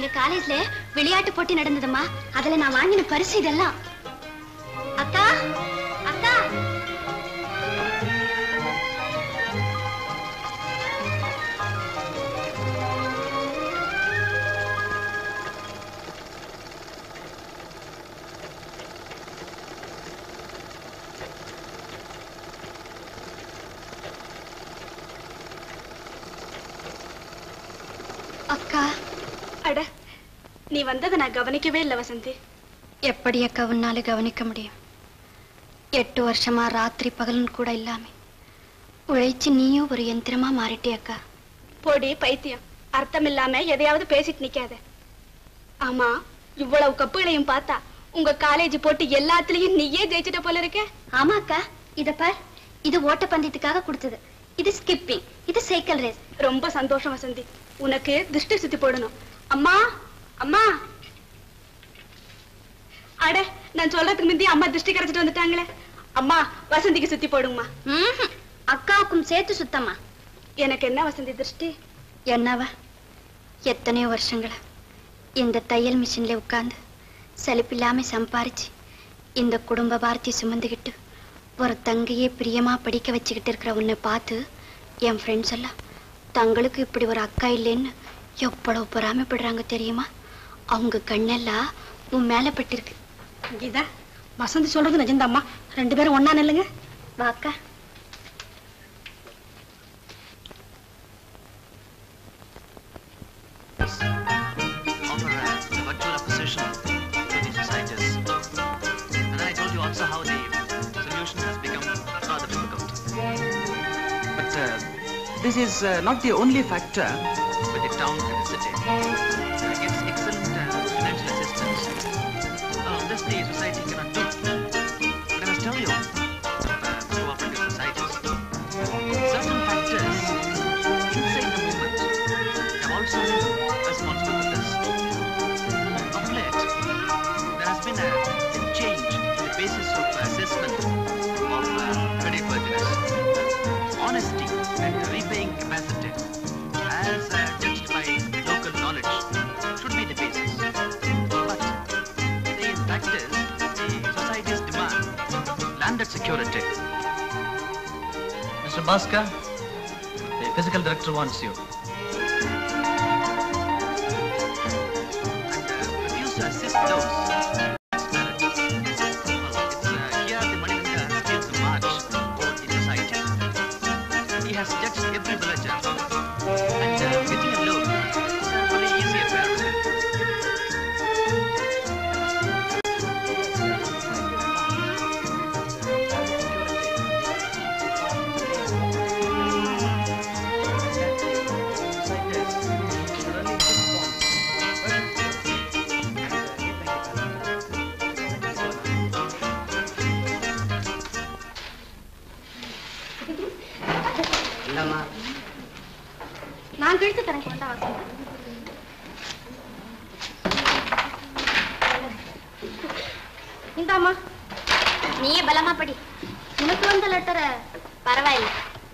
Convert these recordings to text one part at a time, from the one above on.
எங்க காலேஜ்ல விளையாட்டு போட்டி நடந்ததுமா அதுல நான் வாங்கின பரிசு இதெல்லாம் அக்கா அக்கா அக்கா அட நீ வந்ததை நான் கவனிக்கவே இல்லை வசந்தி எப்படி அக்கா உன்னால கவனிக்க முடியும் எட்டு வருஷமா ராத்திரி பகல்னு கூட இல்லாம உழைச்சு நீயும் ஒரு யந்திரமா மாறிட்டே அக்கா போடி பைத்தியம் அர்த்தம் இல்லாம எதையாவது பேசிட்டு நிக்காத ஆமா இவ்வளவு கப்புகளையும் பார்த்தா உங்க காலேஜ் போட்டு எல்லாத்துலயும் நீயே ஜெயிச்சிட்ட போல இருக்க ஆமா அக்கா இத பார் இது ஓட்டப்பந்தயத்துக்காக கொடுத்தது இது ஸ்கிப்பிங் இது சைக்கிள் ரேஸ் ரொம்ப சந்தோஷம் வசந்தி உனக்கு திருஷ்டி சுத்தி போடணும் அம்மா அம்மா அட நான் சொல்றதுக்கு முந்தி அம்மா திருஷ்டி கரைச்சிட்டு வந்துட்டாங்களே அம்மா வசந்திக்கு சுத்தி போடுங்கம்மா ம்ஹும். அக்காவுக்கும் சேர்த்து சுத்தமா எனக்கு என்ன வசந்தி திருஷ்டி என்னவா எத்தனையோ வருஷங்களா இந்த தையல் மிஷின்ல உட்கார்ந்து சலிப்பில்லாம சம்பாரிச்சு இந்த குடும்ப பாரத்தை சுமந்துக்கிட்டு ஒரு தங்கையே பிரியமா படிக்க வச்சுக்கிட்டு இருக்கிற உன்னை பார்த்து என் ஃப்ரெண்ட்ஸ் எல்லாம் தங்களுக்கு இப்படி ஒரு அக்கா இல்லைன்னு எவ்வளவு பொறாமைப்படுறாங்க தெரியுமா அவங்க கண்ணெல்லாம் உன் மேல பட்டிருக்கு கீதா வசந்தி சொல்றது நிஜந்தாம்மா ரெண்டு பேரும் ஒண்ணா நில்லுங்க வாக்கா offer a virtual opposition to the societies. And then I told you also how the solution has become rather difficult. But uh, this is uh, not the only factor. But the town and the city uh, gives excellent uh, financial assistance. Uh, this the society cannot do. But I must tell you, uh, cooperative societies, certain factors inside the movement have also been responsible for this. Of late, there has been a, a change in the basis of assessment of uh, credit worthiness. Honesty and repaying capacity, as uh, judged by local knowledge, should be the basis. But the fact is, the society's demand landed security. Mr. Bhaskar, the physical director wants you. and uh, refuse to assist those. Well, it's uh, here the Manilinga has built the march over the society. He has judged every villager, and uh, getting a loan is a very easy affair with him. நான் கிழித்து தரேன் கொண்டா வாசம் இந்தாம்மா நீயே பலமா படி உனக்கு வந்த லெட்டரை பரவாயில்லை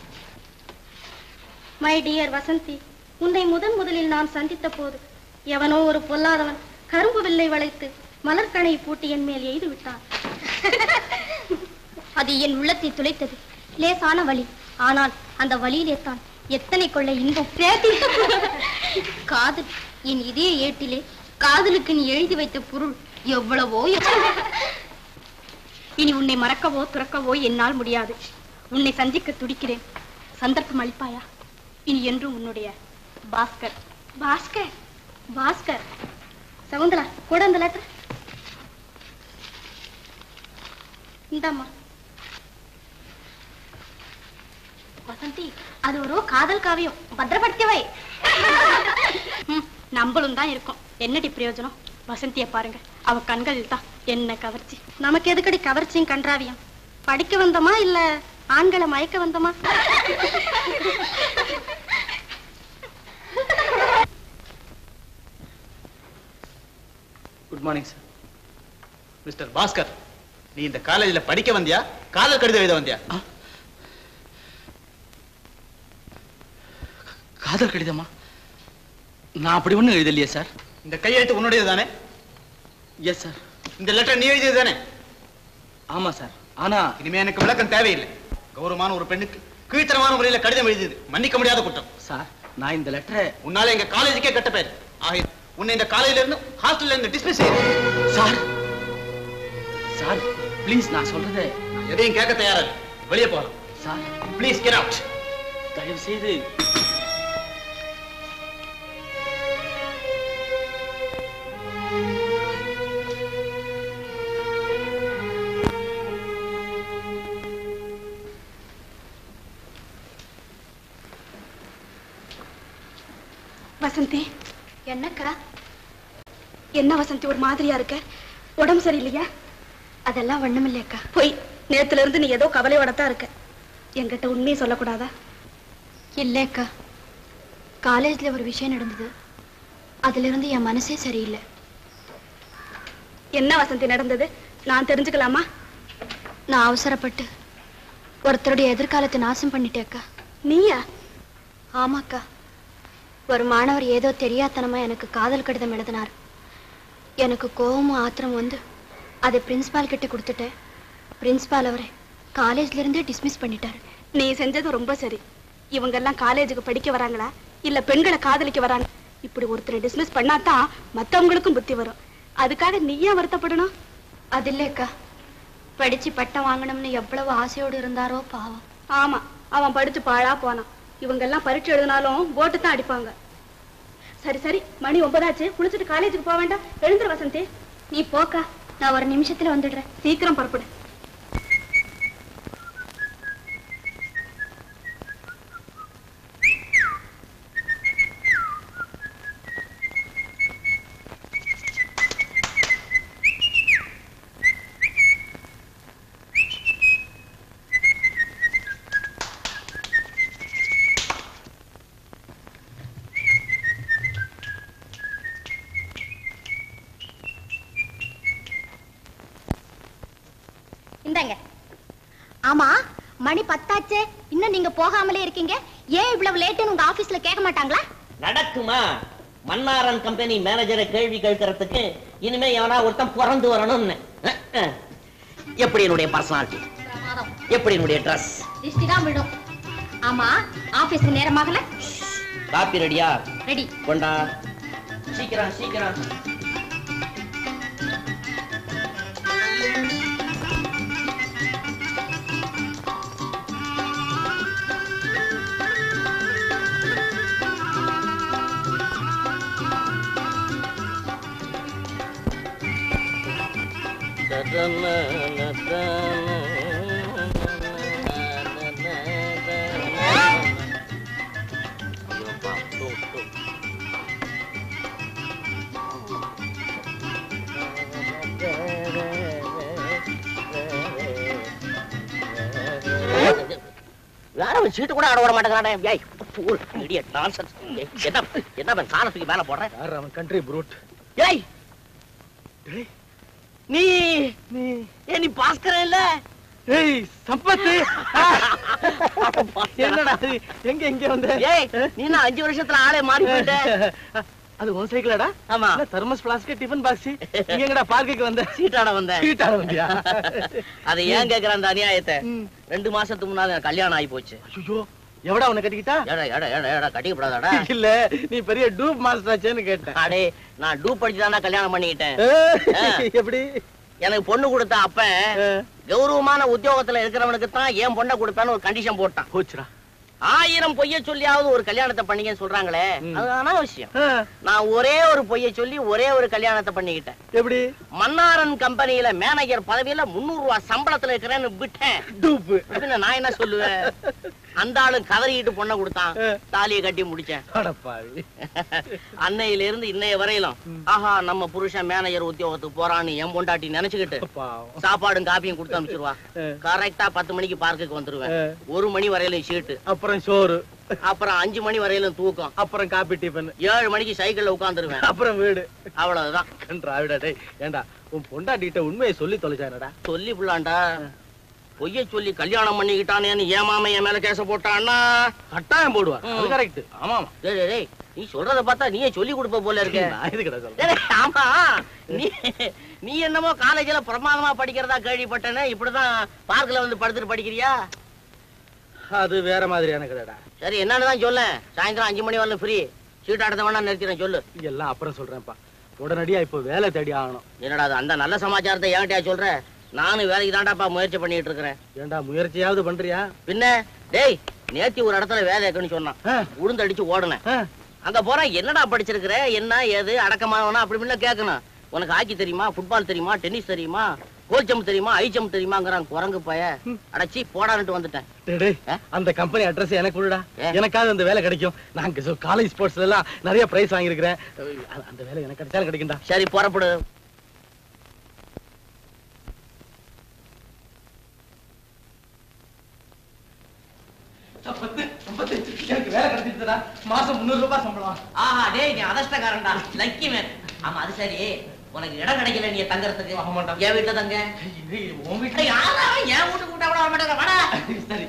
மை டியர் வசந்தி உன்னை முதன் முதலில் நான் சந்தித்த போது எவனோ ஒரு பொல்லாதவன் கரும்பு வில்லை வளைத்து மலர்கனை பூட்டி என் மேல் எய்து விட்டான் அது என் உள்ளத்தை துளைத்தது லேசான வலி ஆனால் அந்த வலியிலே தான் எத்தனை கொள்ள இன்பம் பேத்தி காதல் என் இதய ஏட்டிலே காதலுக்கு நீ எழுதி வைத்த பொருள் எவ்வளவோ இனி உன்னை மறக்கவோ துறக்கவோ என்னால் முடியாது உன்னை சந்திக்க துடிக்கிறேன் சந்தர்ப்பம் அளிப்பாயா இனி என்றும் உன்னுடைய பாஸ்கர் பாஸ்கர் பாஸ்கர் சகுந்தலா கூட அந்த லெட்டர் இந்தாம்மா வசந்தி அது ஒரு காதல் காவியம் பத்திரப்படுத்தியவை ம், நம்மளும் தான் இருக்கோம் என்னடி பிரயோஜனம் வசந்திய பாருங்க அவ கண்களில் தான் என்ன கவர்ச்சி நமக்கு எதுக்கடி கவர்ச்சியும் கன்றாவியம் படிக்க வந்தோமா இல்ல ஆண்களை மயக்க வந்தோமா good morning sir mister Bhaskar நீ இந்த காலேஜில் படிக்க வந்தியா காதல் கடிதம் எழுத வந்தியா காதல் கடிதமா நான் அப்படி ஒன்றும் எழுதலையே சார் இந்த கையெழுத்து உன்னுடையது தானே எஸ் சார் இந்த லெட்டர் நீ எழுதியது தானே ஆமா சார் ஆனா இனிமே எனக்கு விளக்கம் தேவையில்லை கௌரவமான ஒரு பெண்ணுக்கு கீழ்த்தரமான முறையில கடிதம் எழுதியது மன்னிக்க முடியாத குற்றம் சார் நான் இந்த லெட்டரை உன்னால எங்க காலேஜுக்கே கெட்ட பேர் ஆக உன்னை இந்த காலேஜ்ல இருந்து ஹாஸ்டல்ல இருந்து டிஸ்மிஸ் செய்யுது சார் சார் ப்ளீஸ் நான் சொல்றதை நான் எதையும் கேட்க தயாரா இல்லை. வெளியே போறோம் சார் ப்ளீஸ் கெட் அவுட் தயவு செய்து வசந்தி என்னக்கா என்ன வசந்தி ஒரு மாதிரியா இருக்க உடம்பு சரியில்லையா அதெல்லாம் ஒண்ணுமில்லையக்கா போய் நேத்துல இருந்து நீ ஏதோ கவலையோட தான் இருக்க என்கிட்ட உண்மையை சொல்லக்கூடாதா இல்லைக்கா காலேஜ்ல ஒரு விஷயம் நடந்தது அதுல இருந்து என் மனசே சரியில்லை என்ன வசந்தி நடந்தது நான் தெரிஞ்சுக்கலாமா நான் அவசரப்பட்டு ஒருத்தருடைய எதிர்காலத்தை நாசம் பண்ணிட்டேக்கா நீயா ஆமாக்கா ஒரு மாணவர் ஏதோ தெரியாத்தனமா எனக்கு காதல் கடிதம் எழுதினார் எனக்கு கோவமும் ஆத்திரம் வந்து அதை பிரின்சிபால் கிட்ட கொடுத்துட்டேன் பிரின்சிபால் அவரை காலேஜ்ல இருந்தே டிஸ்மிஸ் பண்ணிட்டாரு நீ செஞ்சது ரொம்ப சரி இவங்க எல்லாம் காலேஜுக்கு படிக்க வராங்களா இல்ல பெண்களை காதலிக்க வராங்க இப்படி ஒருத்தரை டிஸ்மிஸ் பண்ணாதான் மத்தவங்களுக்கும் புத்தி வரும் அதுக்காக நீ ஏன் வருத்தப்படணும் அது இல்லைக்கா படிச்சு பட்டம் வாங்கணும்னு எவ்வளவு ஆசையோடு இருந்தாரோ பாவம் ஆமா அவன் படிச்சு பாழா போனான் இவங்க எல்லாம் பரீட்சை எழுதினாலும் ஓட்டு தான் அடிப்பாங்க சரி சரி மணி ஒன்பதாச்சு குளிச்சுட்டு காலேஜுக்கு போக வேண்டாம் எழுந்துரு வசந்தி நீ போக்கா நான் ஒரு நிமிஷத்துல வந்துடுறேன் சீக்கிரம் புறப்படு இந்தாங்க ஆமா மணி பத்தாச்சே இன்னும் நீங்க போகாமலே இருக்கீங்க ஏன் இவ்வளவு லேட்டுன்னு உங்க ஆபீஸ்ல கேட்க மாட்டாங்களா நடக்குமா மன்னாரன் கம்பெனி மேனேஜரை கேள்வி கேட்கறதுக்கு இனிமே எவனா ஒருத்தன் பிறந்து வரணும்னு அஹ், அஹ். எப்படி என்னுடைய பர்சனாலிட்டி எப்படி என்னுடைய ட்ரெஸ் திருஷ்டி தான் விடும் ஆமா ஆபீஸ்க்கு நேரமாகல காப்பி ரெடியா ரெடி கொண்டா சீக்கிரம் சீக்கிரம் யாரும் சீட்டு கூட ஆட விட மாட்டேங்கிறானே ஏய் fool, idiot, nonsense. ஏய், என்ன என்ன அவன் சாண தூக்கி மேல போடுறேன் யார் அவன் கண்ட்ரி ப்ரூட் ஏய் நீ நீ ஏ நீ பாஸ்கரன் இல்ல ஏய் சம்பத்து என்னடா இது? எங்க எங்க வந்த ஏய் நீ என்ன அஞ்சு வருஷத்துல ஆளே மாறி போயிட்ட அது உன் சைக்கிளாடா ஆமா என்ன தெர்மஸ் பிளாஸ்க் டிஃபன் பாக்ஸ் இங்க எங்கடா பார்க்குக்கு வந்த சீட்டாட வந்தேன் சீட்டாட வந்தியா அதை ஏன் கேக்குற அந்த அநியாயத்தை ம். ரெண்டு மாசத்துக்கு முன்னால எனக்கு கல்யாணம் ஆகி போச்சு ஐயோ எவடா உன்னை கட்டிக்கிட்டா ஏடா ஏடா ஏடா ஏடா கட்டிக்கப்படாதாடா இல்ல நீ பெரிய டூப் மாஸ்டர் ஆச்சேன்னு கேட்டேன் அடே நான் டூப் படிச்சுதான்டா கல்யாணம் பண்ணிக்கிட்டேன் ஏய், எப்படி எனக்கு பொண்ணு கொடுத்த அப்பன் அஹ், கௌரவமான உத்தியோகத்துல இருக்கிறவனுக்கு தான் ஏன் பொண்ணை கொடுப்பேன்னு ஒரு கண்டிஷன் போட்டான் போச்சுடா ஆயிரம் பொய்ய சொல்லியாவது ஒரு கல்யாணத்தை பண்ணிக்கன்னு சொல்றாங்களே ம். அது அனாவசியம் அஹ், நான் ஒரே ஒரு பொய்ய சொல்லி ஒரே ஒரு கல்யாணத்தை பண்ணிக்கிட்டேன் எப்படி மன்னாரன் கம்பெனியில மேனேஜர் பதவியில முன்னூறு ரூபாய் சம்பளத்துல இருக்கிறேன்னு விட்டேன் டூப் அப்படின்னு நான் என்ன சொல்லுவேன் அந்த ஆளு கதறிக்கிட்டு பொண்ணை கொடுத்தான் ஆ. தாலியை கட்டி முடிச்சேன் அடப்பாவி அன்னையில இருந்து இன்னைய வரையிலும் ம். ஆஹா நம்ம புருஷன் மேனேஜர் உத்தியோகத்துக்கு போறான்னு என் பொண்டாட்டி நினைச்சுக்கிட்டு பாவம் சாப்பாடும் காப்பியும் கொடுத்து அனுப்பிச்சிருவா ஆ. கரெக்டா பத்து மணிக்கு பார்க்குக்கு வந்துருவேன் ஆ. ஒரு மணி வரையிலும் சீட்டு அப்புறம் சோறு அப்புறம் அஞ்சு மணி வரையிலும் தூக்கம் அப்புறம் காபி டிஃபன் ஏழு மணிக்கு சைக்கிள்ல உட்காந்துருவேன் அப்புறம் வீடு அவ்வளவுதான் கன்றாவிடா டேய் ஏண்டா உன் பொண்டாட்டிட்ட உண்மையை சொல்லி தொலைச்சானடா சொல்லி புள்ளாண்டா பொய்ய சொல்லி கல்யாணம் பண்ணிக்கிட்டானேன்னு ஏன் மாமன் என் மேல கேச போட்டான்னா கட்டாயம் போடுவா அது ம். கரெக்ட் ஆமா ஆமா டேய், டேய், டேய், நீ சொல்றத பார்த்தா நீயே சொல்லி கொடுப்ப போல இருக்க நான் எதுக்குடா சொல்றேன் டேய், ஆமா நீ நீ என்னமோ காலேஜ்ல பிரமாதமா படிக்கிறதா கேள்விப்பட்டேனே இப்படிதான் பார்க்ல வந்து படுத்துட்டு படிக்கிறியா அது வேற மாதிரியான கதைடா சரி என்னன்னு தான் சொல்ல சாயந்தரம் அஞ்சு மணி வரலும் ஃப்ரீ சீட் ஆடுறத வேணா நிறுத்திடுறேன் சொல்லு எல்லாம் அப்புறம் சொல்றேன்ப்பா உடனடியா இப்போ வேலை தேடி ஆகணும் என்னடா அது அந்த நல்ல சமாச்சாரத்தை என்கிட்டயா சொல்ற நானும் வேலைக்கு தாண்டாப்பா முயற்சி பண்ணிட்டு இருக்கிறேன் ஏன்டா முயற்சியாவது பண்றியா பின்ன டேய் நேத்தி ஒரு இடத்துல வேலை இருக்குன்னு சொன்னான் ஆ, உளுந்தடிச்சு ஓடுனேன் ஆ. அங்க போறேன் என்னடா படிச்சிருக்கிற என்ன ஏது அடக்கமானவனா அப்படி இப்படின்னு கேட்கணும் உனக்கு ஹாக்கி தெரியுமா ஃபுட்பால் தெரியுமா டென்னிஸ் தெரியுமா கோல்ச்சம் தெரியுமா ஐச்சம் தெரியுமாங்கிறான் குரங்கு பைய அடைச்சி போடான்ட்டு வந்துட்டேன் டேய், டேய், ஆ? அந்த கம்பெனி அட்ரஸ் எனக்கு கொடுடா ஏன்? எனக்காவது அந்த வேலை கிடைக்கும் நான் காலேஜ் ஸ்போர்ட்ஸ்ல எல்லாம் நிறைய பிரைஸ் வாங்கியிருக்கிறேன் அ- அந்த வேலை எனக்கு கிடைச்சாலும் கிடைக்கும்டா சரி புறப்படு எனக்கு வேலை கிடைச்சிருச்சுடா மாசம் முந்நூறு ரூபாய் சம்பளம் ஆஹா டேய் நீ அதஷ்டக்காரன்டா லக்கி மேன் ஆமா அது சரி உனக்கு இடம் கிடைக்கல நீ தங்கறதுக்கு ஆமாண்டா. என் வீட்டுல தங்க உன் ஏய், யாரா அவன்? என் வீட்டுக்கு கூட்டா கூட வர மாட்டேங்கிற வாடா சரி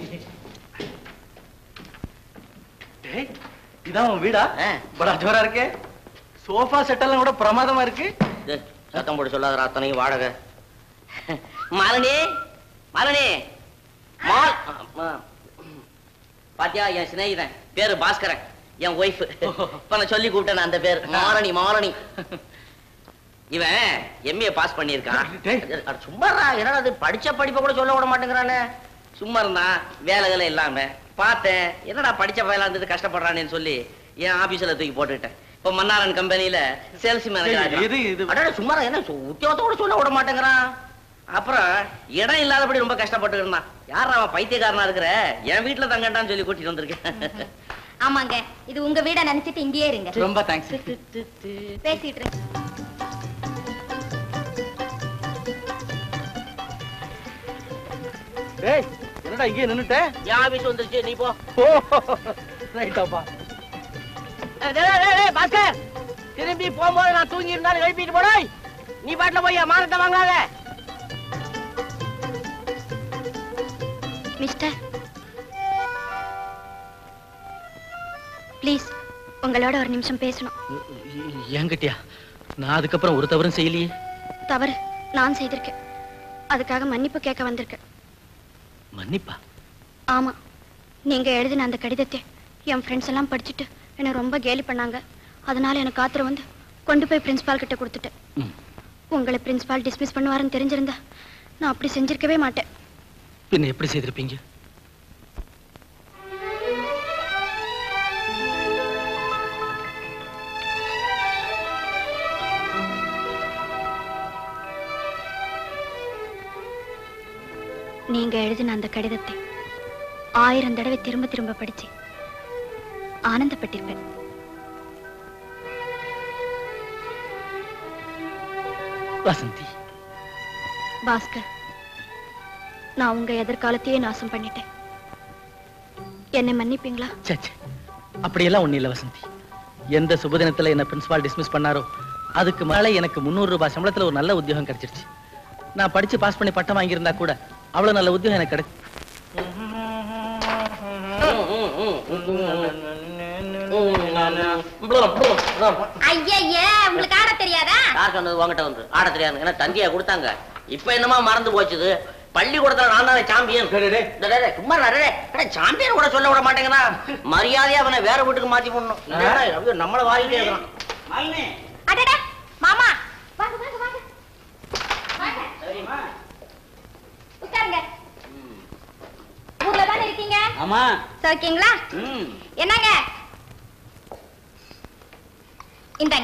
டேய் இதான் உன் வீடா ஆ. படா ஜோரா இருக்கே சோஃபா செட் எல்லாம் கூட பிரமாதமா இருக்கு டேய், சத்தம் போட்டு சொல்லாத அத்தனையும் வாடகை மாலினி மாலினி மால் ஆமா. பாத்தியா என் சிநேகிதன் பேரு பாஸ்கரன் என் ஒய்ஃப் இப்ப நான் சொல்லி கூப்பிட்டேன் அந்த பேர் மாரணி மாரணி இவன் எம்ஏ பாஸ் பண்ணியிருக்கான் டேய். அட, சும்மாடா என்னடா அது படிச்ச படிப்பை கூட சொல்ல விட மாட்டேங்கிறானே சும்மா இருந்தான் வேலைகளை இல்லாம பார்த்தேன் என்னடா படிச்ச பையலா இருந்தது கஷ்டப்படுறானேன்னு சொல்லி என் ஆபீஸ்ல தூக்கி போட்டுக்கிட்டேன் இப்ப மன்னாரன் கம்பெனில சேல்ஸ் டேய், இது- இது- மேனேஜர் அடடா சும்மா என்ன சு- உத்தியோகத்தோட சொல்ல விட மாட்டேங்கிறான் அப்புறம் இடம் இல்லாதபடி ரொம்ப கஷ்டப்பட்டு இருந்தான் யார் அவன் பைத்தியக்காரனா இருக்கிற என் வீட்டுல தங்கட்டான்னு சொல்லி கூட்டிட்டு வந்திருக்கேன் ஆமாங்க இது உங்க வீட நினைச்சிட்டு இங்கேயே இருங்க ரொம்ப தேங்க்ஸ் பேசிட்டு இருங்க டேய் என்னடா இங்கே நின்னுட்ட என் ஆபீஸ் வந்துருச்சு நீ போ ஓ ரைட்டாப்பா ஏய், டேய், டேய், டேய், பாஸ்கர் திரும்பி போகும்போது நான் தூங்கி இருந்தாலும் எழுப்பிட்டு போடாய் நீ பாட்டுல போய் என் மானத்தை வாங்காத மிஸ்டர் ப்ளீஸ் உங்களோட ஒரு நிமிஷம் பேசணும் என்கிட்டயா நான் அதுக்கப்புறம் ஒரு தவறும் செய்யலையே தவறு நான் செய்திருக்கேன் அதுக்காக மன்னிப்பு கேட்க வந்திருக்கேன் மன்னிப்பா ஆமா நீங்க எழுதின அந்த கடிதத்தை என் ஃப்ரெண்ட்ஸ் எல்லாம் படிச்சுட்டு என்னை ரொம்ப கேலி பண்ணாங்க அதனால எனக்கு ஆத்திரம் வந்து கொண்டு போய் பிரின்சிபால் கிட்ட கொடுத்துட்டேன் ம். உங்களை பிரின்சிபால் டிஸ்மிஸ் பண்ணுவாருன்னு தெரிஞ்சிருந்தா நான் அப்படி செஞ்சிருக்கவே மாட்டேன் பின்ன எப்படி செய்திருப்பீங்க நீங்க எழுதின அந்த கடிதத்தை ஆயிரம் தடவை திரும்ப திரும்ப படிச்சு ஆனந்தப்பட்டிருப்பேன் வசந்தி பாஸ்கர் நான் உங்க எதிர்காலத்தையே நாசம் பண்ணிட்டேன் என்னை மன்னிப்பீங்களா சச்சே அப்படியெல்லாம் ஒண்ணு இல்ல வசந்தி எந்த சுபதினத்துல என்ன பிரின்சிபால் டிஸ்மிஸ் பண்ணாரோ அதுக்கு மேலே எனக்கு முந்நூறு ரூபாய் சம்பளத்துல ஒரு நல்ல உத்தியோகம் கிடைச்சிருச்சு நான் படிச்சு பாஸ் பண்ணி பட்டம் வாங்கியிருந்தா கூட அவ்வளவு நல்ல உத்தியோகம் எனக்கு கிடைச்சு ஐயய்யே உங்களுக்கு ஆட தெரியாதா யார் சொன்னது உங்ககிட்ட வந்து ஆட தெரியாது ஏன்னா தந்தியா கொடுத்தாங்க இப்ப என்னமா மறந்து போச்சுது பள்ளிக்கூடத்துல நான் தானே சாம்பியன் சும்மா சாம்பியன் கூட சொல்ல விட மாட்டேங்கிறா மரியாதையா அவனை வேற வீட்டுக்கு மாத்தி போடணும் இல்லைன்னா அப்படியே நம்மள வாயிலே இருக்கிறான் அடடா மாமா வாங்க வாங்க வாங்க வாங்க உட்காருங்க ஊர்ல தானே இருக்கீங்க ஆமா சௌக்கியங்களா ம் என்னங்க இந்தாங்க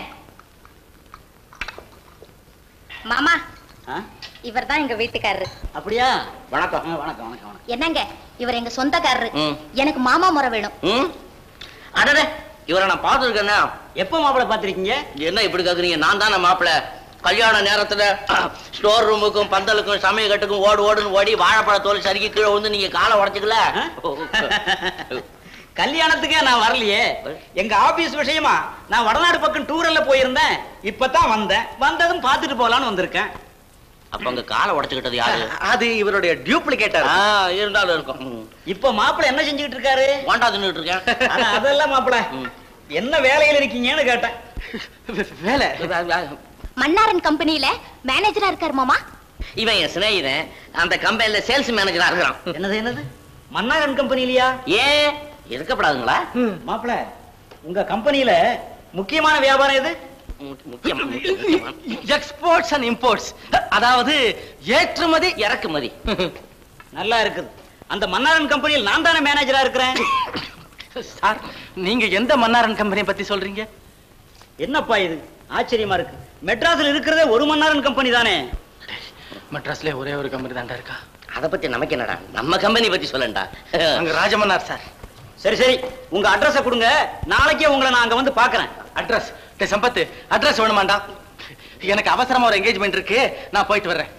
மாமா இவர் தான் எங்க வீட்டுக்காரரு அப்படியா வணக்கம் வணக்கம் வணக்கம் வணக்கம் என்னங்க இவர் எங்க சொந்தக்காரரு ம். எனக்கு மாமா முறை வேணும் ம் அடடே இவரை நான் பார்த்துருக்கேன்னா எப்போ மாப்பிளை பார்த்திருக்கீங்க என்ன இப்படி கேக்குறீங்க நான் தானே மாப்பிள கல்யாண நேரத்துல ஸ்டோர் ரூமுக்கும் பந்தலுக்கும் சமயக்கட்டுக்கும் ஓடு ஓடுன்னு ஓடி வாழைப்பழ தோல் சறுக்கி கீழே வந்து நீங்க காலை உடைச்சுக்கல கல்யாணத்துக்கே நான் வரலையே எங்க ஆபீஸ் விஷயமா நான் வடநாடு பக்கம் டூரல்ல போயிருந்தேன் இப்பதான் வந்தேன் வந்ததும் பார்த்துட்டு போலான்னு வந்திருக்கேன் அப்ப அங்க காலை உடைச்சுக்கிட்டது யாரு அது இவருடைய டியூப்ளிகேட்டர் ஆ, இருந்தாலும் இருக்கும் ம். இப்ப மாப்பிளை என்ன செஞ்சுக்கிட்டு இருக்காரு வாண்டா தின்னுட்டு இருக்கேன் ஆனா அதெல்லாம் மாப்பிளை ம். என்ன வேலையில இருக்கீங்கன்னு கேட்டேன் வேலை மன்னாரன் கம்பெனியில மேனேஜரா இருக்காரு மாமா இவன் என் சிநேகிதன் அந்த கம்பெனில சேல்ஸ் மேனேஜரா இருக்கிறான் என்னது என்னது மன்னாரன் கம்பெனிலயா ஏன் இருக்கப்படாதுங்களா மாப்பிள உங்க கம்பெனியில முக்கியமான வியாபாரம் எது முக்கியம் முக்கியம். எக்ஸ்போர்ட்ஸ் அண்ட் இம்போர்ட்ஸ் அதாவது ஏற்றுமதி இறக்குமதி நல்லா இருக்குது அந்த மன்னாரன் கம்பெனியில் நான் தானே மேனேஜரா இருக்கிறேன் சார் நீங்க எந்த மன்னாரன் கம்பெனி பத்தி சொல்றீங்க என்னப்பா இது ஆச்சரியமா இருக்கு மெட்ராஸ்ல இருக்கிறதே ஒரு மன்னாரன் கம்பெனி தானே மெட்ராஸ்ல ஒரே ஒரு கம்பெனி தான்டா இருக்கா அத பத்தி நமக்கு என்னடா நம்ம கம்பெனி பத்தி சொல்லண்டா அங்க ராஜமன்னார் சார் சரி சரி உங்க அட்ரஸ கொடுங்க நாளைக்கே உங்களை நான் அங்க வந்து பாக்குறேன் அட்ரஸ் டே சம்பத்து அட்ரஸ் வேணுமாண்டா எனக்கு அவசரமா ஒரு என்கேஜ்மெண்ட் இருக்கு நான் போயிட்டு வர்றேன்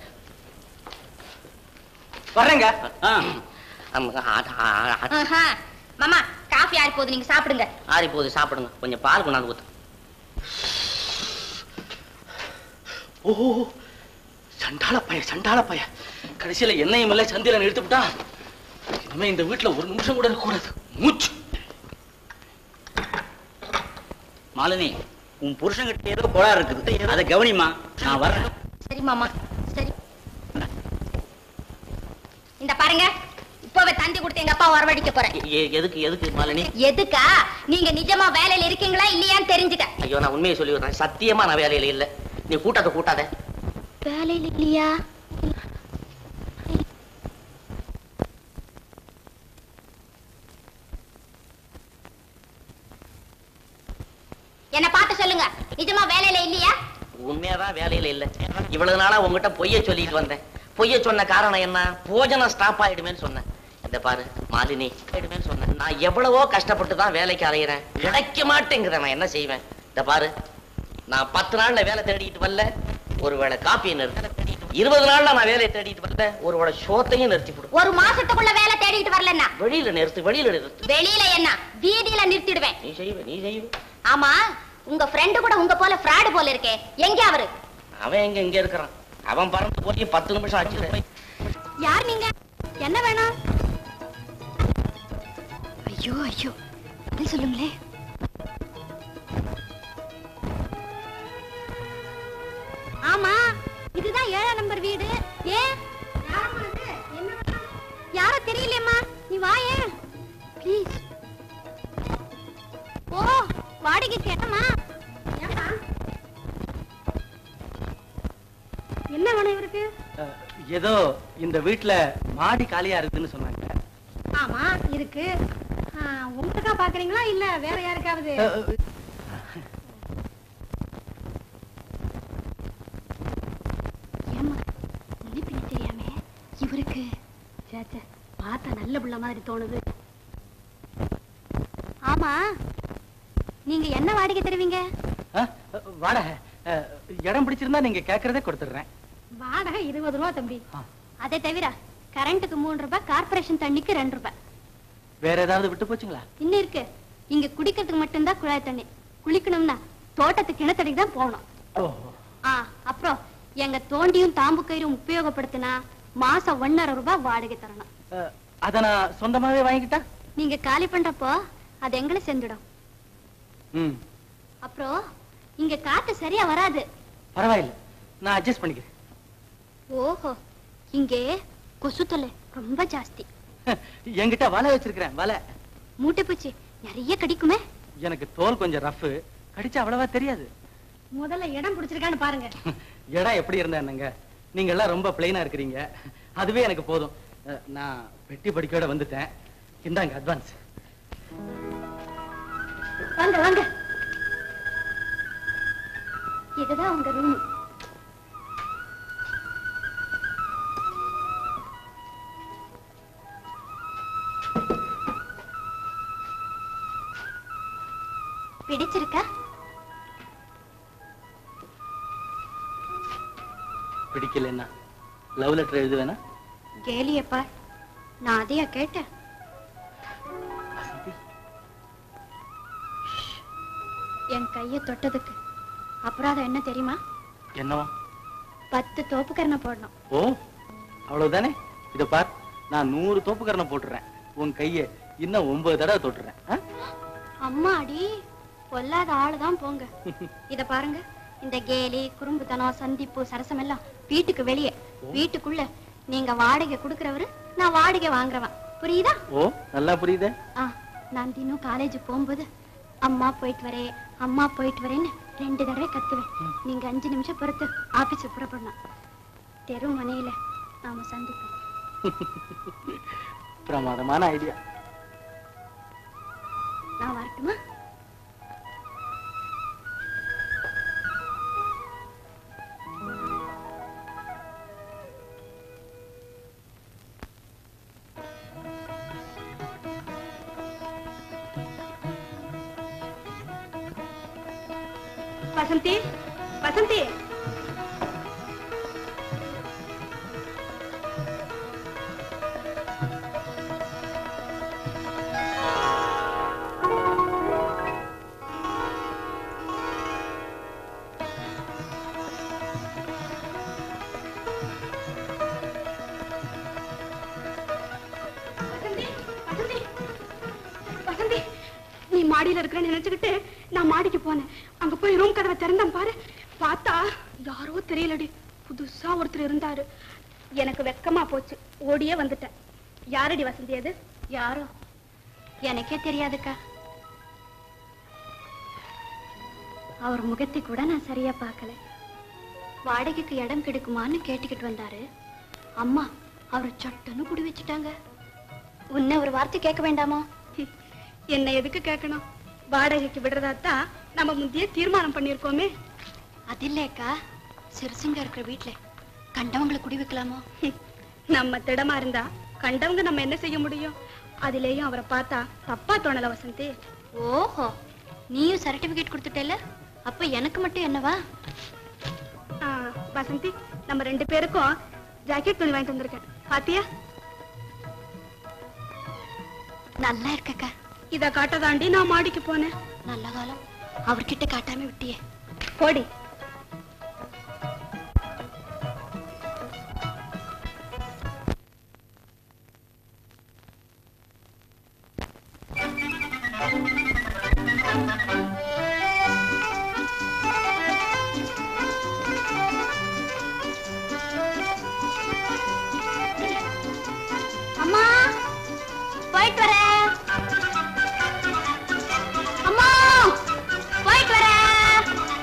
வர்றேங்க ஆ. ஆமா, ஆ- ஆ- ஆ- ஆஹா. மாமா காஃபி ஆறி போகுது நீங்க சாப்பிடுங்க ஆறி போகுது சாப்பிடுங்க கொஞ்சம் பால் கொண்டாந்து ஊத்து ஓ சண்டாள பைய சண்டாள பைய கடைசியில என்னையும் இல்லை சந்தில நிறுத்தி விட்டான் இனிமே இந்த வீட்டுல ஒரு நிமிஷம் கூட இருக்கக்கூடாது மூச்சு மாலினி உன் புருஷன்கிட்ட ஏதோ கோளாறு இருக்குது அதை கவனிமா நான் வரேன் சரி மாமா சரி இந்த பாருங்க இப்பவே தந்தி கொடுத்து எங்க அப்பா வரவழைக்க போறேன் எ- எ- எதுக்கு எதுக்கு மாலினி எதுக்கா நீங்க நிஜமா வேலையில இருக்கீங்களா இல்லையான்னு தெரிஞ்சுக்க ஐயோ நான் உண்மையை சொல்லி விடுறேன் சத்தியமா நான் வேலையில இல்ல நீ கூட்டாத கூட்டாத வேலையில இல்லையா என்ன பார்த்து சொல்லுங்க நிஜமா வேலையில இல்லையா உண்மையாதான் வேலையில இல்ல இவ்வளவு நாளா உங்ககிட்ட பொய்ய சொல்லிட்டு வந்தேன் பொய்ய சொன்ன காரணம் என்ன போஜனம் ஸ்டாப் ஆயிடுமேன்னு சொன்னேன் இந்த பாரு மாலினி ஆயிடுமேன்னு சொன்னேன் நான் எவ்வளவோ கஷ்டப்பட்டு தான் வேலைக்கு அலையிறேன் கிடைக்க மாட்டேங்கிறேன் நான் என்ன செய்வேன் இந்த பாரு நான் பத்து நாள்ல வேலை தேடிட்டு வரல ஒருவேளை காப்பியை நிறுத்த இருபது நாள்ல நான் வேலையை தேடிட்டு வரல ஒருவேளை சோத்தையும் நிறுத்தி விடு ஒரு மாசத்துக்குள்ள வேலை தேடிட்டு வரலன்னா வெளியில நிறுத்து வெளியில நிறுத்து வெளியில என்ன வீதியில நிறுத்திடுவேன் நீ செய்வ நீ செய்வ ஆமா உங்க ஃப்ரெண்டு கூட உங்க போல ஃப்ராடு போல இருக்கே எங்க அவரு அவன் எங்க இங்க இருக்கிறான் அவன் பறந்து போய் பத்து நிமிஷம் ஆச்சு யார் நீங்க என்ன வேணும் ஐயோ ஐயோ பதில் சொல்லுங்களே ஆமா இதுதான் ஏழாம் நம்பர் வீடு ஏன் யார தெரியலையம்மா நீ வாயே ப்ளீஸ் ஓ வாடகைக்கு என்னம்மா என்ன வேணும் இவருக்கு அஹ், ஏதோ இந்த வீட்டுல மாடி காலியா இருக்குன்னு சொன்னாங்க ஆமா இருக்கு உங்களுக்கா பாக்குறீங்களா இல்ல வேற யாருக்காவது அஹ், ஏம்மா நினைப்பினி தெரியாம இவருக்கு சேச்சே பார்த்தா நல்ல புள்ள மாதிரி தோணுது ஆமா நீங்க என்ன வாடகை தருவீங்க அஹ், வாடகை அஹ், இடம் பிடிச்சிருந்தா நீங்க கேட்கறதே கொடுத்துடுறேன் வாடகை இருபது ரூபா தம்பி ஆ. அதை தவிர கரண்ட்டுக்கு மூணு ரூபாய் கார்பரேஷன் தண்ணிக்கு ரெண்டு ரூபாய் வேற ஏதாவது விட்டு போச்சுங்களா இன்னும் இருக்கு இங்க குடிக்கிறதுக்கு மட்டும்தான் குழாய் தண்ணி குளிக்கணும்னா தோட்டத்துக்கு கிணத்தடிக்கு தான் போகணும் ஓஹோ ஆ அப்புறம் எங்க தோண்டியும் தாம்பு கயிறும் உபயோகப்படுத்தினா மாசம் ஒன்னரை ரூபாய் வாடகை தரணும் அஹ், அத நான் சொந்தமாவே வாங்கிக்கிட்டா நீங்க காலி பண்றப்போ அது எங்களை சேர்ந்துடும் ம் அப்புறம் இங்க காத்து சரியா வராது பரவாயில்ல நான் அட்ஜஸ்ட் பண்ணிக்கிறேன் ஓஹோ இங்கே கொசு தொல்லை ரொம்ப ஜாஸ்தி என்கிட்ட வலை வச்சிருக்கிறேன் வலை மூட்டைப்பூச்சி நிறைய கடிக்குமே எனக்கு தோல் கொஞ்சம் ரஃப் கடிச்சா அவ்வளவா தெரியாது முதல்ல இடம் பிடிச்சிருக்கான்னு பாருங்க இடம் எப்படி இருந்தா என்னங்க நீங்க எல்லாம் ரொம்ப பிளைனா இருக்கிறீங்க அதுவே எனக்கு போதும் அஹ், நான் பெட்டி படிக்கையோட வந்துட்டேன் இந்தாங்க அட்வான்ஸ் வாங்க வாங்க இதுதான் உங்க ரூம் பிடிச்சிருக்கா பிடிக்கலன்னா லவ் லெட்டர் எழுதுவேனா கேலியப்பா நான் அதையா கேட்டேன் வசந்தி என் கைய தொட்டதுக்கு அபராதம் என்ன தெரியுமா என்னவா பத்து தோப்புக்கரணை போடணும் ஓ அவ்வளவுதானே இத பார் நான் நூறு தோப்புக்கரணை போட்டுறேன் உன் கைய இன்னும் ஒன்பது தடவை தொட்டுறேன் ஆ? அம்மாடி பொல்லாத ஆளுதான் போங்க இத பாருங்க இந்த கேலி குறும்புத்தனம் சந்திப்பு சரசம் எல்லாம் வீட்டுக்கு வெளியே வீட்டுக்குள்ள நீங்க வாடகை கொடுக்கறவரு நான் வாடகை வாங்குறவன் புரியுதா ஓ நல்லா புரியுதே ஆ நான் தினம் காலேஜ் போகும்போது அம்மா போயிட்டு வரேன் அம்மா போயிட்டு வரேன்னு ரெண்டு தடவை கத்துவேன் நீங்க அஞ்சு நிமிஷம் பொறுத்து ஆபீஸுக்கு புறப்படணும் தெரு மனையில நாம சந்திப்போம் பிரமாதமான ஐடியா நான் வரட்டுமா வசந்தி வசந்தி வசந்தி வசந்தி வசந்தி நீ மாடியில இருக்கிறேன்னு நினைச்சுக்கிட்டு நான் மாடிக்கு போனேன் அங்க போய் ரூம் கதவை திறந்தேன் பாரு பார்த்தா யாரோ தெரியலடி புதுசா ஒருத்தர் இருந்தாரு எனக்கு வெக்கமா போச்சு ஓடியே வந்துட்டேன் யாரடி வசந்தி அது யாரோ எனக்கே தெரியாதுக்கா அவர் முகத்தை கூட நான் சரியா பார்க்கல வாடகைக்கு இடம் கிடைக்குமான்னு கேட்டுக்கிட்டு வந்தாரு அம்மா அவர் சட்டுன்னு குடி வச்சுட்டாங்க உன்னை ஒரு வார்த்தை கேட்க வேண்டாமா ஹம், என்ன எதுக்கு கேட்கணும் வாடகைக்கு விடுறதாத்தான் நம்ம முந்தைய தீர்மானம் பண்ணியிருக்கோமே அது இல்லையக்கா சிறுசுங்க இருக்கிற வீட்டுல கண்டவங்களை குடி வைக்கலாமோ ஹம், நம்ம திடமா இருந்தா கண்டவங்க நம்ம என்ன செய்ய முடியும் அதுலயும் அவரை பார்த்தா தப்பா தோணல வசந்தி ஓஹோ நீயும் சர்டிபிகேட் கொடுத்துட்டேல அப்ப எனக்கு மட்டும் என்னவா ஆ, வசந்தி நம்ம ரெண்டு பேருக்கும் ஜாக்கெட் துணி வாங்கிட்டு வந்திருக்கேன் பாத்தியா நல்லா இருக்கக்கா இத காட்டதாண்டி நான் மாடிக்கு போனேன் நல்ல காலம் அவர்கிட்ட காட்டாம விட்டியே போடி அம்மா போயிட்டு வரேன் அம்மா போயிட்டு வரேன்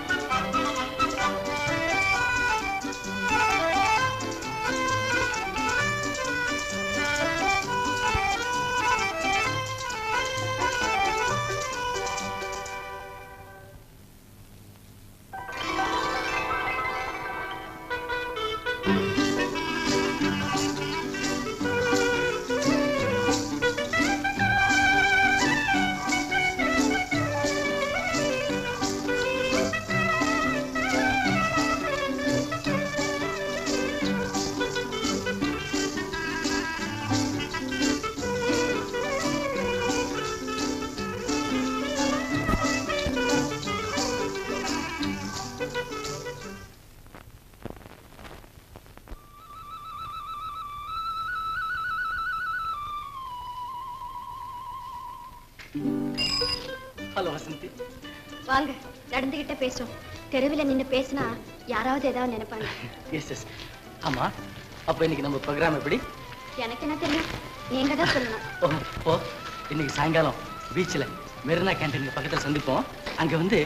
ஹலோ வசந்தி வாங்க நடந்துகிட்ட பேசும் தெருவில் நின்னு பேசினா யாராவது ஏதாவது நினைப்பாங்க எஸ் எஸ் ஆமா அப்ப இன்னைக்கு நம்ம ப்ரோக்ராம் எப்படி எனக்கு என்ன தெரியும் நீங்க தான் சொல்லணும் ஓ ஓ இன்னைக்கு சாயங்காலம் பீச்சில் மெரினா கேண்டீன் பக்கத்துல சந்திப்போம் அங்க வந்து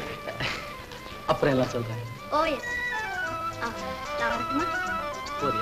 அப்புறம் எல்லாம் சொல்றேன் ஓ எஸ் ஆ நான் வரட்டுமா போறியா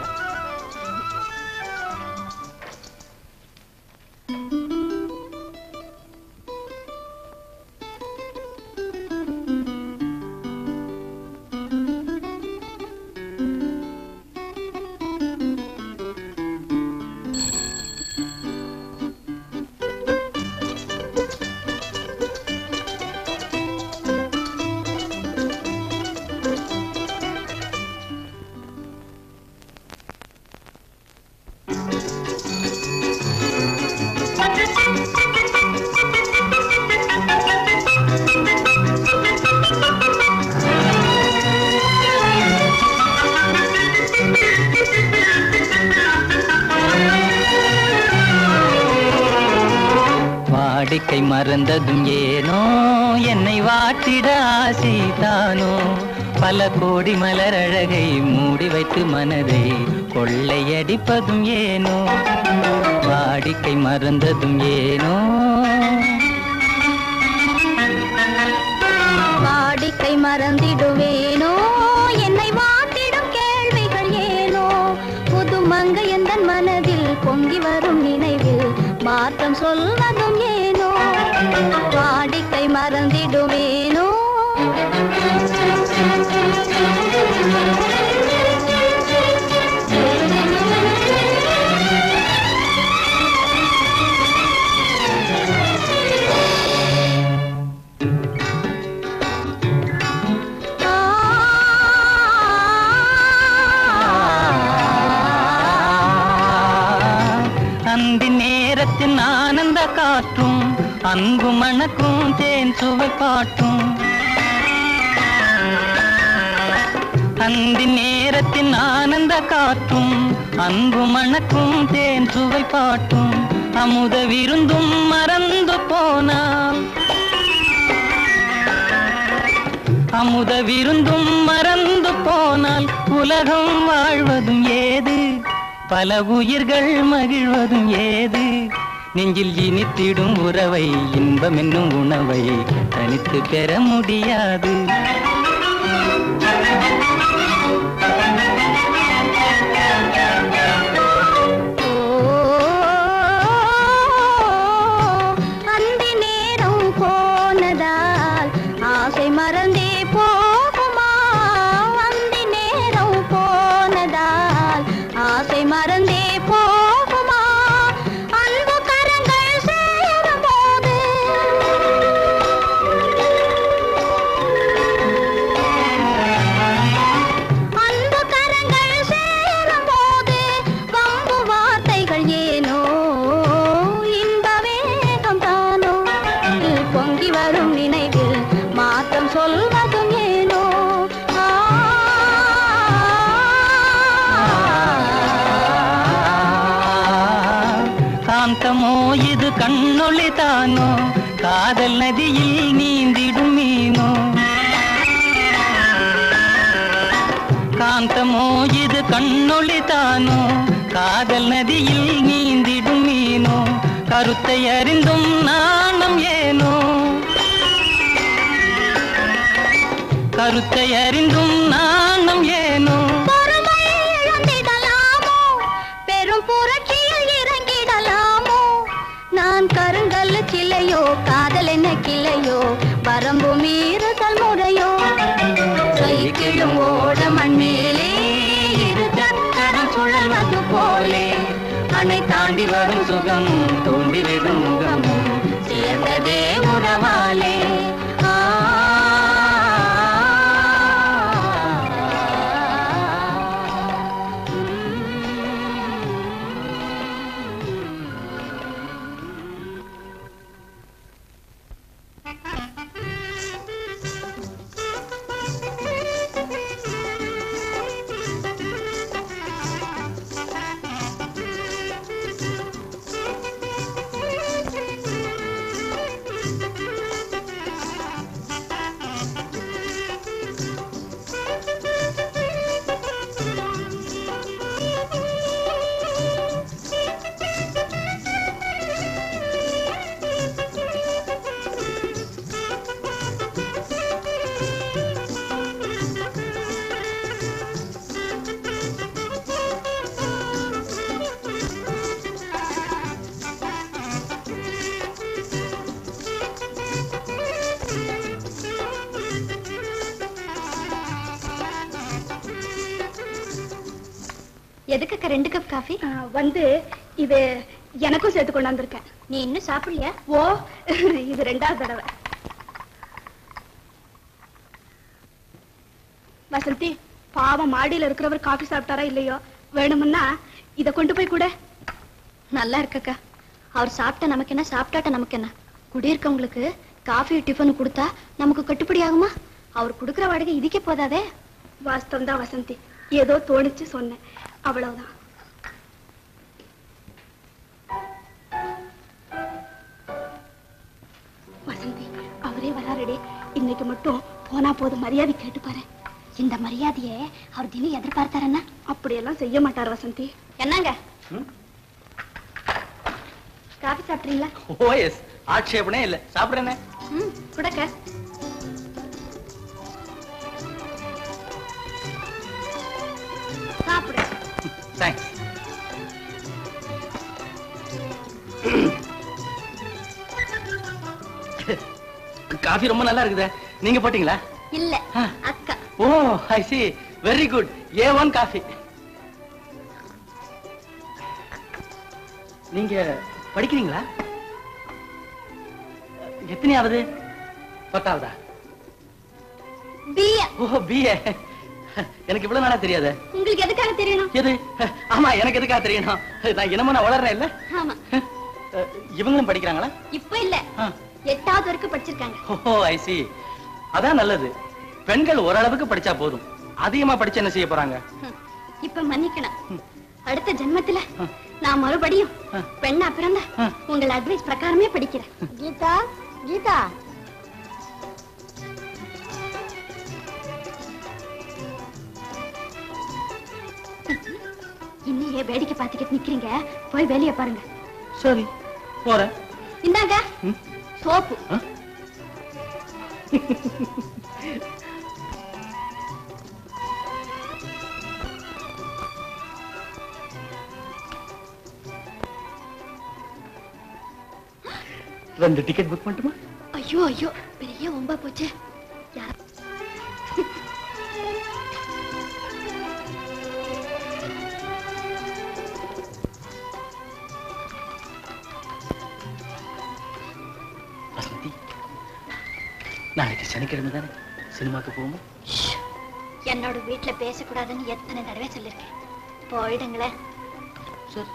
வாடிக்கை மறந்ததும் ஏனோ என்னை வாட்டிட ஆசைதானோ பல கோடி மலர் அழகை மூடி வைத்து மனதை கொள்ளையடிப்பதும் ஏனோ வாடிக்கை மறந்ததும் ஏனோ வாடிக்கை மறந்திடுவேனோ என்னை வாட்டிடும் கேள்விகள் ஏனோ புது மங்கை எந்தன் மனதில் பொங்கி வரும் நினைவில் மாற்றம் சொல்வதும் ஏனோ வாடிக்கை மறந்திடுவேனோ அந்தி நேரத்தின் ஆனந்த காற்றும் அன்பு மணக்கும் தேன் சுவை பாட்டும் அந்தி நேரத்தின் ஆனந்த காற்றும் அன்பு மணக்கும் தேன் சுவை பாட்டும் அமுத விருந்தும் மறந்து போனால் அமுத விருந்தும் மறந்து போனால் உலகம் வாழ்வதும் ஏது பல உயிர்கள் மகிழ்வதும் ஏது நெஞ்சில் இனித்திடும் உறவை இன்பம் என்னும் உணவை தனித்து பெற முடியாது அந்தி நேரம் போனதால் ஆசை மறந்தே போகுமா அந்தி நேரம் போனதால் ஆசை மறந்தே போகுமா அன்பு கரங்கள் சேரும் போது அன்பு கரங்கள் சேரும் போது வம்பு வார்த்தைகள் ஏனோ இன்ப வேகம் தானோ பொங்கி வரும் நினைவில் மாற்றம் சொல்வதும் ஏனோ ஆ. காந்தமோ இது கண்ணொளி தானோ காதல் நதியில் நீந்திடும் மீனோ காந்தமோ இது கண்ணொளி தானோ காதல் நதியில் நீந்திடும் மீனோ கருத்தை அறிந்தும் நாணம் ஏனோ கருத்தை அறிந்தும் நாணம் ஏனோ பொறுமை இழந்திடலாமோ பெரும் புரட்சியில் இறங்கிடலாமோ நான் கருங்கல் சிலையோ காதல் என்ன கிளையோ வரம்பு மீறுதல் முறையோ சைக்கிளும் ஓட மண்மேலே இரு சக்கரம் சுழல்வது போலே அணை தாண்டி வரும் சுகம் தோண்டிவிடும் முகமும் சேர்ந்ததே உறவாலே எதுக்குக்கா ரெண்டு கப் காஃபி வந்து இது எனக்கும் சேர்த்து கொண்டாந்துருக்கேன் நீ இன்னும் சாப்பிடலையா ஓ இது ரெண்டாவது தடவை வசந்தி பாவம் மாடியில இருக்கிறவர் காஃபி சாப்பிட்டாரா இல்லையோ வேணுமுன்னா இத கொண்டு போய் கூட நல்லா இருக்கக்கா அவர் சாப்பிட்டா நமக்கு என்ன சாப்பிட்டாட்ட நமக்கு என்ன குடியிருக்கவங்களுக்கு காஃபி டிஃபன் கொடுத்தா நமக்கு கட்டுப்படி ஆகுமா அவர் கொடுக்குற வாடகை இதுக்கே போதாதே வாஸ்தவம் தான் வசந்தி ஏதோ தோணுச்சு சொன்னேன் அவ்வளவுதான் வசந்தி அவரே வராருடி இன்னைக்கு மட்டும் போனா போதும் மரியாதை கேட்டு பாரு இந்த மரியாதையை அவர் தினம் எதிர்பார்த்தாருன்னா அப்படியெல்லாம் செய்ய மாட்டார் வசந்தி என்னங்க காபி சாப்பிட்றீங்களா ஓ எஸ் ஆட்சேபனே இல்ல சாப்பிடுறேனே ம் குடக்க சாப்பிடு தேங்க்ஸ் காஃபி ரொம்ப நல்லா இருக்குதே நீங்க போட்டீங்களா இல்ல ஆ. அக்கா oh I see very good A one coffee நீங்க படிக்கிறீங்களா எத்தனையாவது பத்தாவதா பிஏ ஓ பிஏ எனக்கு இவ்வளவு நாளா தெரியாதே உங்களுக்கு எதுக்காக தெரியணும் எது ஆமா எனக்கு எதுக்காக தெரியணும் நான் என்னமோ நான் வளர்றேன் இல்ல ஆமா இவங்களும் படிக்கிறாங்களா இப்ப இல்ல ஆ. எட்டாவது வரைக்கும் படிச்சிருக்காங்க ஓ ஐ சி அதான் நல்லது பெண்கள் ஓரளவுக்கு படிச்சா போதும் அதிகமா படிச்சு என்ன செய்ய போறாங்க ஹம். இப்ப மன்னிக்கணும் அடுத்த ஜென்மத்துல நான் மறுபடியும் பெண்ணா பிறந்த உங்கள் அட்வைஸ் பிரகாரமே படிக்கிறேன் கீதா கீதா இன்னும் ஏன் வேடிக்கை பார்த்துக்கிட்டு நிக்கிறீங்க போய் வேலையை பாருங்க சரி போறேன் இந்தாங்க ம். சோப்பு ஆ? ரெண்டு டிக்கெட் புக் பண்ணட்டுமா ஐயோ ஐயோ பெரிய ஒம்பா போச்சு யார வசந்தி நாளைக்கு சனிக்கிழமை தானே சினிமாக்கு போவோமா என்னோட வீட்டுல பேசக்கூடாதுன்னு எத்தனை தடவை சொல்லிருக்கேன் போயிடுங்களேன் சரி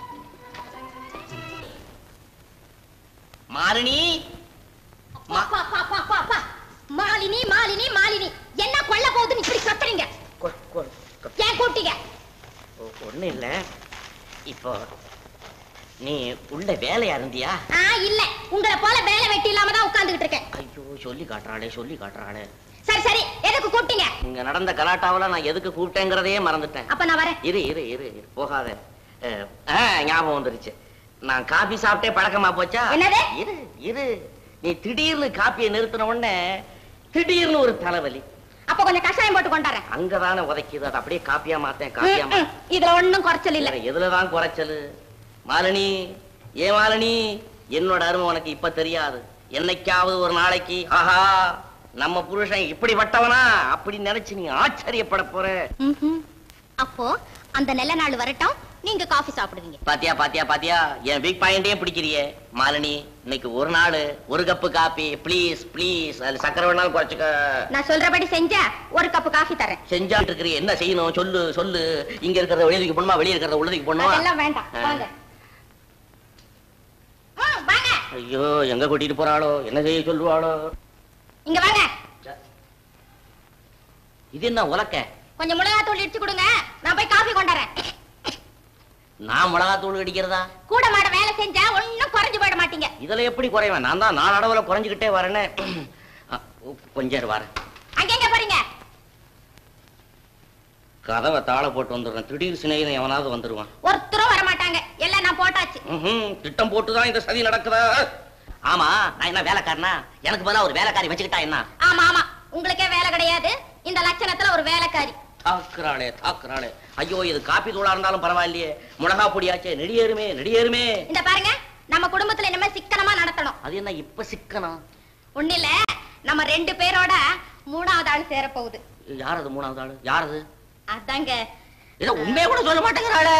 மாலினி மா- பா, பா, பா, பா, பா. மாலினி மாலினி மாலினி என்ன கொல்ல போகுதுன்னு இப்படி கத்துறீங்க கொ- கொ- கொ- ஏன் கூட்டிங்க ஒ- ஒண்ணும் இல்ல இப்போ நீ உள்ள வேலையா இருந்தியா ஆ இல்ல உங்களை போல வேலை வெட்டி இல்லாம தான் உட்கார்ந்துகிட்டு இருக்கேன் ஐயோ சொல்லி காட்டுறாளே சொல்லி காட்டுறாளே சரி சரி எதுக்கு கூப்பிட்டீங்க இங்க நடந்த கலாட்டாவுல நான் எதுக்கு கூப்பிட்டேங்கிறதையே மறந்துட்டேன் அப்ப நான் வரேன் இரு இரு இரு இரு, போகாத அஹ், ஆ, ஞாபகம் வந்துருச்சு நான் காபி சாப்பிட்டே பழக்கமா போச்சா என்னது? இரு இரு நீ திடீர்னு காப்பியை நிறுத்தின உடனே திடீர்னு ஒரு தலைவலி அப்ப கொஞ்சம் கஷாயம் போட்டு கொண்டாறேன் அங்கதானே உதைக்குது அதை அப்படியே காப்பியா மாத்தேன் காப்பியா ம், ம். இதுல ஒண்ணும் குறைச்சல் இல்ல வேற எதுலதான் குறைச்சலு மாலினி ஏ மாலினி என்னோட அருமை உனக்கு இப்ப தெரியாது என்னைக்காவது ஒரு நாளைக்கு ஆஹா நம்ம புருஷன் இப்படிப்பட்டவனா அப்படி நினைச்சு நீ ஆச்சரியப்பட போற ம்ஹும். அப்போ அந்த நல்ல நாள் வரட்டும் நீங்க காஃபி சாப்பிடுவீங்க பாத்தியா பாத்தியா பாத்தியா என் வீக் பாயிண்டே பிடிக்கிறியே மாலினி இன்னைக்கு ஒரு நாள் ஒரு கப்பு காப்பி ப்ளீஸ் ப்ளீஸ் அது சக்கரை வேணாலும் குறைச்சுக்க நான் சொல்றபடி செஞ்சா ஒரு கப்பு காஃபி தரேன் செஞ்சாட்டு இருக்கிற என்ன செய்யணும் சொல்லு சொல்லு இங்க இருக்கிறத வெளியே போடணுமா வெளியே இருக்கிறத உள்ளதுக்கு போடணுமா அதெல்லாம் வேண்டாம் ஆ. வாங்க ம், வாங்க ஐயோ எங்க கூட்டிட்டு போறாளோ என்ன செய்ய சொல்லுவாளோ இங்க வாங்க இது என்ன உலக்க கொஞ்சம் மிளகாத்தூள் இடிச்சு கொடுங்க நான் போய் காஃபி கொண்டாறேன் நான் மிளகாத்தூள் அடிக்கிறதா கூட மாட வேலை செஞ்சா ஒண்ணும் குறைஞ்சு போயிட மாட்டீங்க இதுல எப்படி குறைவேன் நான் தான் நாளடவுல குறைஞ்சுக்கிட்டே வரேனே அ, கொஞ்சம் இரு வரேன் அங்கெங்க போறீங்க கதவை தாள போட்டு வந்துடுறேன் திடீர் சிநேகிதன் எவனாவது வந்துருவான் ஒருத்தரும் வர மாட்டாங்க எல்லாம் நான் போட்டாச்சு ம்ஹும், திட்டம் போட்டுதான் இந்த சதி நடக்குதா ஆமா நான் என்ன வேலைக்காரனா எனக்கு பதிலா ஒரு வேலைக்காரி வச்சுக்கிட்டா என்ன ஆமா ஆமா உங்களுக்கே வேலை கிடையாது இந்த லட்சணத்துல ஒரு வேலைக்காரி தாக்குறாளே தாக்குறாளே ஐயோ இது காப்பி தூளா இருந்தாலும் பரவாயில்லையே மிளகா பொடியாச்சே நெடியேறுமே நெடியேறுமே இந்த பாருங்க நம்ம குடும்பத்துல இனிமே சிக்கனமா நடத்தணும் அது என்ன இப்ப சிக்கனம் ஒண்ணு இல்ல நம்ம ரெண்டு பேரோட மூணாவது ஆள் சேர போகுது யார் அது மூணாவது ஆளு யார் அது அதாங்க இதை உண்மையை கூட சொல்ல மாட்டேங்கிறாளே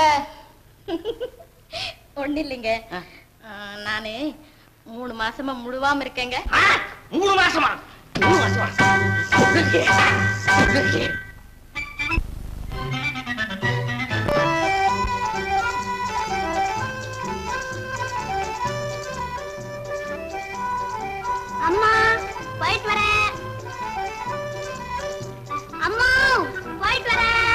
ஒண்ணு இல்லைங்க ஆ. ஆ, நானு மூணு மாசமா முழுவாம இருக்கேங்க ஆ, மூணு மாசமா மூணு மாசமா சொல்லுங்க, சொல்லுங்க. அம்மா போயிட்டு வரேன் அம்மா போயிட்டு வரேன்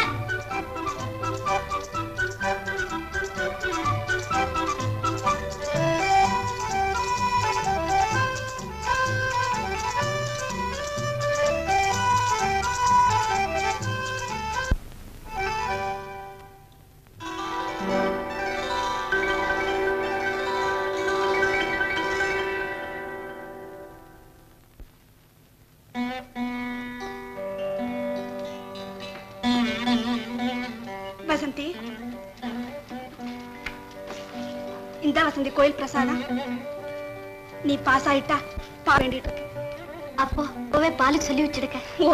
இந்த வசந்தி கோயில் பிரசாதம் நீ பாஸ் ஆயிட்டா பா வேண்டிட்டு இருக்கு. அப்போ போவே பாலுக்கு சொல்லி வச்சிருக்க ஓ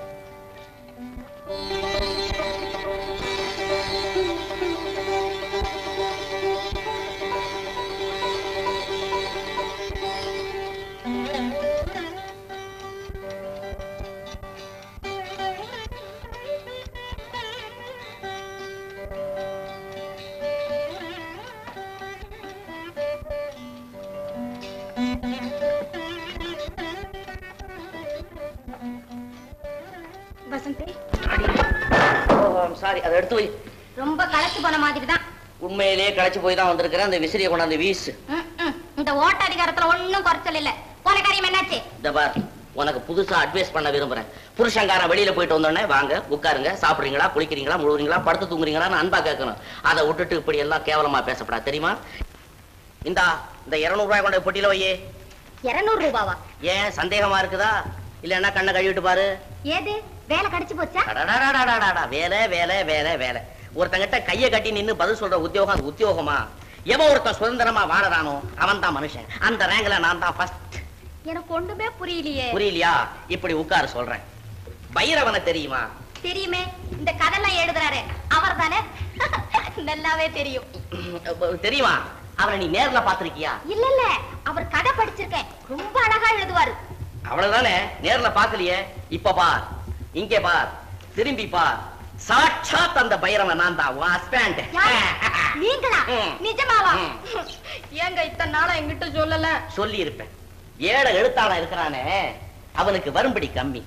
வசந்தி சாரி அதை எடுத்து வை ரொம்ப களைச்சு போன மாதிரி தான் உண்மையிலேயே களைச்சு போய் தான் வந்திருக்கிறேன் அந்த விசிறியை கொண்டாந்து வீசு இந்த ஓட்ட அதிகாரத்துல ஒண்ணும் குறைச்சல் இல்ல போன காரியம் என்னாச்சு இந்த பார் உனக்கு புதுசா அட்வைஸ் பண்ண விரும்புறேன் புருஷங்காரன் வெளியில போயிட்டு வந்தோடனே வாங்க உட்காருங்க சாப்பிடுறீங்களா குளிக்கிறீங்களா முழுகுறீங்களா படுத்து தூங்குறீங்களான்னு அன்பா கேட்கணும் அதை விட்டுட்டு இப்படி எல்லாம் கேவலமா பேசப்படாது தெரியுமா இந்தா இந்த 200 ரூபாய் கொண்ட பொட்டியில வையே இருநூறு ரூபாவா ஏன் சந்தேகமா இருக்குதா இல்லன்னா கண்ணை கழுவிட்டு பாரு ஏது வேலை கடிச்சு போச்சா அடடடடடடடா, வேலை வேலை வேலை வேலை ஒருத்தங்கிட்ட கைய கட்டி நின்னு பதில் சொல்ற உத்தியோகம் அது உத்தியோகமா எவன் ஒருத்தன் சுதந்திரமா வாழறானோ அவன் தான் மனுஷன் அந்த ரேங்க்ல நான் தான் ஃபர்ஸ்ட் எனக்கு ஒண்ணுமே புரியலையே புரியலையா இப்படி உட்கார சொல்றேன் பைரவனை தெரியுமா தெரியுமே இந்த கதைலாம் எழுதுறாரு அவர் தானே நல்லாவே தெரியும் தெரியுமா அவனை நீ நேர்ல பாத்திருக்கியா இல்ல இல்ல அவர் கதை படிச்சிருக்கேன் ரொம்ப அழகா எழுதுவாரு அவ்வளவுதானே நேர்ல பாக்கலையே இப்ப பார் இங்கே பார் திரும்பி பார் சாட்சாத் அந்த பைரவன் நான் தான் உன் husband. யாரு? நீங்களா ம். நிஜமாவா ம். ஏங்க இத்தனை நாளா என்கிட்ட சொல்லல சொல்லி இருப்பேன் ஏழை எழுத்தாளன் இருக்கிறானே அவனுக்கு வரும்படி கம்மி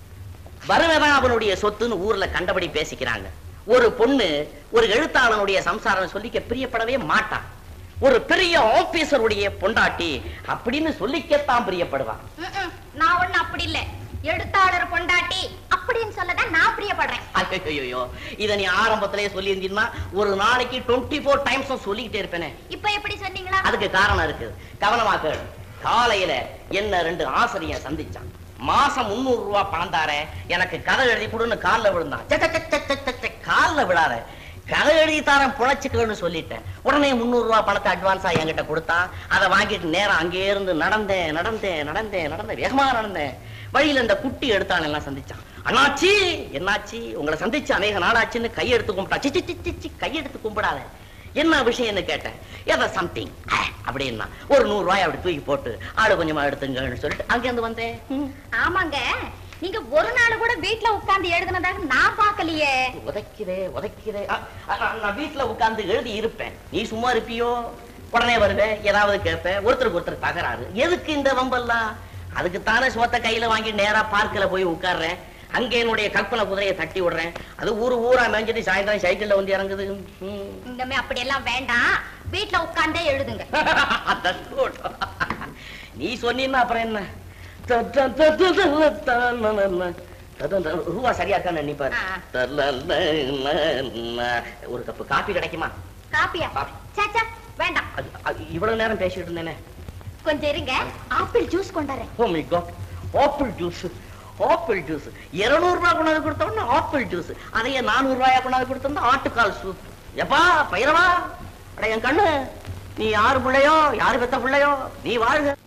வருவன் அவனுடைய சொத்துன்னு ஊர்ல கண்டபடி பேசிக்கிறாங்க ஒரு பொண்ணு ஒரு எழுத்தாளனுடைய சம்சாரம் சொல்லிக்க பிரியப்படவே மாட்டான் ஒரு பெரிய ஆபீசருடைய பொண்டாட்டி அப்படின்னு சொல்லிக்கத்தான் பிரியப்படுவான் ம்ம். நான் ஒண்ணு அப்படி இல்ல எழுத்தாளர் பொண்டாட்டி அப்படின்னு சொல்லதான் நான் பிரியப்படுறேன் ஐயோ இத நீ ஆரம்பத்திலேயே சொல்லி ஒரு நாளைக்கு டுவெண்ட்டி ஃபோர் டைம்ஸ் சொல்லிக்கிட்டே இருப்பேனே இப்ப எப்படி சொன்னீங்களா அதுக்கு காரணம் இருக்கு கவனமா கேளு காலையில என்ன ரெண்டு ஆசிரியர் சந்திச்சான் மாசம் முந்நூறு ரூபாய் பணம் தாரேன் எனக்கு கதை எழுதி கொடுன்னு கால்ல விழுந்தான் சே, சே, சே, சே, சே, சே, சே, கால்ல விழாத கதை எழுதி தாரேன் புழைச்சுக்கணும்னு சொல்லிட்டேன் உடனே முந்நூறு ரூபாய் பணத்தை அட்வான்ஸா என்கிட்ட கொடுத்தான் அதை வாங்கிட்டு நேரம் அங்கே இருந்து நடந்தேன் நடந்தேன் நடந்தேன் நடந்தேன் வேகமா நடந்தேன் வழியில இந்த குட்டி எடுத்தான் எல்லாம் சந்திச்சான் அண்ணாச்சி என்னாச்சு உங்களை சந்திச்சு அநேக நாளாச்சுன்னு கையெடுத்து கும்பிட்டா சி, சி, சி, சி, சி, கையெடுத்து கும்பிடாத என்ன விஷயம்னு கேட்டேன் ஏதோ சம்திங் அப்படின்னா ஒரு நூறு ரூபாய் அப்படி தூக்கி போட்டு ஆடு கொஞ்சமா எடுத்துங்கன்னு சொல்லிட்டு அங்கேருந்து வந்தேன் ம். ஆமாங்க நீங்க ஒரு நாள் கூட வீட்ல உட்கார்ந்து எழுதுனதாக நான் பார்க்கலையே உதைக்குதே உதைக்குதே அ, அ, அ, நான் வீட்டுல உட்கார்ந்து எழுதி இருப்பேன் நீ சும்மா இருப்பியோ உடனே வருவேன் ஏதாவது கேட்பேன் ஒருத்தருக்கு ஒருத்தர் தகராறு எதுக்கு இந்த வம்பெல்லாம் அதுக்கு தானே சோத்த கையில வாங்கி நேரா பார்க்கில் போய் உட்கார்றேன் அங்க என்னுடைய கற்பனை குதிரையை தட்டி விடுறேன் அது ஊரு ஊரா மேய்ஞ்சிட்டு சாயந்தரம் சைக்கிள்ல வந்து இறங்குது ம். இந்தமே அப்படி எல்லாம் வேண்டாம் வீட்ல உட்கார்ந்தே எழுதுங்க That's good. நீ சொன்னீன்னா அப்புறம் என்ன த, த, த, த, த, ல, த, ந, ந, ந. த, த, த. ரூபா சரியா இருக்கான்னு நினைப்பாரு ஆ. த, ல, ல, ல, ல. ஒரு கப்பு காபி கிடைக்குமா காப்பியா காப்பி. சாச்சா வேண்டாம் அது, அது இவ்வளவு நேரம் பேசிட்டு இருந்தேனே கொஞ்சம் இருங்க ஆப்பிள் ஜூஸ் கொண்டாறேன் oh my god apple juice apple juice இருநூறு ரூபாய் கொண்டாந்து கொடுத்தோம்னா ஆப்பிள் ஜூஸ் அதையே நானூறு ரூபாயா கொண்டாந்து கொடுத்தோம்னா ஆட்டுக்கால் சூப் எப்பா பைரவா அட என் கண்ணு நீ யாரு பிள்ளையோ யாரு பெத்த பிள்ளையோ நீ வாழ்க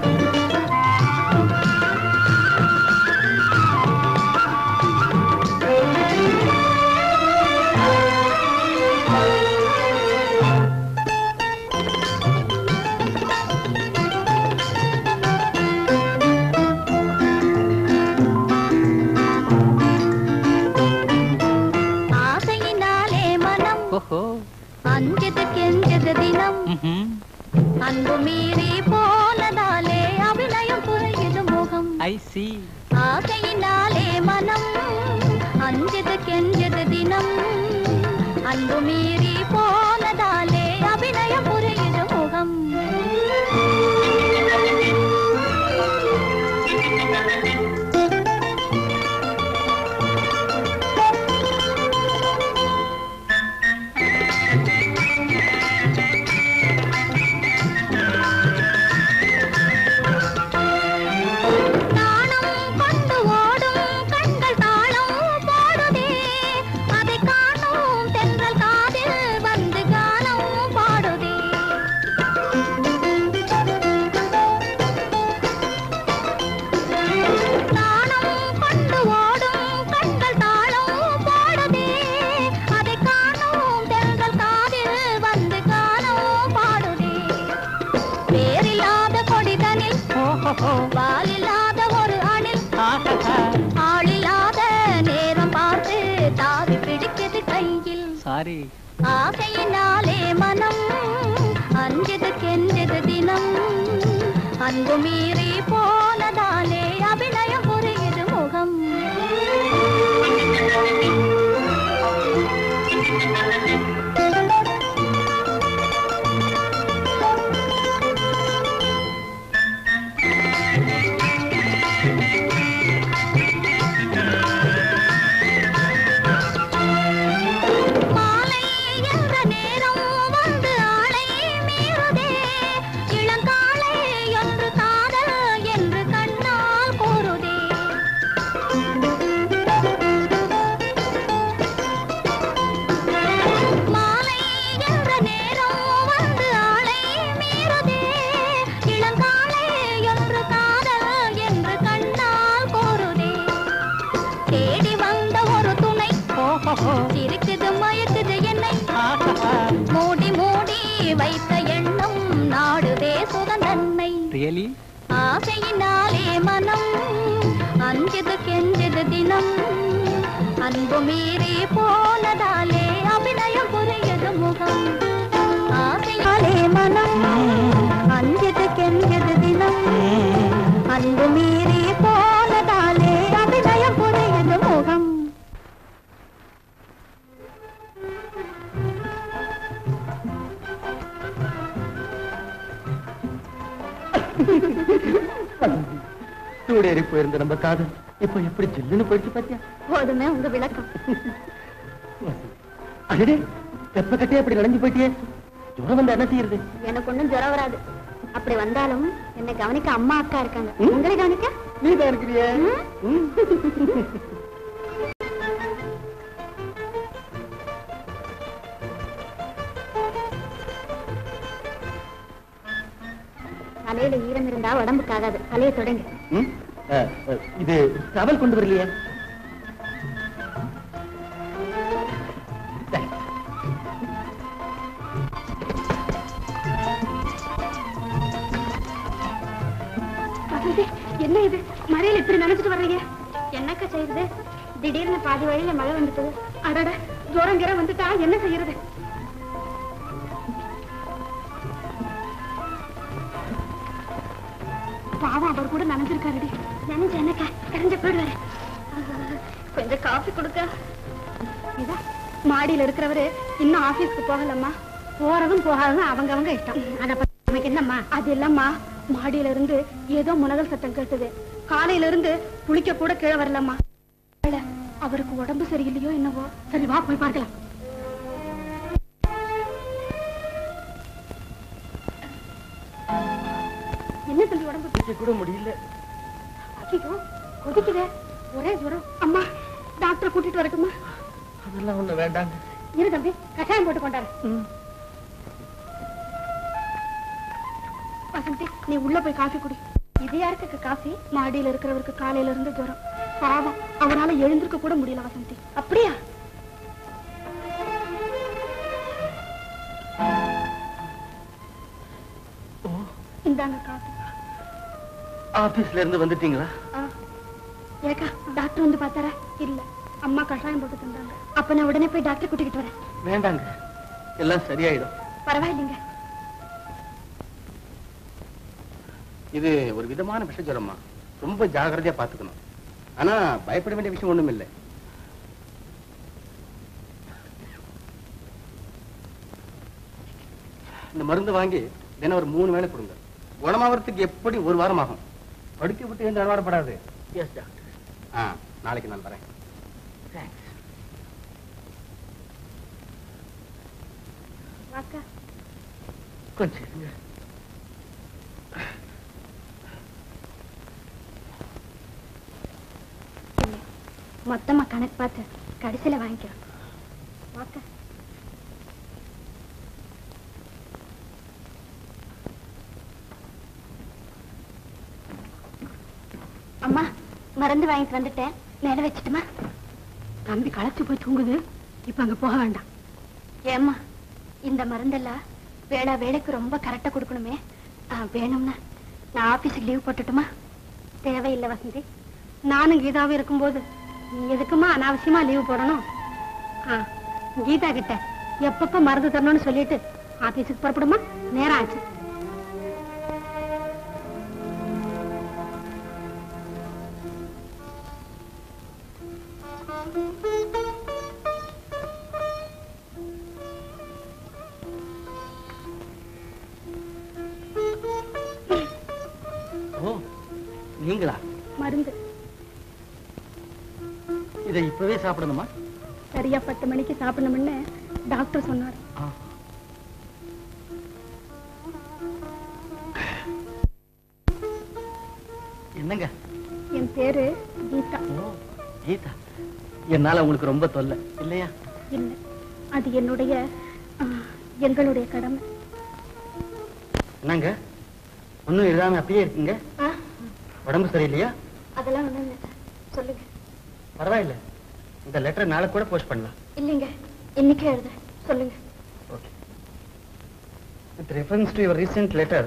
ஆசையினாலே மனம் ஓஹோ அஞ்சது கெஞ்சது தினம் ம்ஹும். அன்பு மீறி போனதாலே அபிநயம் புரியுது முகம் ஐ சி ஆசையினாலே மனம் அஞ்சது கெஞ்சது தினம் அன்பு மீறி போனதாலே அபிநயம் புரியுது முகம் நாணம் கொண்டு ஓடும் கண்கள் தாளம் போடுதே அதை காணும் தென்றல் காதில் வாலில்லாத ஒரு அணில் ஆளில்லாத நேரம் பார்த்து தாவி பிடிக்குது கையில் சாரி ஆசையினாலே மனம் அஞ்சது கெஞ்சது தினம் அன்பு மீறி போனதாலே அபிநயம் புரியுது முகம் மாலை என்ற நேரம் வந்து ஆளை மீறுதே இளங்காலை என்று காதல் என்று கண்ணால் கூறுதே மாலை என்ற நேரம் வந்து ஆளை மீறுதே இளங்காலை என்று காதல் என்று கண்ணால் கூறுதே தேடி வந்த ஒரு துணை சிரிக்குது மயக்குது என்னை மூடி மூடி வைத்த எண்ணம் நாடுதே சுகந்தன்னை ரியலி ஆசையினாலே மனம் அஞ்சது கெஞ்சது தினம் அன்பு மீறி போனதாலே அபிநயம் புரியுது முகம் ஆசையாலே மனம் அஞ்சது கெஞ்சது தினம் அன்பு மீறி போனதாலே அபிநயம் புரியுது முகம் சூடேறி போயிருந்த நம்ம காதல் இப்போ எப்படி ஜில்லுன்னு போயிடுச்சு பாத்தியா போதுமே உங்க விளக்கம் அடடே வெப்ப கட்டே அப்படி நனைஞ்சு போயிட்டியே ஜுரம் வந்தா என்ன செய்யறது எனக்கு ஒண்ணும் ஜுரம் வராது அப்படி வந்தாலும் என்னை கவனிக்க அம்மா அக்கா இருக்காங்க ம்? உங்களை கவனிக்க நீ தான் இருக்கிறியே ம். தலையில ஈரம் இருந்தா உடம்புக்கு ஆகாது தலையை தொடங்க ம்? அஹ், அஹ், இது டவல் கொண்டு வரலையே என்ன இது மழையில இப்படி நினைச்சிட்டு வர்றீங்க என்னக்கா செய்யுது திடீர்னு பாதி வழியில மழை வந்துட்டது அடட ஜோரம் கிரம் வந்துட்டா என்ன செய்யறது பாவம் அவர் கூட நனைஞ்சிருக்காருடி நினைஞ்ச என்னக்கா கரைஞ்ச போயிடுவாரு கொஞ்சம் காஃபி கொடுக்க இதா மாடியில இருக்கிறவரு இன்னும் ஆபீஸ்க்கு போகலம்மா போறதும் போகாததும் அவங்க அவங்க இஷ்டம் அத பத்தி நமக்கு என்னம்மா அது இல்லம்மா மாடியில இருந்து ஏதோ முனகல் சத்தம் கேட்டது காலையில இருந்து குளிக்க கூட கீழே வரலம்மா இல்ல, அவருக்கு உடம்பு சரியில்லையோ என்னவோ சரி வா போய் பார்க்கலாம் என்ன தம்பி உடம்பு குடிக்க கூட முடியல ஐயோ கொதிக்குதே ஒரே ஜுரம் அம்மா டாக்டரை கூட்டிட்டு வரட்டுமா அதெல்லாம் ஒண்ணு வேண்டாங்க இரு தம்பி கஷாயம் போட்டு கொண்டாரு வசந்தி நீ உள்ள போய் காஃபி குடி இது யாருக்கு காஃபி மாடியில இருக்கிறவருக்கு காலையில இருந்து ஜுரம் பாவம் அவரால எழுந்திருக்க கூட முடியல வசந்தி அப்படியா இந்தாங்க காஃபி ஆபீஸ்ல இருந்து வந்துட்டீங்களா ஆ. ஏக்கா டாக்டர் வந்து பார்த்தாரா இல்ல அம்மா கஷாயம் போட்டு தந்தாங்க அப்ப நான் உடனே போய் டாக்டர் கூட்டிக்கிட்டு வரேன் வேண்டாங்க எல்லாம் சரியாயிடும் பரவாயில்லைங்க இது ஒரு விதமான விஷஜரம்மா ரொம்ப ஜாகிரதையா பாத்துக்கணும் ஆனா பயப்பட வேண்டிய விஷயம் ஒண்ணும் இல்லை இந்த மருந்து வாங்கி தினம் ஒரு மூணு வேளை கொடுங்க குணமாகறதுக்கு எப்படி ஒரு வாரம் ஆகும் படுக்க விட்டு எந்த அலவாடப்படாது எஸ் டாக்டர் ஆ நாளைக்கு நான் வரேன் வாக்கா கொஞ்சம் இருங்க. மொத்தமா கணக்கு பார்த்து கடைசியில வாங்கிக்கிறோம் வாக்கா அம்மா மருந்து வாங்கிட்டு வந்துட்டேன் மேல வச்சுட்டுமா தம்பி களைச்சு போய் தூங்குது இப்ப அங்க போக வேண்டாம் ஏம்மா இந்த மருந்தெல்லாம் வேளா வேலைக்கு ரொம்ப கரெக்டா கொடுக்கணுமே ஆ, வேணும்னா நான் ஆபீஸுக்கு லீவ் போட்டுட்டுமா தேவையில்லை வசந்தி நானும் கீதாவும் இருக்கும்போது நீ எதுக்குமா அனாவசியமா லீவ் போடணும் ஆ கீதா கிட்ட எப்பப்ப மருந்து தரணும்னு சொல்லிட்டு ஆபீஸுக்கு புறப்படுமா நேரம் ஆச்சு ஓ நீங்களா மருந்து இதை இப்பவே சாப்பிடணுமா சரியா பத்து மணிக்கு சாப்பிடணும்னு டாக்டர் சொன்னார் என்னங்க என் பேரு கீதா கீதா என்னால உங்களுக்கு ரொம்ப தொல்லை இல்லையா இல்லை அது என்னுடைய ஆ, எங்களுடைய கடமை என்னங்க ஒண்ணும் எழுதாம அப்படியே இருக்குங்க ஆ, உடம்பு சரியில்லையா அதெல்லாம் ஒண்ணும் இல்லை சார் சொல்லுங்க பரவாயில்ல இந்த லெட்டர் நாளை கூட போஸ்ட் பண்ணலாம் இல்லைங்க இன்னைக்கே எழுத சொல்லுங்க with reference to your recent letter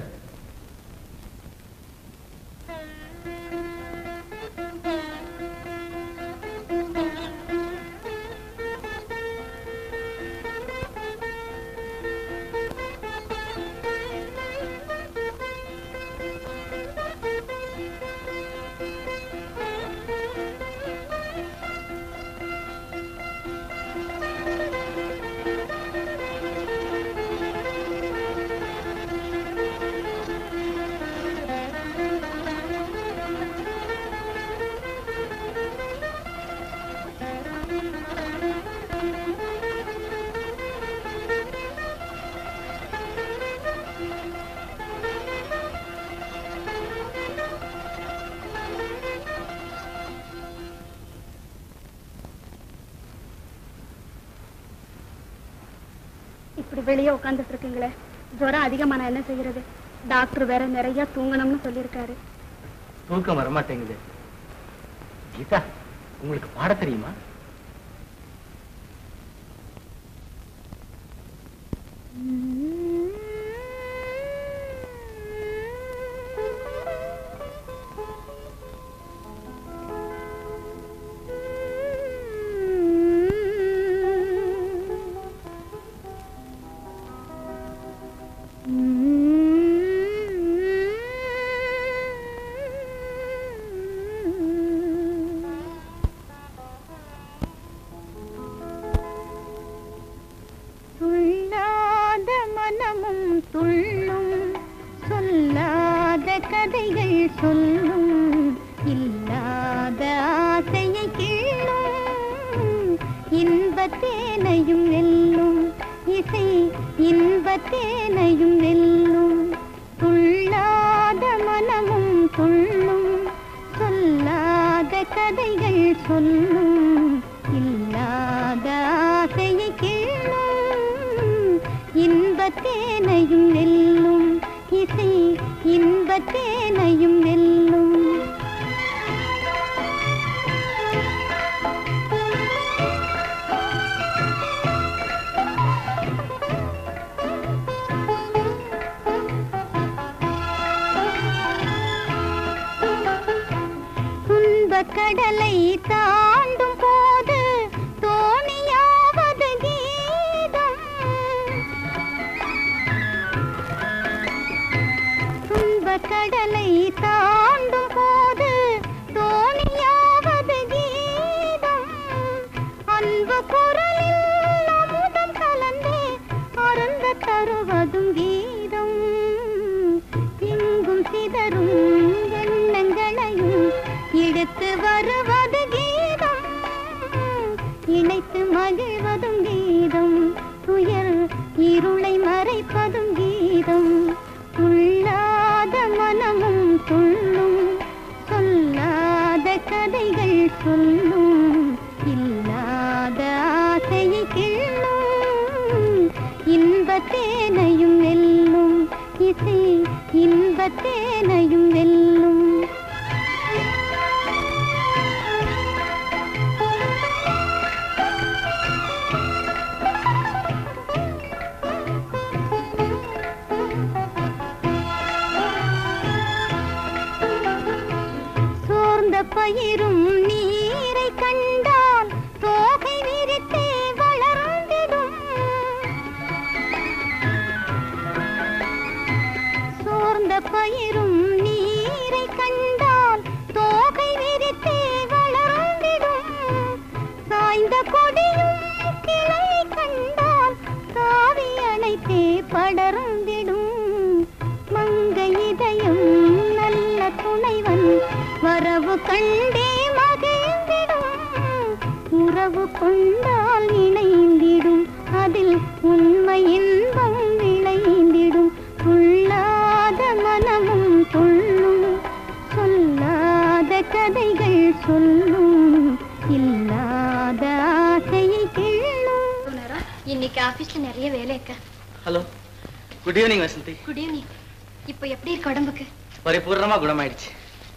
இப்படி வெளியே உட்காந்துட்டு இருக்கீங்களே ஜுரம் அதிகமா நான் என்ன செய்யறது டாக்டர் வேற நிறைய தூங்கணும்னு சொல்லியிருக்காரு தூக்கம் வரமாட்டேங்குது கீதா உங்களுக்கு பாட தெரியுமா துள்ளாத மனமும் துள்ளும் சொல்லாத கதைகள் சொல்லும் இல்லாத ஆசையை கிள்ளும் இன்பத்தேனையும் வெல்லும் இசை இன்பத்தேனையும் வெல்லும் துள்ளாத மனமும் துள்ளும் சொல்லாத கதைகள் சொல்லும் இல்லாத ஆசையை கிள்ளும் இன்பத்தேனையும் வெல்லும் இசை இன்பத்தேனையும் வெல்லும் துன்பக் கடலை தாண்டும் போது தோணியாவது கீதம் துன்பக் கடலை தாண்டும் போது தோணியாவது கீதம் அன்பு குரலில் அமுதம் கலந்தே அருந்த தருவதும் கீதம் எங்கும் சிதறும் எண்ணங்களையும் எடுத்து வருவது கீதம் இணைத்து மகிழ்வதும் கீதம் துயர் இருளை மறைப்பதும் கீதம் துள்ளாத மனமும் துள்ளும் சொல்லாத கதைகள் சொல்லும் இல்லாத ஆசையை கிள்ளும் இன்பத்தேனையும் வெல்லும் இசை இன்பத்தேனையும் வெல்லும் பாயிரும் நீரை கண்டால் தோகை விரித்தே வளர்ந்திடும் சாய்ந்த கொடியும் கிளை கண்டால் காவி அணைத்தே படர்ந்திடும் மங்கை இதயம் நல்ல துணைவன் வரவு கண்டே மகிழ்ந்திடும் உறவு கொண்டால் இணைந்திடும் அதில் உண்மை இன்பம் விளைந்திடும் துள்ளாத மனமும் துள்ளும் சொல்லாத கதைகள் சொல்லும் இல்லாத ஆசையை கிள்ளும் இன்னைக்கு ஆபீஸ்ல நிறைய வேலை இருக்கா hello good evening Vasanthi good evening இப்போ எப்படி இருக்கு உடம்புக்கு பரிபூர்ணமா குணமாயிடுச்சு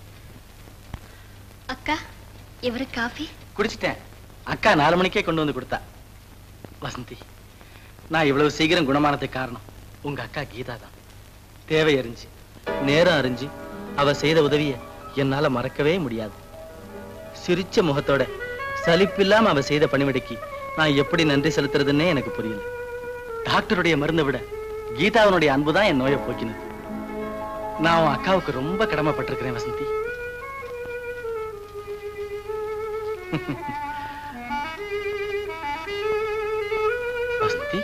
அக்கா இவரு காஃபி குடிச்சிட்டேன் அக்கா நாலு மணிக்கே கொண்டு வந்து கொடுத்தா வசந்தி நான் இவ்வளவு சீக்கிரம் குணமானதுக்கு காரணம் உங்க அக்கா கீதா தான் தேவை அறிஞ்சு நேரம் அறிஞ்சு அவ செய்த உதவிய என்னால மறக்கவே முடியாது சிரிச்ச முகத்தோட சலிப்பில்லாம அவ செய்த பணிவிடைக்கு நான் எப்படி நன்றி செலுத்துறதுன்னே எனக்கு புரியல டாக்டருடைய மருந்தை விட கீதாவினுடைய அன்புதான் என் நோயை போக்கினது நான் உன் அக்காவுக்கு ரொம்ப கடமைப்பட்டிருக்கிறேன் வசந்தி வசந்தி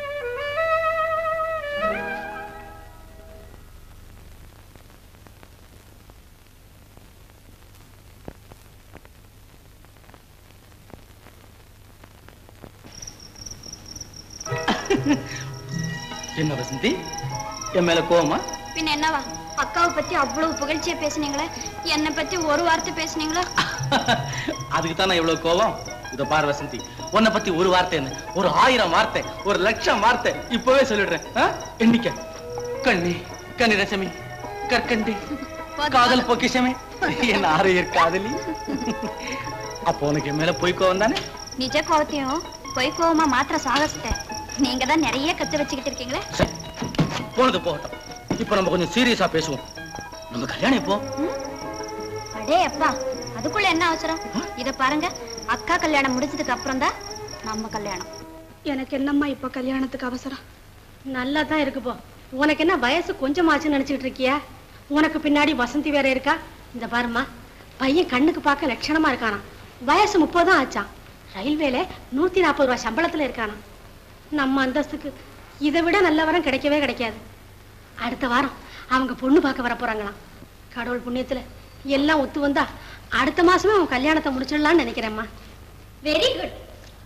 என்ன வசந்தி என் மேல கோவமா பின்ன என்னவா அக்காவை பத்தி அவ்வளவு புகழ்ச்சியா பேசுனீங்களே என்னை பத்தி ஒரு வார்த்தை பேசுனீங்களா அதுக்கு தான் நான் இவ்வளவு கோவம் இத பாரு வசந்தி உன்னை பத்தி ஒரு வார்த்தை என்ன ஒரு ஆயிரம் வார்த்தை ஒரு லட்சம் வார்த்தை இப்பவே சொல்லிடுறேன் ஆ? எண்ணிக்க கண்ணி கண்ணி ரசமி கற்கண்டி காதல் பொக்கிஷமே என் ஆரையர் காதலி அப்போ உனக்கு என் மேல போய் கோவம் தானே நிஜ கோவத்தையும் பொய் கோவமா மாத்திர சாகசத்தை நீங்க தான் நிறைய கத்து வச்சுக்கிட்டு இருக்கீங்களே போனது போகட்டும் இப்போ நம்ம கொஞ்சம் சீரியஸா பேசுவோம் நம்ம கல்யாணம் இப்போ அடே அப்பா அதுக்குள்ள என்ன அவசரம் இத பாருங்க அக்கா கல்யாணம் முடிஞ்சதுக்கு அப்புறம் தான் நம்ம கல்யாணம் எனக்கு என்னம்மா இப்ப கல்யாணத்துக்கு அவசரம் நல்லா தான் இருக்கு போ உனக்கு என்ன வயசு கொஞ்சமாச்சுன்னு நினைச்சிட்டு இருக்கியா உனக்கு பின்னாடி வசந்தி வேற இருக்கா இந்த பாரும்மா பையன் கண்ணுக்கு பார்க்க லட்சணமா இருக்கானா வயசு முப்பதும் ஆச்சான் ரயில்வேல நூத்தி நாற்பது ரூபாய் சம்பளத்துல இருக்கானா நம்ம அந்தஸ்துக்கு இதை விட நல்ல வரம் கிடைக்கவே கிடைக்காது அடுத்த வாரம் அவங்க பொண்ணு பார்க்க வர போறாங்களாம் கடவுள் புண்ணியத்துல எல்லாம் ஒத்து வந்தா அடுத்த மாசமே அவன் கல்யாணத்தை முடிச்சிடலாம்னு நினைக்கிறேம்மா வெரி குட்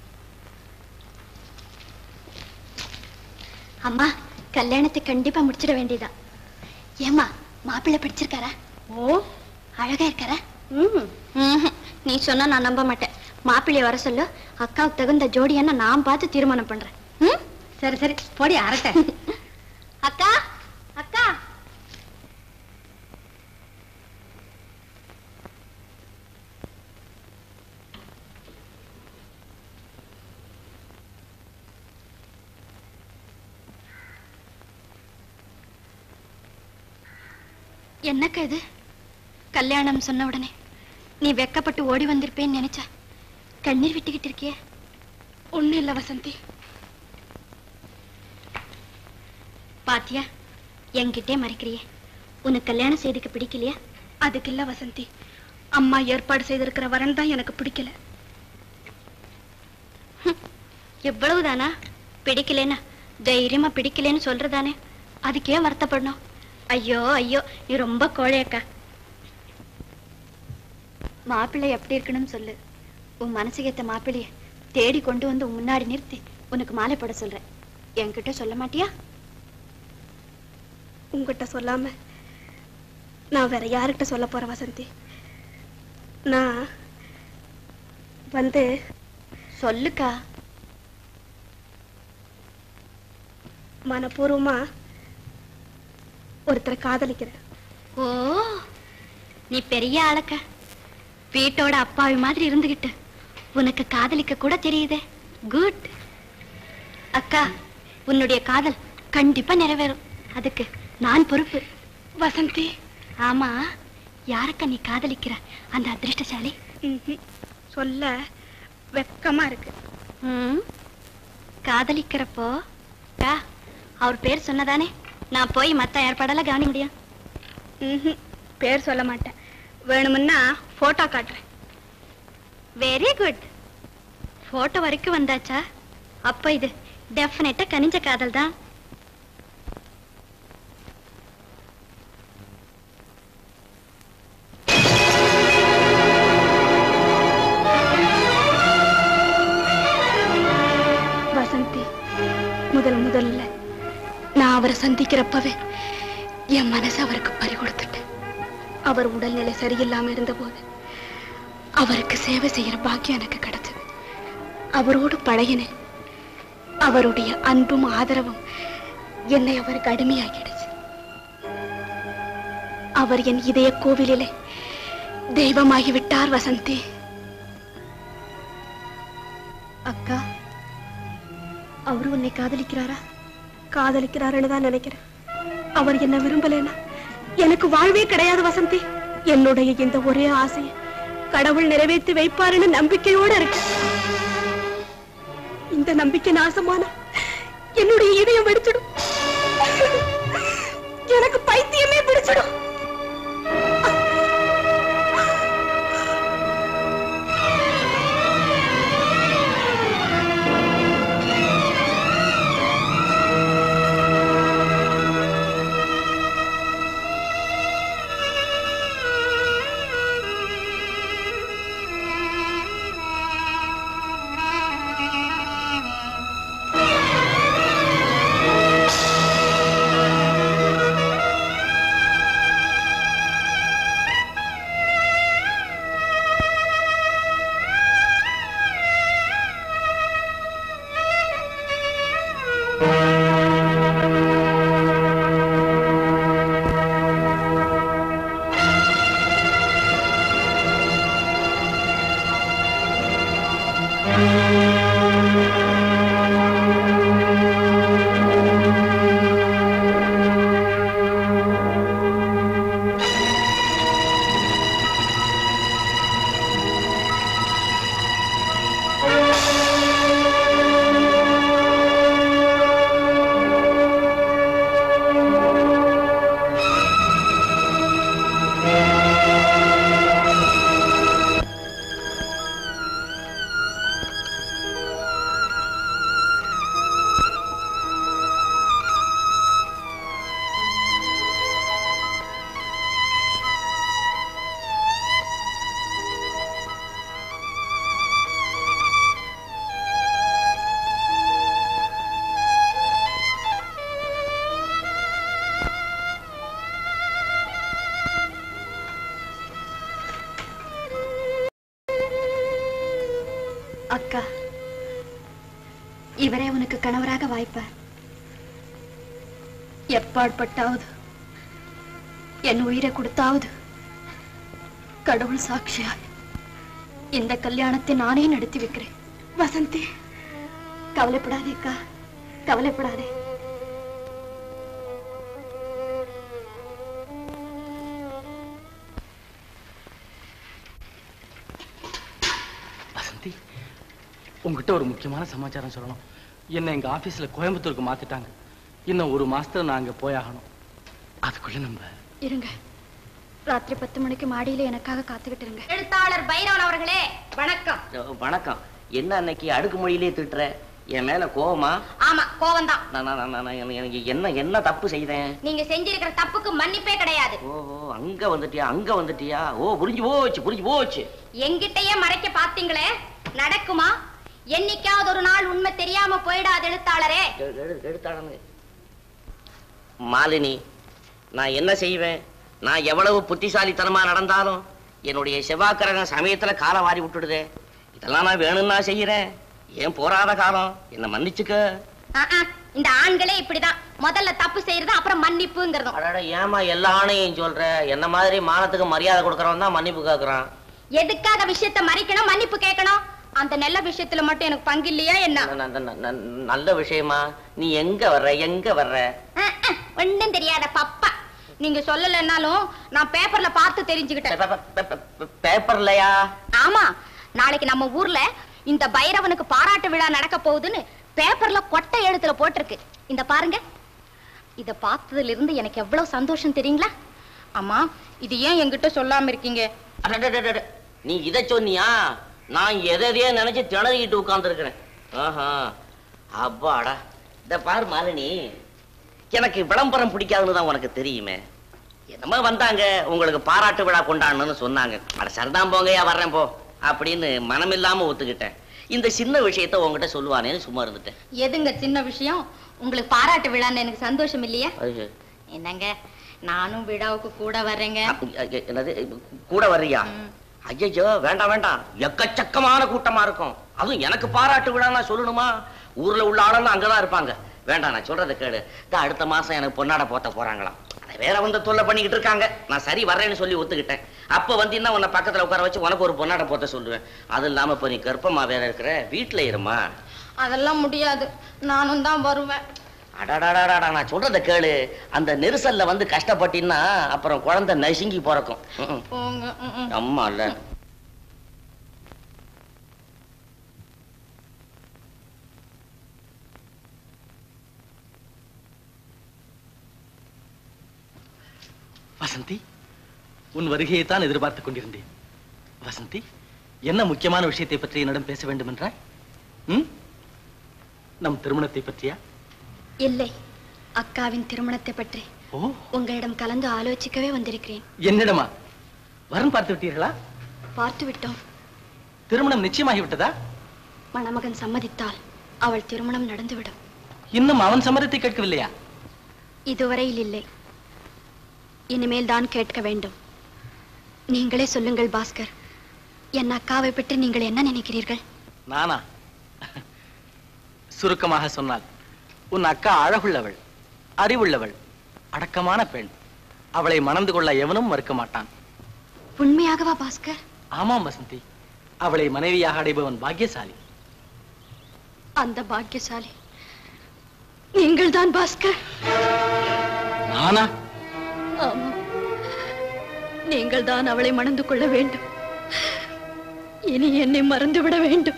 அம்மா கல்யாணத்தை கண்டிப்பா முடிச்சிட வேண்டியதா ஏம்மா மாப்பிள்ளை பிடிச்சிருக்காரா ஓ அழகா இருக்காரா ம் ம்ஹும். நீ சொன்னா நான் நம்ப மாட்டேன் மாப்பிள்ளைய வர சொல்லு அக்காவுக்கு தகுந்த ஜோடியான நான் பார்த்து தீர்மானம் பண்றேன் ம்? சரி சரி போடி அரட்டை அக்கா அக்கா என்னக்கா இது கல்யாணம் சொன்ன உடனே நீ வெக்கப்பட்டு ஓடி வந்திருப்பேன்னு நினைச்சா கண்ணீர் விட்டுக்கிட்டு இருக்கியே ஒண்ணும் இல்ல வசந்தி பாத்தியா என்கிட்டே மறைக்கிறியே உனக்கு கல்யாணம் செய்துக்க பிடிக்கலையா அதுக்கு இல்ல வசந்தி அம்மா ஏற்பாடு செய்திருக்கிற வரன் தான் எனக்கு பிடிக்கல எவ்வளவுதானா பிடிக்கலனா தைரியமா பிடிக்கலன்னு சொல்றதானே அதுக்கே வருத்தப்படணும் ஐயோ ஐயோ நீ ரொம்ப கோழையக்கா மாப்பிள்ளை எப்படி இருக்கணும்னு சொல்லு உன் மனசுக்கு ஏத்த மாப்பிள்ளைய தேடி கொண்டு வந்து உன் முன்னாடி நிறுத்தி உனக்கு மாலை போட சொல்றேன் என்கிட்ட சொல்ல மாட்டியா உங்ககிட்ட சொல்லாம நான் வேற யாருக்கிட்ட சொல்ல போறேன் வசந்தி நான் வந்து சொல்லுக்கா மனப்பூர்வமா ஒருத்தரை காதலிக்கிறேன் ஓ நீ பெரிய ஆளக்கா வீட்டோட அப்பாவி மாதிரி இருந்துகிட்டு உனக்கு காதலிக்க கூட தெரியுதே குட் அக்கா உன்னுடைய காதல் கண்டிப்பா நிறைவேறும் அதுக்கு நான் பொறுப்பு வசந்தி ஆமா யாரக்கா நீ காதலிக்கிற அந்த அதிர்ஷ்டசாலி ம்ஹும். சொல்ல வெக்கமா இருக்கு ம் காதலிக்கிறப்போ அக்கா, அவர் பேர் சொன்னதானே நான் போய் மத்த ஏற்பாடெல்லாம் கவனிக்க முடியும் ம்ஹும். பேர் சொல்ல மாட்டேன் வேணுமுன்னா போட்டோ காட்டுறேன் வெரி குட் போட்டோ வரைக்கும் வந்தாச்சா அப்ப இது டெஃபினட்டா கனிஞ்ச காதல் தான் வசந்தி முதல் முதல்ல நான் அவரை சந்திக்கிறப்பவே என் மனசு அவருக்கு பறி கொடுத்துட்டேன் அவர் உடல்நிலை சரியில்லாம இருந்தபோது அவருக்கு சேவை செய்யற பாக்கியம் எனக்கு கிடைச்சது அவரோடு பழகினேன் அவருடைய அன்பும் ஆதரவும் என்னை அவருக்கு அடிமையாக்கிடுச்சு அவர் என் இதய கோவிலிலே தெய்வமாகி விட்டார் வசந்தி அக்கா அவரு உன்னை காதலிக்கிறாரா காதலிக்கிறாருன்னு தான் நினைக்கிறேன் அவர் என்ன விரும்பலைன்னா எனக்கு வாழ்வே கிடையாது வசந்தி என்னுடைய இந்த ஒரே ஆசையை கடவுள் நிறைவேற்றி வைப்பாருன்னு நம்பிக்கையோட இருக்கு இந்த நம்பிக்கை நாசமான என்னுடைய இதயம் வெடிச்சிடும் எனக்கு பைத்தியமே பிடிச்சிடும் அக்கா இவரே உனக்கு கணவராக வாய்ப்பார் எப்பாட்பட்டாவது என் உயிரை கொடுத்தாவது கடவுள் சாட்சியாய் இந்த கல்யாணத்தை நானே நடத்தி வைக்கிறேன் வசந்தி கவலைப்படாதே அக்கா கவலைப்படாதே வசந்தி உங்ககிட்ட ஒரு முக்கியமான சமாச்சாரம் சொல்லணும் என்னை எங்க ஆபீஸ்ல கோயம்புத்தூருக்கு மாத்திட்டாங்க இன்னும் ஒரு மாசத்துல நான் அங்க போயாகணும் அதுக்குள்ள நம்ம இருங்க ராத்திரி பத்து மணிக்கு மாடியில எனக்காக காத்துக்கிட்டு இருங்க எழுத்தாளர் பைரவன் அவர்களே வணக்கம் அஹ், வணக்கம் என்ன அன்னைக்கு அடுக்குமொழியிலே திட்டுற என் மேல கோவமா ஆமா கோவம்தான் நான் நான் நான் நான் எனக்கு- எனக்கு என்ன என்ன தப்பு செய்தேன் நீங்க செஞ்சிருக்கிற தப்புக்கு மன்னிப்பே கிடையாது ஓ அங்க வந்துட்டியா அங்க வந்துட்டியா ஓ புரிஞ்சு போச்சு புரிஞ்சு போச்சு எங்கிட்டயே மறைக்க பாத்தீங்களே நடக்குமா என்னைக்காவது ஒரு நாள் உண்மை தெரியாம போயிடாது எழுத்தாளரே எடு- எடு- எடுத்தாளனு மாலினி நான் என்ன செய்வேன் நான் எவ்வளவு புத்திசாலித்தனமா நடந்தாலும் என்னுடைய செவ்வாய்க்கிரகம் சமயத்துல காலை வாரி விட்டுடுதே இதெல்லாம் நான் வேணும்னா செய்யறேன் ஏன் போராத காலம் என்ன மன்னிச்சுக்க ஆ, ஆ, இந்த ஆண்களே இப்படிதான் முதல்ல தப்பு செய்யறது அப்புறம் மன்னிப்புங்கிறதும் அடட ஏமா எல்லா ஆணையும் சொல்ற என்ன மாதிரி மானத்துக்கு மரியாதை கொடுக்கறவன் தான் மன்னிப்பு கேக்குறான் எதுக்காக விஷயத்த மறைக்கணும் மன்னிப்பு கேட்கணும் அந்த நல்ல விஷயத்துல மட்டும் எனக்கு பங்கு இல்லையா என்ன ந- ந- ந- ந- நல்ல விஷயமா நீ எங்க வர்ற எங்க வர்ற ஆ, ஆ, ஒண்ணும் தெரியாத பப்பா நீங்க சொல்லலைன்னாலும் நான் பேப்பர்ல பார்த்து தெரிஞ்சுக்கிட்டேன் பேப்பர்லயா ஆமா நாளைக்கு நம்ம ஊர்ல இந்த பைரவனுக்கு பாராட்டு விழா நடக்க போகுதுன்னு பேப்பர்ல கொட்டை எழுத்துல போட்டிருக்கு இந்த பாருங்க இத பார்த்ததுல இருந்து எனக்கு எவ்வளவு சந்தோஷம் தெரியுங்களா அம்மா இது ஏன் என்கிட்ட சொல்லாம இருக்கீங்க அடடடடட. நீ இதை சொன்னியா நான் எதையோ நினைச்சு திணறிக்கிட்டு உட்கார்ந்துருக்கிறேன் ஆஹா அப்பாடா இந்த பாரு மாலினி எனக்கு விளம்பரம் பிடிக்காதுன்னு தான் உனக்கு தெரியுமே என்னமோ வந்தாங்க உங்களுக்கு பாராட்டு விழா கொண்டாடணும்னு சொன்னாங்க அட சரிதான் போங்கய்யா வர்றேன் போ அப்படின்னு மனமில்லாம ஒத்துக்கிட்டேன் இந்த சின்ன விஷயத்த உங்ககிட்ட சொல்லுவானேன்னு சும்மா இருந்துட்டேன் எதுங்க சின்ன விஷயம் உங்களுக்கு பாராட்டு விழான்னு எனக்கு சந்தோஷம் இல்லையா ஐயோ, என்னங்க நானும் விழாவுக்கு கூட வர்றேங்க ஐயோ, என்னது கூட வர்றியா ஐயோ வேண்டாம் வேண்டாம் எக்கச்சக்கமான கூட்டமா இருக்கும் அதுவும் எனக்கு பாராட்டு விழா நான் சொல்லணுமா ஊர்ல உள்ள ஆளெல்லாம் அங்கதான் இருப்பாங்க வேண்டாம் நான் சொல்றதை கேளு இந்த அடுத்த மாசம் எனக்கு பொன்னாட போத்த போறாங்களாம் அதை வேற வந்து தொல்லை பண்ணிக்கிட்டு இருக்காங்க நான் சரி வர்றேன்னு சொல்லி ஒத்துக்கிட்டேன் அப்ப வந்தீங்கன்னா உன்னை பக்கத்துல உட்கார வச்சு உனக்கு ஒரு பொன்னாட போத்த சொல்லுவேன் அது இல்லாம இப்ப நீ கர்ப்பமா வேற இருக்கிற வீட்டுல இருமா அதெல்லாம் முடியாது நானும் தான் வருவேன் அடடாடாடா நான் சொல்றத கேளு அந்த நெரிசல்ல வந்து கஷ்டப்பட்டீன்னா அப்புறம் குழந்தை நசுங்கி பிறக்கும் ம்ம். போங்க ம், ம். அம்மா இல்ல வசந்தி உன் வருகையை தான் எதிர்பார்த்துக் கொண்டிருந்தேன் வசந்தி என்ன முக்கியமான விஷயத்தை பற்றி என்னிடம் பேச வேண்டும் என்றாய் ம்? நம் திருமணத்தை பற்றியா இல்லை அக்காவின் திருமணத்தை பற்றி ஓ உங்களிடம் கலந்து ஆலோசிக்கவே வந்திருக்கிறேன் என்னிடமா வரன் பார்த்து விட்டீர்களா பார்த்து விட்டோம் திருமணம் நிச்சயமாகி விட்டதா மணமகன் சம்மதித்தால் அவள் திருமணம் நடந்துவிடும் இன்னும் அவன் சம்மதத்தை கேட்கவில்லையா இதுவரையில் இல்லை இனிமேல் தான் கேட்க வேண்டும் நீங்களே சொல்லுங்கள் பாஸ்கர் என் அக்காவை பற்றி நீங்கள் என்ன நினைக்கிறீர்கள் நானா சுருக்கமாக சொன்னால் உன் அக்கா அழகுள்ளவள் அறிவுள்ளவள் அடக்கமான பெண் அவளை மணந்து கொள்ள எவனும் மறுக்க மாட்டான் உண்மையாகவா பாஸ்கர் ஆமாம் வசந்தி அவளை மனைவியாக அடைபவன் பாக்கியசாலி அந்த பாக்கியசாலி நீங்கள் தான் பாஸ்கர் நானா ஆமாம் நீங்கள் தான் அவளை மணந்து கொள்ள வேண்டும் இனி என்னை மறந்துவிட வேண்டும்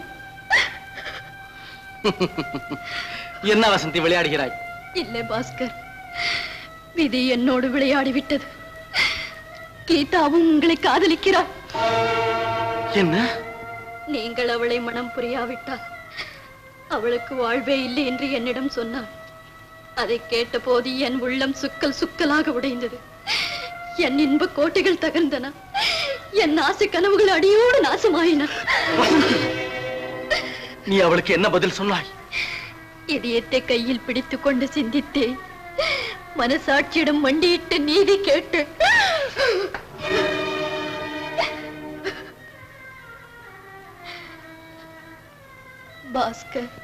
என்ன வசந்தி விளையாடுகிறாய் இல்லை பாஸ்கர் விதி என்னோடு விளையாடி விட்டது கீதாவும் உங்களை காதலிக்கிறார் என்ன நீங்கள் அவளை மனம் புரியாவிட்டால் அவளுக்கு வாழ்வே இல்லை என்று என்னிடம் சொன்னாள் அதை கேட்டபோது என் உள்ளம் சுக்கல் சுக்கலாக உடைந்தது என் இன்ப கோட்டைகள் தகர்ந்தன என் ஆசை கனவுகள் அடியோடு நாசமாயின நீ அவளுக்கு என்ன பதில் சொன்னாய் இதயத்தை கையில் பிடித்துக் கொண்டு சிந்தித்தேன் மனசாட்சியிடம் மண்டியிட்டு நீதி கேட்டு பாஸ்கர்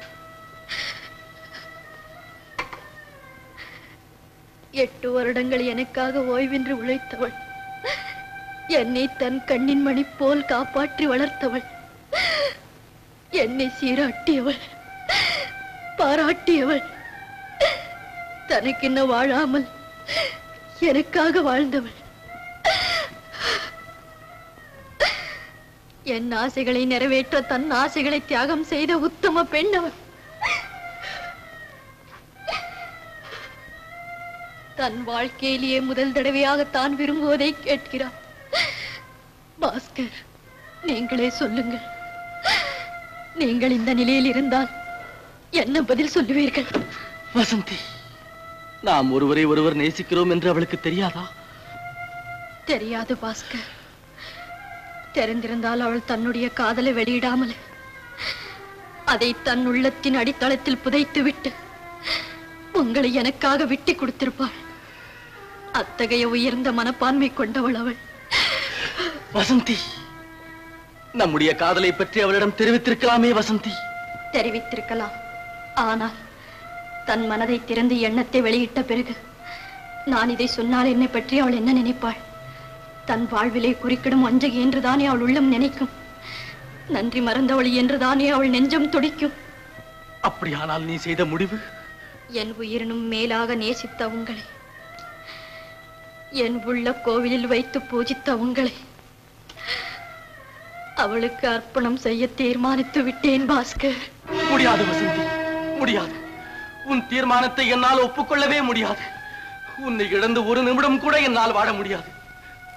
எட்டு வருடங்கள் எனக்காக ஓய்வின்றி உழைத்தவள் என்னை தன் கண்ணின் மணி போல் காப்பாற்றி வளர்த்தவள் என்னை சீராட்டியவள் பாராட்டியவள் தனக்கென்ன வாழாமல் எனக்காக வாழ்ந்தவள் என் ஆசைகளை நிறைவேற்ற தன் ஆசைகளை தியாகம் செய்த உத்தம பெண் அவள் தன் வாழ்க்கையிலேயே முதல் தடவையாக தான் விரும்புவதை கேட்கிறார் பாஸ்கர் நீங்களே சொல்லுங்கள் நீங்கள் இந்த நிலையில் இருந்தால் என்ன பதில் சொல்லுவீர்கள் வசந்தி நாம் ஒருவரை ஒருவர் நேசிக்கிறோம் என்று அவளுக்கு தெரியாதா தெரியாது பாஸ்கர் தெரிந்திருந்தால் அவள் தன்னுடைய காதலை வெளியிடாமல் அதை தன் உள்ளத்தின் அடித்தளத்தில் புதைத்துவிட்டு உங்களை எனக்காக விட்டு கொடுத்திருப்பாள் அத்தகைய உயர்ந்த மனப்பான்மை கொண்டவள் அவள் வசந்தி நம்முடைய காதலை பற்றி அவளிடம் தெரிவித்திருக்கலாமே வசந்தி தெரிவித்திருக்கலாம் ஆனால் தன் மனதை திறந்து எண்ணத்தை வெளியிட்ட பிறகு நான் இதை சொன்னால் என்னை பற்றி அவள் என்ன நினைப்பாள் தன் வாழ்விலே குறுக்கிடும் அஞ்சகி என்றுதானே அவள் உள்ளம் நினைக்கும் நன்றி மறந்தவள் என்றுதானே அவள் நெஞ்சம் துடிக்கும் அப்படியானால் நீ செய்த முடிவு என் உயிரினும் மேலாக நேசித்த உங்களை என் உள்ள கோவிலில் வைத்து பூஜித்த உங்களை அவளுக்கு அர்ப்பணம் செய்ய தீர்மானித்து விட்டேன் பாஸ்கர் முடியாது வசந்தி முடியாது உன் தீர்மானத்தை என்னால் ஒப்புக்கொள்ளவே முடியாது உன்னை இழந்து ஒரு நிமிடம் கூட என்னால் வாழ முடியாது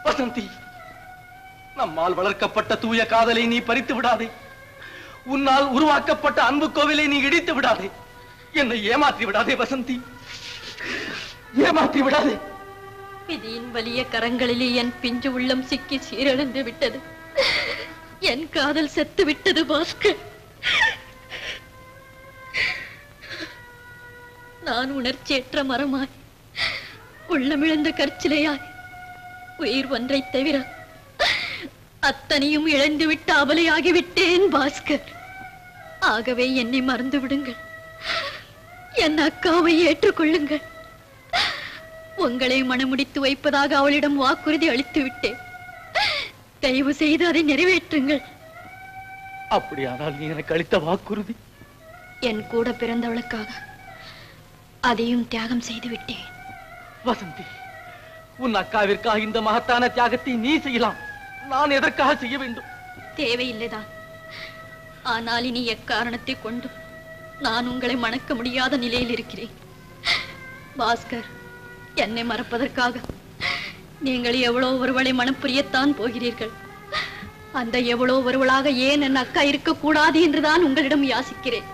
வசந்தி நம்மால் வளர்க்கப்பட்ட தூய காதலை நீ பறித்து விடாதே உன்னால் உருவாக்கப்பட்ட அன்பு கோவிலை நீ இடித்து விடாதே என்னை ஏமாற்றி விடாதே வசந்தி ஏமாற்றி விடாதே விதியின் வலிய கரங்களிலே என் பிஞ்சு உள்ளம் சிக்கி சீரழிந்து விட்டது என் காதல் செத்து விட்டது பாஸ்கர் நான் உணர்ச்சியற்ற மரமாய் உள்ளமிழந்த கற்சிலையாய் உயிர் ஒன்றைத் தவிர அத்தனையும் இழந்து விட்ட அபலையாகிவிட்டேன் பாஸ்கர் ஆகவே என்னை மறந்து விடுங்கள் என் அக்காவை ஏற்றுக்கொள்ளுங்கள் உங்களை மனமுடித்து வைப்பதாக அவளிடம் வாக்குறுதி அளித்து விட்டேன் தயவு செய்து அதை நிறைவேற்றுங்கள் அப்படியானால் நீ எனக்கு அளித்த வாக்குறுதி என் கூட பிறந்தவளுக்காக அதையும் தியாகம் செய்து விட்டேன் வசந்தி உன் அக்காவிற்காக இந்த மகத்தான தியாகத்தை நீ செய்யலாம் நான் எதற்காக செய்ய வேண்டும் தேவையில்லைதான் ஆனால் இனி எக்காரணத்தை கொண்டு நான் உங்களை மணக்க முடியாத நிலையில் இருக்கிறேன் பாஸ்கர் என்னை மறப்பதற்காக நீங்கள் எவ்வளோ ஒருவளை மனம் புரியத்தான் போகிறீர்கள் அந்த எவ்வளோ ஒருவளாக ஏன் என் அக்கா இருக்கக்கூடாது என்றுதான் உங்களிடம் யாசிக்கிறேன்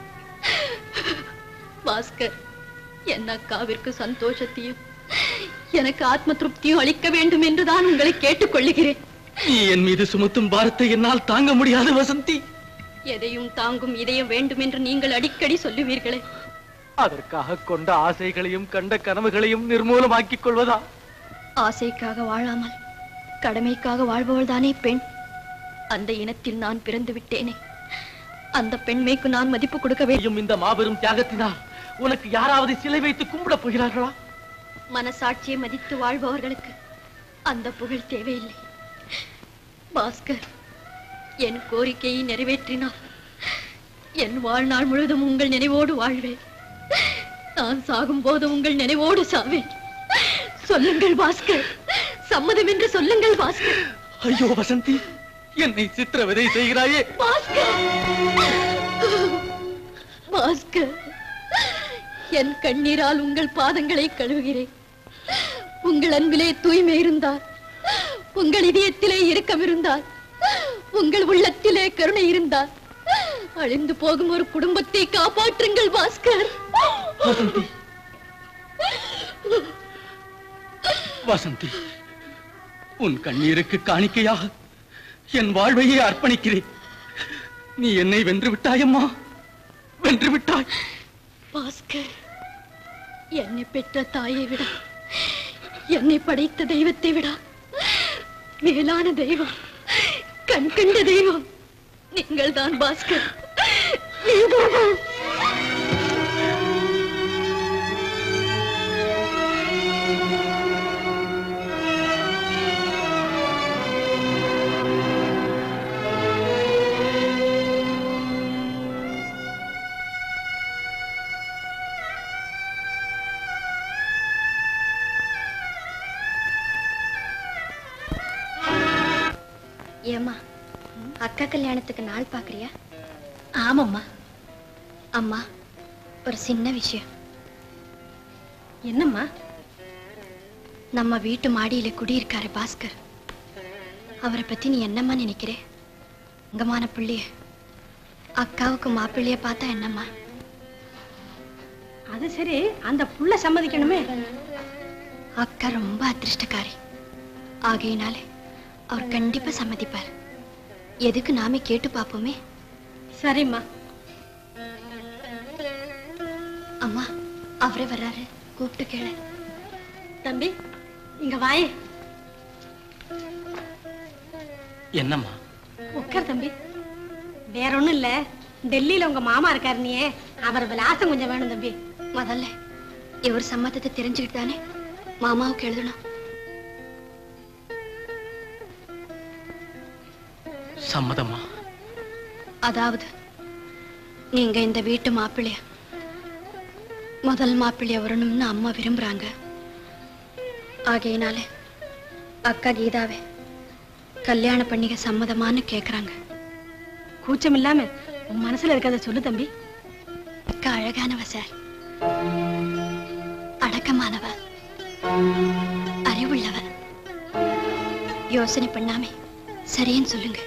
பாஸ்கர் என் அக்காவிற்கு சந்தோஷத்தையும் எனக்கு ஆத்ம திருப்தியும் அளிக்க வேண்டும் என்றுதான் உங்களை கேட்டுக்கொள்ளுகிறேன் நீ என் மீது சுமத்தும் பாரத்தை என்னால் தாங்க முடியாது வசந்தி எதையும் தாங்கும் இதயம் வேண்டும் என்று நீங்கள் அடிக்கடி சொல்லுவீர்களே அதற்காக கொண்ட ஆசைகளையும் கண்ட கனவுகளையும் நிர்மூலமாக்கிக் கொள்வதா ஆசைக்காக வாழாமல் கடமைக்காக வாழ்பவள் தானே பெண் அந்த இனத்தில் நான் பிறந்து விட்டேனே அந்த பெண்மைக்கு நான் மதிப்பு கொடுக்க வேண்டும் செய்யும் இந்த மாபெரும் தியாகத்தினால் உனக்கு யாராவது சிலை வைத்து கும்பிடப் போகிறார்களா மனசாட்சியை மதித்து வாழ்பவர்களுக்கு அந்த புகழ் தேவையில்லை பாஸ்கர் என் கோரிக்கையை நிறைவேற்றினால் என் வாழ்நாள் முழுவதும் உங்கள் நினைவோடு வாழ்வேன் நான் சாகும்போது உங்கள் நினைவோடு சாவேன் சொல்லுங்கள் பாஸ்கர் சம்மதம் என்று சொல்லுங்கள் பாஸ்கர் ஐயோ வசந்தி என்னை சித்திரவதை செய்கிறாயே பாஸ்கர் பாஸ்கர் என் கண்ணீரால் உங்கள் பாதங்களை கழுவுகிறேன் உங்கள் அன்பிலே தூய்மை இருந்தால் உங்கள் இதயத்திலே இரக்கம் இருந்தால் உங்கள் உள்ளத்திலே கருணை இருந்தால் அழிந்து போகும் ஒரு குடும்பத்தை காப்பாற்றுங்கள் பாஸ்கர் வசந்தி வசந்தி உன் கண்ணீருக்கு காணிக்கையாக என் வாழ்வையே அர்ப்பணிக்கிறேன் நீ என்னை வென்று விட்டாயம்மா வென்று விட்டாய் பாஸ்கர் என்னை பெற்ற தாயை விட என்னை படைத்த தெய்வத்தை விட மேலான தெய்வம் கண் கண்ட தெய்வம் நீங்கள் தான் பாஸ்கர் நீங்கள்தான். ஏம்மா அக்கா கல்யாணத்துக்கு நாள் பாக்குறியா ஆமாம்மா அம்மா ஒரு சின்ன விஷயம் என்னம்மா நம்ம வீட்டு மாடியில குடியிருக்காரு பாஸ்கர் அவரை பத்தி நீ என்னம்மா நினைக்கிற உங்கமான புள்ளிய அக்காவுக்கு மாப்பிள்ளைய பார்த்தா என்னம்மா அது சரி அந்த புள்ள சம்மதிக்கணுமே அக்கா ரொம்ப அதிர்ஷ்டக்காரி ஆகையினாலே அவர் கண்டிப்பா சம்மதிப்பார் எதுக்கு நாமே கேட்டு பார்ப்போமே சரிம்மா அம்மா அவரே வர்றாரு கூப்பிட்டு கேளு தம்பி இங்க வாயே என்னம்மா உட்கார் தம்பி வேற ஒண்ணும் இல்ல டெல்லியில உங்க மாமா இருக்காரு நீ அவர் விலாசம் கொஞ்சம் வேணும் தம்பி முதல்ல இவர் சம்மதத்தை தெரிஞ்சுக்கிட்டு தானே மாமாவுக்கு எழுதணும் சம்மதம்மா அதாவது நீங்க இந்த வீட்டு மாப்பிள்ளைய முதல் மாப்பிள்ளைய வரணும்னு அம்மா விரும்புறாங்க ஆகையினால அக்கா கீதாவை கல்யாண பண்ணிக்க சம்மதமான்னு கேக்குறாங்க கூச்சம் இல்லாம உன் மனசுல இருக்கிறத சொல்லு தம்பி அக்கா அழகானவ சார் அடக்கமானவ அறிவுள்ளவ யோசனை பண்ணாம சரின்னு சொல்லுங்க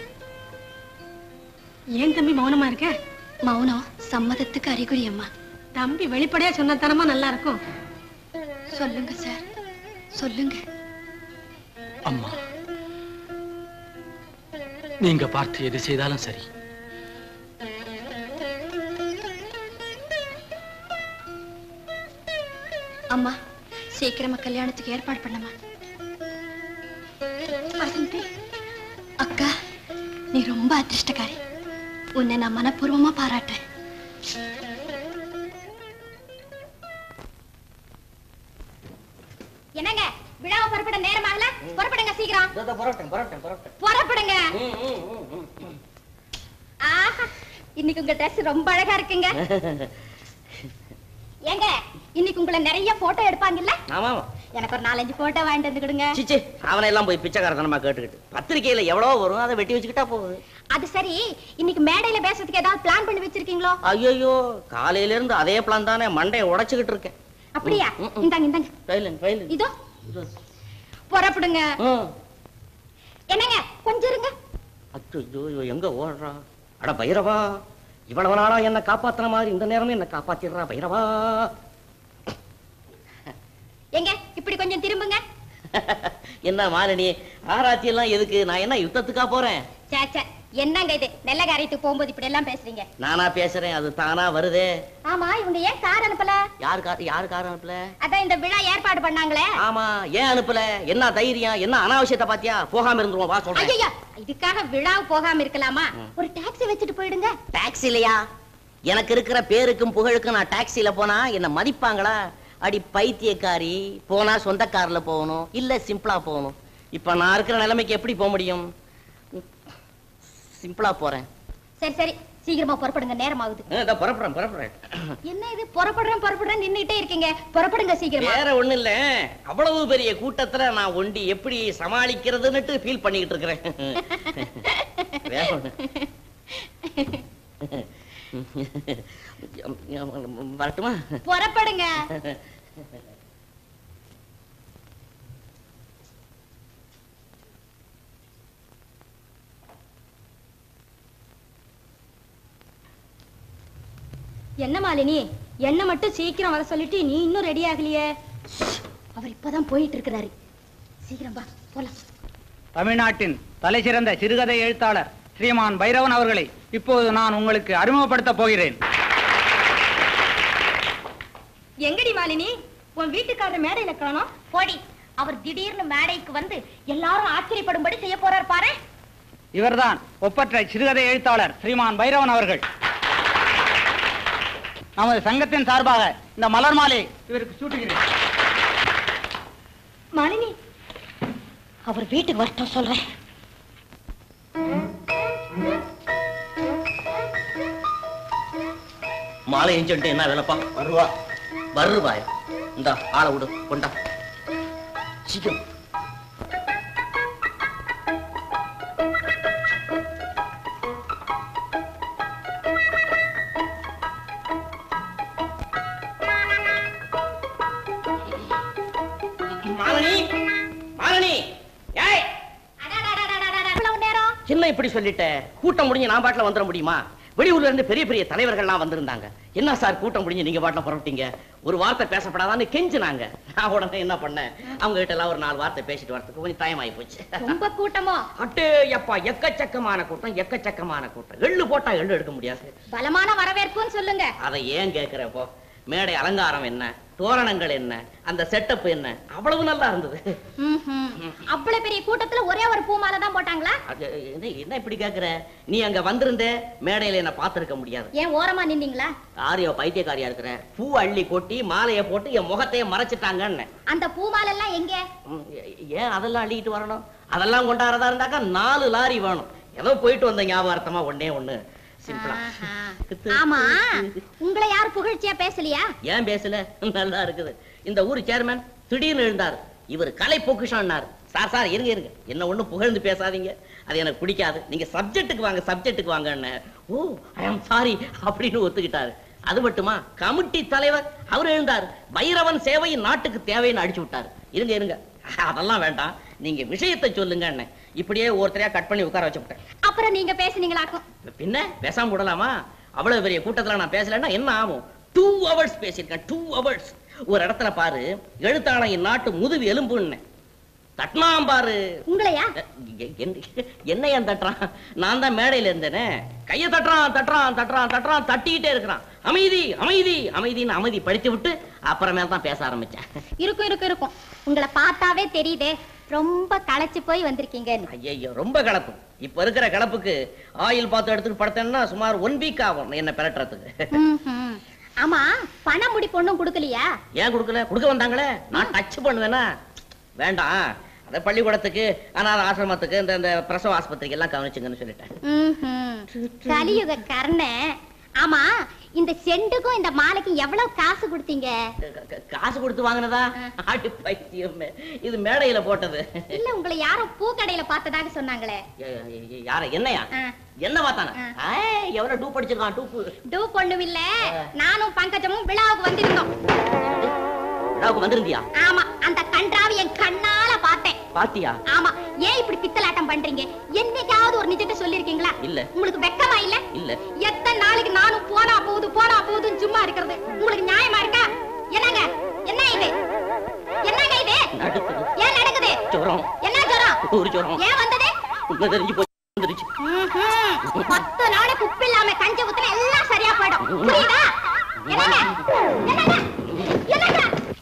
ஏன் தம்பி மௌனமா இருக்க மௌனம் சம்மதத்துக்கு அறிகுறி அம்மா தம்பி வெளிப்படையா சொன்னத்தனமா நல்லா இருக்கும் சொல்லுங்க சார் சொல்லுங்க அம்மா நீங்க பார்த்து எது செய்தாலும் சரி அம்மா சீக்கிரமா கல்யாணத்துக்கு ஏற்பாடு பண்ணமா வசந்தி அக்கா நீ ரொம்ப அதிர்ஷ்டக்காரி உன்னை நான் மனப்பூர்வமா பாராட்டுறேன் என்னங்க விழாவை புறப்பட நேரமாகல புறப்படுங்க சீக்கிரம் புறப்பட்டேன் புறப்பட்டேன் புறப்பட்டேன் புறப்படுங்க ஆஹா இன்னைக்கு உங்க ட்ரெஸ் ரொம்ப அழகா இருக்குங்க ஏங்க இன்னைக்கு உங்களை நிறைய போட்டோ எடுப்பாங்கல்ல ஆமா எனக்கு ஒரு நாலஞ்சு போட்டோ வாங்கிட்டு வந்து கொடுங்க சிச்சி அவனை எல்லாம் போய் பிச்சைக்காரத்தனமா கேட்டுக்கிட்டு பத்திரிக்கையில எவ்வளவு வரும் அதை வெட்டி வச்சுக்கிட்டா போகுது அது சரி இன்னைக்கு மேடையில பேசுறதுக்கு ஏதாவது பிளான் பண்ணி வச்சிருக்கீங்களோ ஐயோ காலையில இருந்து அதே பிளான் தானே மண்டையை உடைச்சுக்கிட்டு இருக்கேன் அப்படியா இந்தாங்க இந்தாங்க ஃபைலன் ஃபைலன் இதோ புறப்படுங்க ம் என்னங்க கொஞ்சம் இருங்க அச்சோ எங்க ஓடுறா அட பைரவா இவ்வளவு நாளா என்ன காப்பாத்துன மாதிரி இந்த நேரமும் என்ன காப்பாத்திடுறா பைரவா எங்க இப்படி கொஞ்சம் திரும்புங்க என்ன மாலினி ஆராய்ச்சி எல்லாம் எதுக்கு நான் என்ன யுத்தத்துக்கா போறேன் சே சே என்னங்க இது நெல்ல காரியத்துக்கு போகும்போது இப்படி எல்லாம் பேசுறீங்க நானா பேசுறேன் அது தானா வருதே ஆமா இவங்க ஏன் கார் அனுப்பல யாரு கார் யாரு கார் அனுப்பல அதான் இந்த விழா ஏற்பாடு பண்ணாங்களே ஆமா ஏன் அனுப்பல என்ன தைரியம் என்ன அனாவசியத்தை பாத்தியா போகாம இருந்துருவோம் வா சொல்றேன் ஐயா இதுக்காக விழாவுக்கு போகாம இருக்கலாமா ஒரு டாக்ஸி வச்சுட்டு போயிடுங்க டாக்ஸி இல்லையா எனக்கு இருக்கிற பேருக்கும் புகழுக்கும் நான் டாக்ஸில போனா என்ன மதிப்பாங்களா அடி பைத்தியக்காரி போனா சொந்த கார்ல போகணும் இல்ல சிம்பிளா போகணும் இப்ப நான் இருக்கிற நிலைமைக்கு எப்படி போக முடியும் சிம்பிளா போறேன் சரி சரி சீக்கிரமா புறப்படுங்க நேரம் ஆகுது ஆ, இதோ புறப்படுறேன் புறப்படுறேன் என்ன இது புறப்படுறேன் புறப்படுறேன் நின்னுட்டே இருக்கீங்க புறப்படுங்க சீக்கிரமா வேற ஒண்ணு இல்ல அவ்வளவு பெரிய கூட்டத்துல நான் ஒண்டி எப்படி சமாளிக்கிறதுன்னுட்டு ஃபீல் பண்ணிக்கிட்டு இருக்கிறேன் வேற ஒண்ணு வரட்டுமா புறப்படுங்க என்ன மாலினி என்ன மட்டும் சீக்கிரம் வர சொல்லிட்டு நீ இன்னும் ரெடி ஆகலையே அவர் இப்பதான் போயிட்டு இருக்கிறாரு சீக்கிரம் வா போலாம் தமிழ்நாட்டின் தலைசிறந்த சிறுகதை எழுத்தாளர் ஸ்ரீமான் பைரவன் அவர்களை இப்போது நான் உங்களுக்கு அறிமுகப்படுத்த போகிறேன் எங்கடி மாலினி உன் வீட்டுக்காரர் மேடையில காணோம் போடி அவர் திடீர்னு மேடைக்கு வந்து எல்லாரும் ஆச்சரியப்படும்படி செய்ய போறார் பாரு இவர்தான் ஒப்பற்ற சிறுகதை எழுத்தாளர் ஸ்ரீமான் பைரவன் அவர்கள் நமது சங்கத்தின் சார்பாக இந்த மலர் மாலை இவருக்கு சூட்டுகிறேன் மாலினி அவர் வீட்டுக்கு வரட்டும் சொல்றேன் மாலை எஞ்சுட்டு என்ன வேலைப்பா வருவா வருவாய் இந்த ஆளை விடு கொண்டா சீக்கிரம் மாலினி மாலினி ஏய் இவ்வளவு நேரம் என்ன இப்படி சொல்லிட்ட கூட்டம் முடிஞ்சு நான் பாட்டுல வந்துட முடியுமா வெளியூர்ல இருந்து பெரிய பெரிய தலைவர்கள்லாம் வந்திருந்தாங்க என்ன சார் கூட்டம் முடிஞ்சு நீங்க பாட்டுல புறப்பட்டீங்க ஒரு வார்த்தை பேசப்படாதான்னு கெஞ்சினாங்க நான் உடனே என்ன பண்ணேன் அவங்க கிட்ட எல்லாம் ஒரு நாலு வார்த்தை பேசிட்டு வரதுக்கு கொஞ்சம் டைம் ஆகி போச்சு ரொம்ப கூட்டமோ அட்டே எப்பா எக்கச்சக்கமான கூட்டம் எக்கச்சக்கமான கூட்டம் எள்ளு போட்டா எள்ளு எடுக்க முடியாது பலமான வரவேற்புன்னு சொல்லுங்க அதை ஏன் கேக்குறப்போ மேடை அலங்காரம் என்ன தோரணங்கள் என்ன அந்த செட்டப் என்ன அவ்வளவு நல்லா இருந்தது ம்ஹும். அவ்வளவு பெரிய கூட்டத்துல ஒரே ஒரு பூ மாலை தான் போட்டாங்களா அது என்ன என்ன இப்படி கேக்குற நீ அங்க வந்திருந்த மேடையில என்ன பார்த்திருக்க முடியாது ஏன் ஓரமா நின்னீங்களா ஆரியோ பைத்தியக்காரியா இருக்கிற பூ அள்ளி கொட்டி மாலையை போட்டு என் முகத்தையே மறைச்சிட்டாங்கன்னு அந்த பூ மாலை எல்லாம் எங்க ம், ஏ- ஏன் அதெல்லாம் அள்ளிக்கிட்டு வரணும் அதெல்லாம் கொண்டாடுறதா இருந்தாக்கா நாலு லாரி வேணும் ஏதோ போயிட்டு வந்த ஞாபகார்த்தமா ஒண்ணே ஒண்ணு சிம்பிளா ஆமா உங்களை யார் புகழ்ச்சியா பேசலையா ஏன் பேசல நல்லா இருக்குது இந்த ஊர் சேர்மேன் திடீர்னு எழுந்தார் இவர் கலை பொக்கிஷம்னார் சார் சார் இருங்க இருங்க என்ன ஒண்ணு புகழ்ந்து பேசாதீங்க அது எனக்கு பிடிக்காது நீங்க சப்ஜெக்ட்டுக்கு வாங்க சப்ஜெக்ட்டுக்கு வாங்கன்னு ஓ ஐ அம் சாரி அப்படின்னு ஒத்துக்கிட்டாரு அது மட்டுமா கமிட்டி தலைவர் அவர் எழுந்தார் பைரவன் சேவை நாட்டுக்கு தேவைன்னு அடிச்சு விட்டாரு இருங்க இருங்க அதெல்லாம் வேண்டாம் நீங்க விஷயத்தை சொல்லுங்க அண்ணன் இப்படியே ஒருத்தரையா கட் பண்ணி உட்கார வச்சுட்டேன் அப்புறம் நீங்க பேசுனீங்களாக்கும் பின்ன பேசாம விடலாமா அவ்வளவு பெரிய கூட்டத்துல நான் பேசலைன்னா என்ன ஆகும் டூ ஹவர்ஸ் பேசியிருக்கேன் டூ ஹவர்ஸ் ஒரு இடத்துல பாரு எழுத்தாளன் என் நாட்டு முதுகு எலும்புன்னு தட்டினான் பாரு உங்களையா எ- என்ன- என்ன ஏன் தட்டுறான் நான் தான் மேடையில இருந்தேனே கைய தட்டுறான் தட்டுறான் தட்டுறான் தட்டுறான் தட்டிக்கிட்டே இருக்கிறான் அமைதி அமைதி அமைதின்னு அமைதி படித்து விட்டு அப்புறமேல் தான் பேச ஆரம்பிச்சேன் இருக்கும் இருக்கும் இருக்கும் உங்களை பார்த்தாவே தெரியுதே ரொம்ப களைச்சு போய் வந்திருக்கீங்கன்னு ஐயோ ரொம்ப கலப்பு இப்ப இருக்கிற கலப்புக்கு ஆயில் பார்த்து எடுத்துட்டு படுத்தேன்னா சுமார் ஒன் வீக் ஆகும் என்ன பெரட்டுறதுக்கு ம்ஹும். ஆமா பணம் முடி பொண்ணும் கொடுக்கலையா ஏன் கொடுக்கல கொடுக்க வந்தாங்களே நான் டச் பண்ணுவேனா வேண்டாம் அந்த பள்ளிக்கூடத்துக்கு அனாத ஆசிரமத்துக்கு இந்த இந்த பிரசவ ஆஸ்பத்திரிக்கு எல்லாம் கவனிச்சுங்கன்னு சொல்லிட்டேன் ம்ஹும். கலியுக கர்ண ஆமா இந்த செண்டுக்கும் இந்த மாலைக்கும் எவ்வளவு காசு கொடுத்தீங்க க- க- காசு கொடுத்து வாங்கினதா ஆட்டு பைத்தியமே இது மேடையில போட்டது இல்ல உங்களை யாரோ பூக்கடையில பார்த்ததாக சொன்னாங்களே ஏ- ஏ- ஏ- யார என்னையா ஆ. என்ன பார்த்தானா ஏய், எவ்வளவு டூ படிச்சிருக்கான் டூப்பு டூ பொண்ணும் இல்ல நானும் பங்கஜமும் விழாவுக்கு வந்திருந்தோம் விழாவுக்கு வந்திருந்தியா ஆமா அந்த கன்றாவி என் கண்ணால பார்த்தேன் பாத்தியா ஆமா ஏன் இப்படி பித்தலாட்டம் பண்றீங்க என்னைக்காவது ஒரு நிஜத்தை சொல்லிருக்கீங்களா இல்ல உங்களுக்கு வெக்கமா இல்ல இல்ல எத்தனை நாளைக்கு நானும் போனா போகுது போனா போகுதுன்னு சும்மா இருக்கிறது உங்களுக்கு நியாயமா இருக்கா என்னங்க என்ன இது என்னங்க இது நடுக்குது ஏன் நடக்குது ஜுரம் என்ன ஜுரம் ஒரு ஜுரம் ஏன் வந்தது உண்மை தெரிஞ்சு போய் வந்துருச்சு ம்ஹும். பத்து நாளைக்கு உப்பு இல்லாம கஞ்சி ஊத்துனா எல்லாம் சரியா போயிடும் புரியுதா என்னங்க என்னங்க என்னங்க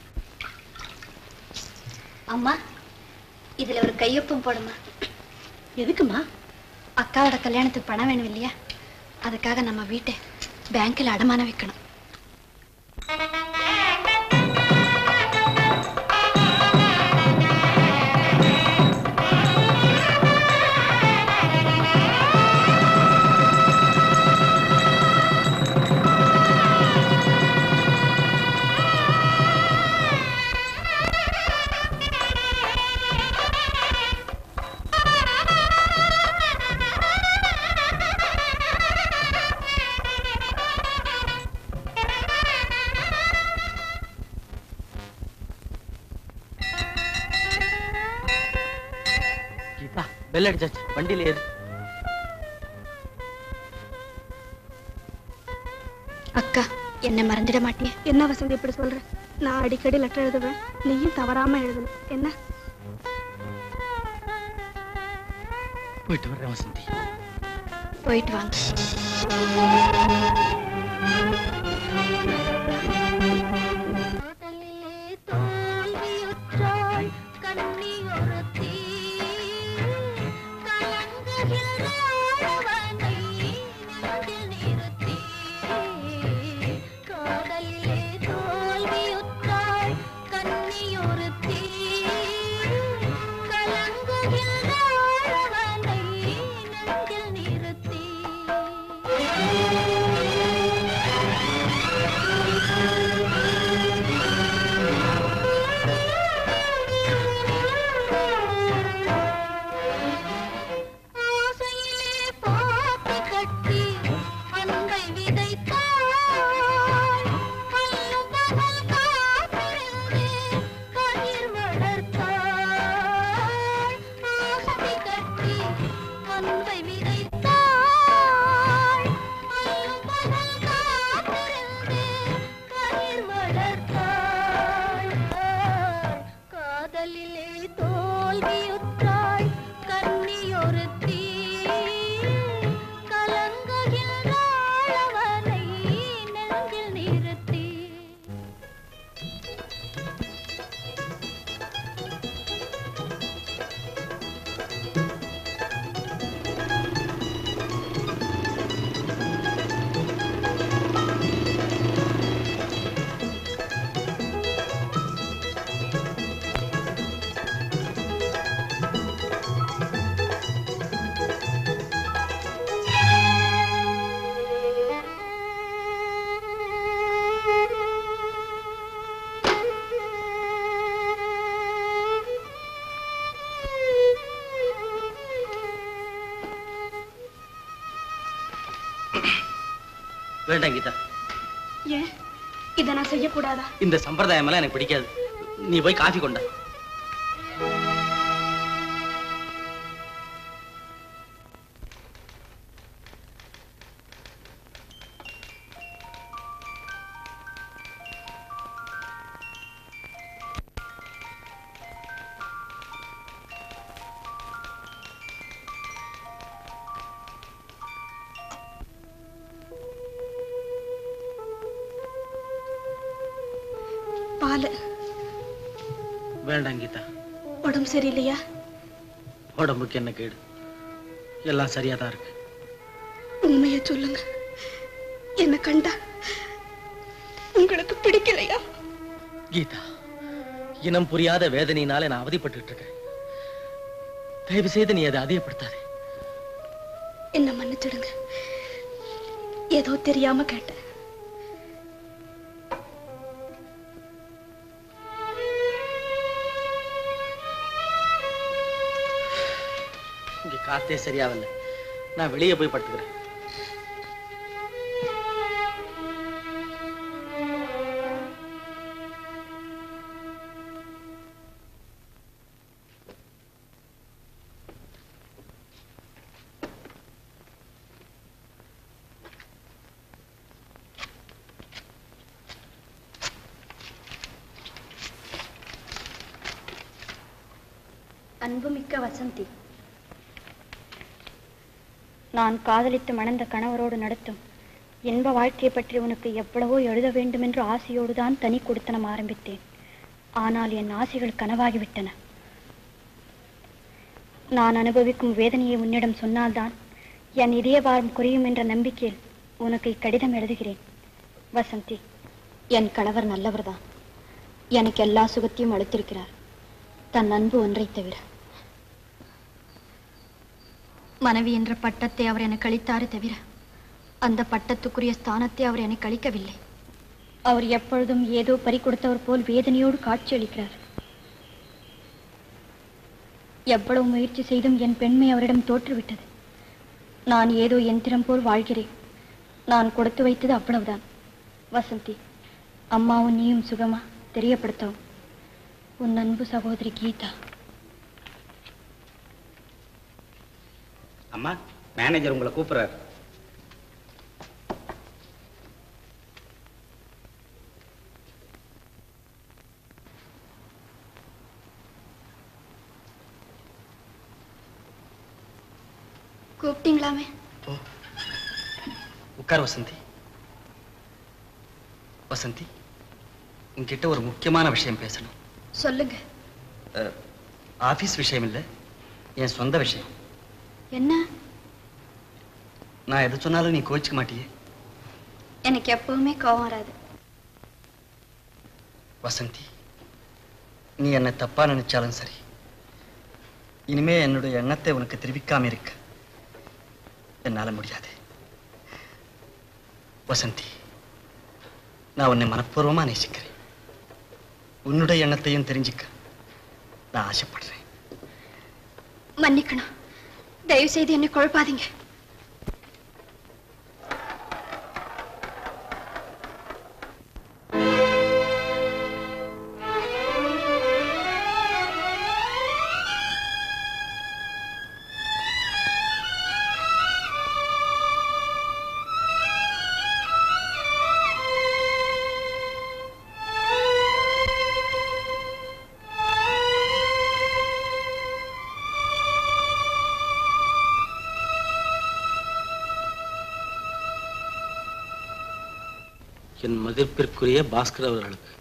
அம்மா இதுல ஒரு கையொப்பம் போடுமா எதுக்குமா அக்காவோட கல்யாணத்துக்கு பணம் வேணும் இல்லையா அதுக்காக நம்ம வீட்டை பேங்க்ல அடமானம் வைக்கணும் கீதா பெல் அடிச்சாச்சு வண்டியில ஏறு அக்கா என்ன மறந்துட மாட்டியே என்ன வசந்தி இப்படி சொல்ற நான் அடிக்கடி லெட்டர் எழுதுவேன் நீயும் தவறாம எழுதணும் என்ன போயிட்டு வர்றேன் வசந்தி போயிட்டு வாங்க காதலிலே தோல்வியுற்றாய் கன்னியொருத்தி கலங்குகின்றாள் அவனை நெஞ்சில் நிறுத்தி வேண்டாம் கீதா ஏன் இதை நான் செய்யக்கூடாதா இந்த சம்பிரதாயம் எல்லாம் எனக்கு பிடிக்காது நீ போய் காஃபி கொண்டா பால் வேண்டாம் கீதா உடம்பு சரியில்லையா உடம்புக்கு என்ன கேடு எல்லாம் சரியா தான் இருக்கு உண்மையை சொல்லுங்க என்ன கண்டா உங்களுக்கு பிடிக்கலையா கீதா இனம் புரியாத வேதனையினால நான் அவதிப்பட்டுட்டு இருக்கேன் தயவு செய்து நீ அதை அதிகப்படுத்தாதே என்ன மன்னிச்சிடுங்க ஏதோ தெரியாம கேட்டேன் இங்க காத்தே சரியாவில்ல நான் வெளியே போய் படுத்துக்கிறேன் அன்புமிக்க வசந்தி நான் காதலித்து மணந்த கணவரோடு நடத்தும் இன்ப வாழ்க்கையை பற்றி உனக்கு எவ்வளவோ எழுத வேண்டுமென்று ஆசையோடு தான் தனி கொடுத்தனம் ஆரம்பித்தேன் ஆனால் என் ஆசைகள் கனவாகிவிட்டன நான் அனுபவிக்கும் வேதனையை உன்னிடம் சொன்னால்தான் என் இதயபாரம் குறையும் என்ற நம்பிக்கையில் உனக்கு இக்கடிதம் எழுதுகிறேன் வசந்தி என் கணவர் நல்லவர்தான் எனக்கு எல்லா சுகத்தையும் அளித்திருக்கிறார் தன் அன்பு ஒன்றை தவிர மனைவி என்ற பட்டத்தை அவர் எனக்கு அளித்தாரே தவிர அந்த பட்டத்துக்குரிய ஸ்தானத்தை அவர் எனக்கு அளிக்கவில்லை அவர் எப்பொழுதும் ஏதோ பறி கொடுத்தவர் போல் வேதனையோடு காட்சியளிக்கிறார் எவ்வளவு முயற்சி செய்தும் என் பெண்மை அவரிடம் தோற்றுவிட்டது நான் ஏதோ எந்திரம் போல் வாழ்கிறேன் நான் கொடுத்து வைத்தது அவ்வளவுதான் வசந்தி அம்மாவும் நீயும் சுகமா தெரியப்படுத்தவும் உன் அன்பு சகோதரி கீதா அம்மா மேனேஜர் உங்களை கூப்பிடுறாரு கூப்பிட்டீங்களாமே உட்கார் வசந்தி வசந்தி உன்கிட்ட ஒரு முக்கியமான விஷயம் பேசணும் சொல்லுங்க அஹ், ஆபீஸ் விஷயம் இல்ல என் சொந்த விஷயம் என்ன நான் எது சொன்னாலும் நீ கோச்சிக்க மாட்டியே எனக்கு எப்பவுமே கோவம் வராது வசந்தி நீ என்னை தப்பா நினைச்சாலும் சரி இனிமே என்னுடைய எண்ணத்தை உனக்கு தெரிவிக்காம இருக்க என்னால முடியாது வசந்தி நான் உன்னை மனப்பூர்வமா நேசிக்கிறேன் உன்னுடைய எண்ணத்தையும் தெரிஞ்சுக்க நான் ஆசைப்படுறேன் மன்னிக்கணும் தயவு செய்து என்னை குழப்பாதீங்க என் மதிப்பிற்குரிய பாஸ்கர் அவர்களுக்கு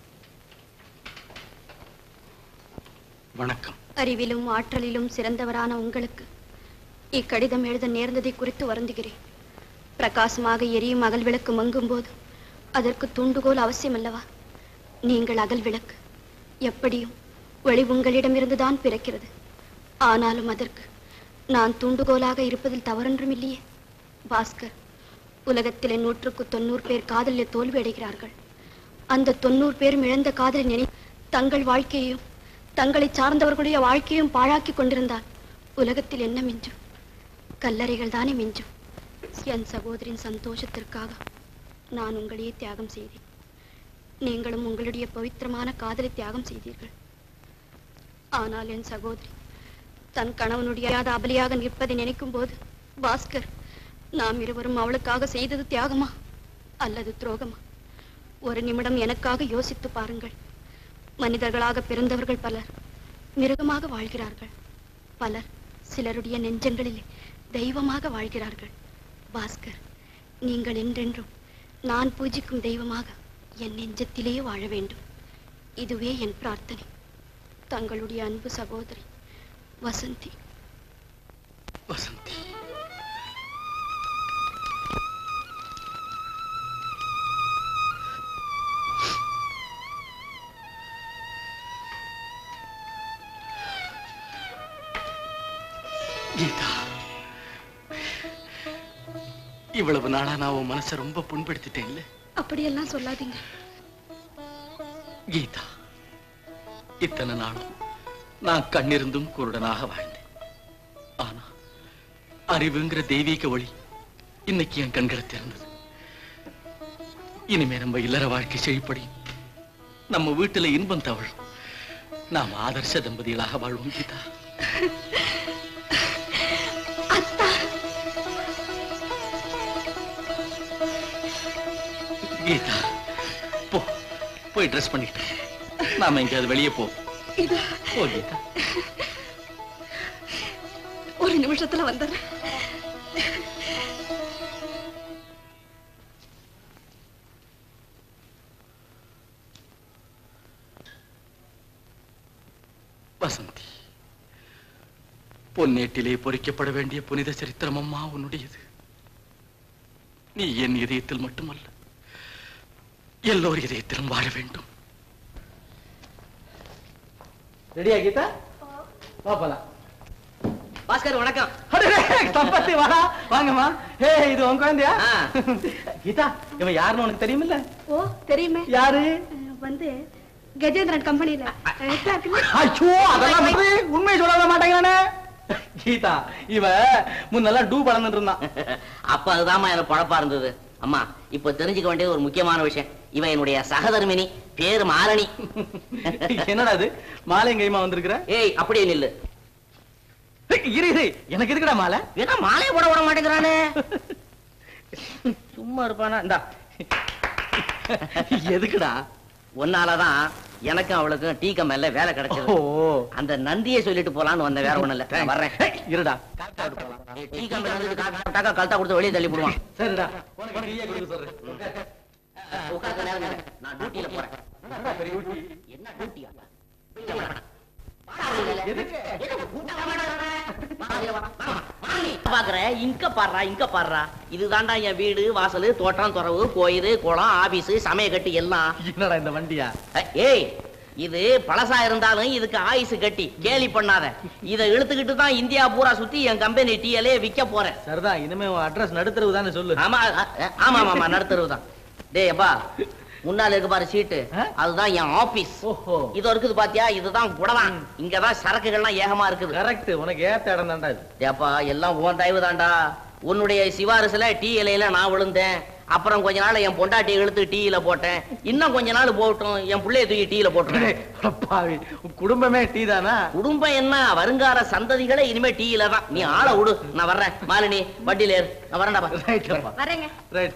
வணக்கம் அறிவிலும் ஆற்றலிலும் சிறந்தவரான உங்களுக்கு இக்கடிதம் எழுத நேர்ந்ததை குறித்து வருந்துகிறேன் பிரகாசமாக எரியும் அகல் விளக்கு மங்கும் போது அதற்கு தூண்டுகோல் அவசியம் அல்லவா நீங்கள் அகல் விளக்கு எப்படியும் ஒளி உங்களிடமிருந்துதான் பிறக்கிறது ஆனாலும் அதற்கு நான் தூண்டுகோலாக இருப்பதில் தவறொன்றும் இல்லையே பாஸ்கர் உலகத்திலே நூற்றுக்கு தொண்ணூறு பேர் காதலில் தோல்வி அடைகிறார்கள் அந்த தொண்ணூறு பேரும் இழந்த காதலை நினை தங்கள் வாழ்க்கையையும் தங்களை சார்ந்தவர்களுடைய வாழ்க்கையும் பாழாக்கி கொண்டிருந்தால் உலகத்தில் என்ன மிஞ்சும் கல்லறைகள் தானே மிஞ்சும் என் சகோதரின் சந்தோஷத்திற்காக நான் உங்களையே தியாகம் செய்தேன் நீங்களும் உங்களுடைய பவித்திரமான காதலை தியாகம் செய்தீர்கள் ஆனால் என் சகோதரி தன் கணவனுடைய அபலியாக நிற்பதை நினைக்கும் போது பாஸ்கர் நாம் இருவரும் அவளுக்காக செய்தது தியாகமா அல்லது துரோகமா ஒரு நிமிடம் எனக்காக யோசித்து பாருங்கள் மனிதர்களாக பிறந்தவர்கள் பலர் மிருகமாக வாழ்கிறார்கள் பலர் சிலருடைய நெஞ்சங்களிலே தெய்வமாக வாழ்கிறார்கள் பாஸ்கர் நீங்கள் என்றென்றும் நான் பூஜிக்கும் தெய்வமாக என் நெஞ்சத்திலேயே வாழ வேண்டும் இதுவே என் பிரார்த்தனை தங்களுடைய அன்பு சகோதரி வசந்தி வசந்தி கீதா இவ்வளவு நாளா நான் உன் மனசை ரொம்ப புண்படுத்திட்டேன் இல்ல அப்படியெல்லாம் சொல்லாதீங்க கீதா இத்தனை நாளும் நான் கண்ணிருந்தும் குருடனாக வாழ்ந்தேன் ஆனா அறிவுங்கிற தெய்வீக ஒளி இன்னைக்கு என் கண்களை திறந்தது இனிமே நம்ம இல்லற வாழ்க்கை செழிப்படி நம்ம வீட்டுல இன்பம் தவழும் நாம் ஆதர்ச தம்பதிகளாக வாழ்வோம் கீதா கீதா போ போய் ட்ரெஸ் பண்ணிட்டு நாம எங்கேயாவது வெளியே போ போ கீதா ஒரு நிமிஷத்துல வந்துடுறேன் வசந்தி பொன்னேட்டிலே பொறிக்கப்பட வேண்டிய புனித சரித்திரம் அம்மா உன்னுடையது நீ என் இதயத்தில் மட்டுமல்ல எல்லோர் இதயத்திலும் வாழ வேண்டும் ரெடியா கீதா வா போலாம் பாஸ்கர் வணக்கம் தம்பத்தி வாடா வாங்கம்மா ஏ இது உன் குழந்தையா கீதா இவன் யாருன்னு உனக்கு தெரியுமில்ல ஓ தெரியுமே யாரு வந்து கஜேந்திரன் கம்பெனில ஐயோ அதெல்லாம் வந்து உண்மை சொல்ல மாட்டேங்கிறானே கீதா இவ முன்னெல்லாம் டூ பழந்துட்டு இருந்தான் அப்ப அதுதாம்மா எனக்கு பழப்பா இருந்தது அம்மா இப்ப தெரிஞ்சுக்க வேண்டியது ஒரு முக்கியமான விஷயம் இவன் என்னுடைய சகதர்மினி பேரு மாரணி என்னடா இது மாலை கைமா வந்திருக்கிற ஏய் அப்படியே நில்லு இரு இரு எனக்கு எதுக்குடா மாலை ஏன்னா மாலையை போட விட மாட்டேங்கிறானே சும்மா இருப்பானா இந்தா எதுக்குடா உன்னாலதான் எனக்கும் அவளுக்கும் டீ கம்பெனில வேலை கிடைச்சது அந்த நந்தியை சொல்லிட்டு போலான்னு வந்த வேற ஒண்ணு இல்ல நான் வர்றேன் இருடா டீ கம்பெனி வந்து டாக்கா கல்தா கொடுத்து வெளியே தள்ளி போடுவான் சரிடா உனக்கு டீயே கொடுக்க சொல்றேன் உட்கார்ந்து நேரம் நேரம். நான் டியூட்டில போறேன் என்ன டியூட்டியா பாக்குற இங்க பாடுறா இங்க பாடுறா இதுதான்டா என் வீடு வாசல் தோட்டம் துறவு கோயில் குளம் ஆபீஸ் சமயக்கட்டு எல்லாம் என்னடா இந்த வண்டியா அஹ், ஏய் இது பழசா இருந்தாலும் இதுக்கு ஆயுசு கட்டி கேலி பண்ணாத இதை இழுத்துக்கிட்டு தான் இந்தியா பூரா சுத்தி என் கம்பெனி டீயலே விக்க போறேன் சரிதான் இனிமே உன் அட்ரஸ் நடுத்தரவு தானே சொல்லு ஆமா அ- அ- ஆமா ஆமா ஆமா நடுத்தருவு தான் டேய் அப்பா முன்னால இருக்கு பாரு சீட்டு அதுதான் என் ஆபீஸ் இது இருக்குது பாத்தியா இதுதான் குடவான் இங்கதான் சரக்குகள்லாம் ஏகமா இருக்குது கரெக்ட் உனக்கு ஏத்த இடம் தான்டா இது ஏப்பா எல்லாம் உன் தயவு தான்டா உன்னுடைய சிவாரசுல டீ இலையில நான் விழுந்தேன் அப்புறம் கொஞ்ச நாள் என் பொண்டாட்டி இழுத்து டீயில போட்டேன் இன்னும் கொஞ்ச நாள் போகட்டும் என் பிள்ளைய தூக்கி டீயில போட்டுறேன் பாவி உன் குடும்பமே டீ தானா குடும்பம் என்ன வருங்கால சந்ததிகளே இனிமே டீயில தான் நீ ஆளை விடு நான் வர்றேன் மாலினி வண்டியில ஏறு நான் வரேன்டா வரேங்க right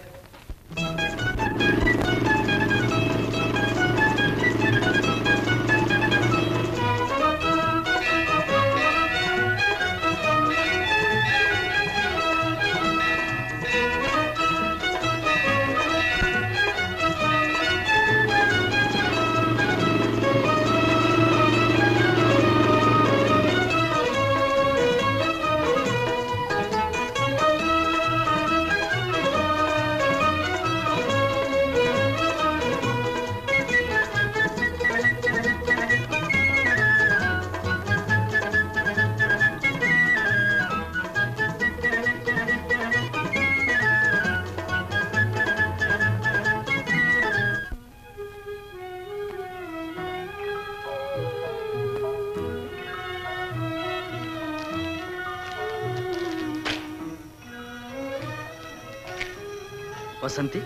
Vasanthi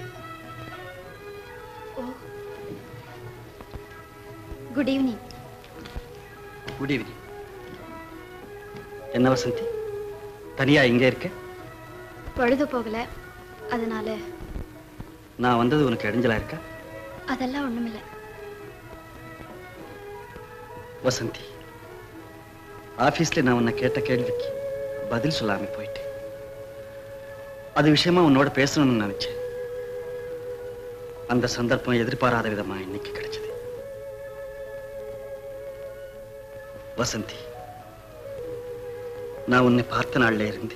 good evening good evening என்ன வசந்தி தனியா இங்க இருக்க பொழுது போகல அதனால நான் வந்தது உனக்கு இடைஞ்சலா இருக்கா அதெல்லாம் ஒண்ணுமில்ல வசந்தி ஆபீஸ்ல நான் உன்னை கேட்ட கேள்விக்கு பதில் சொல்லாம போயிட்டேன் அது விஷயமா உன்னோட பேசணும்னு நினைச்சேன் அந்த சந்தர்ப்பம் எதிர்பாராத விதமா இன்னைக்கு கிடைச்சது வசந்தி நான் உன்னை பார்த்த நாள்ல இருந்து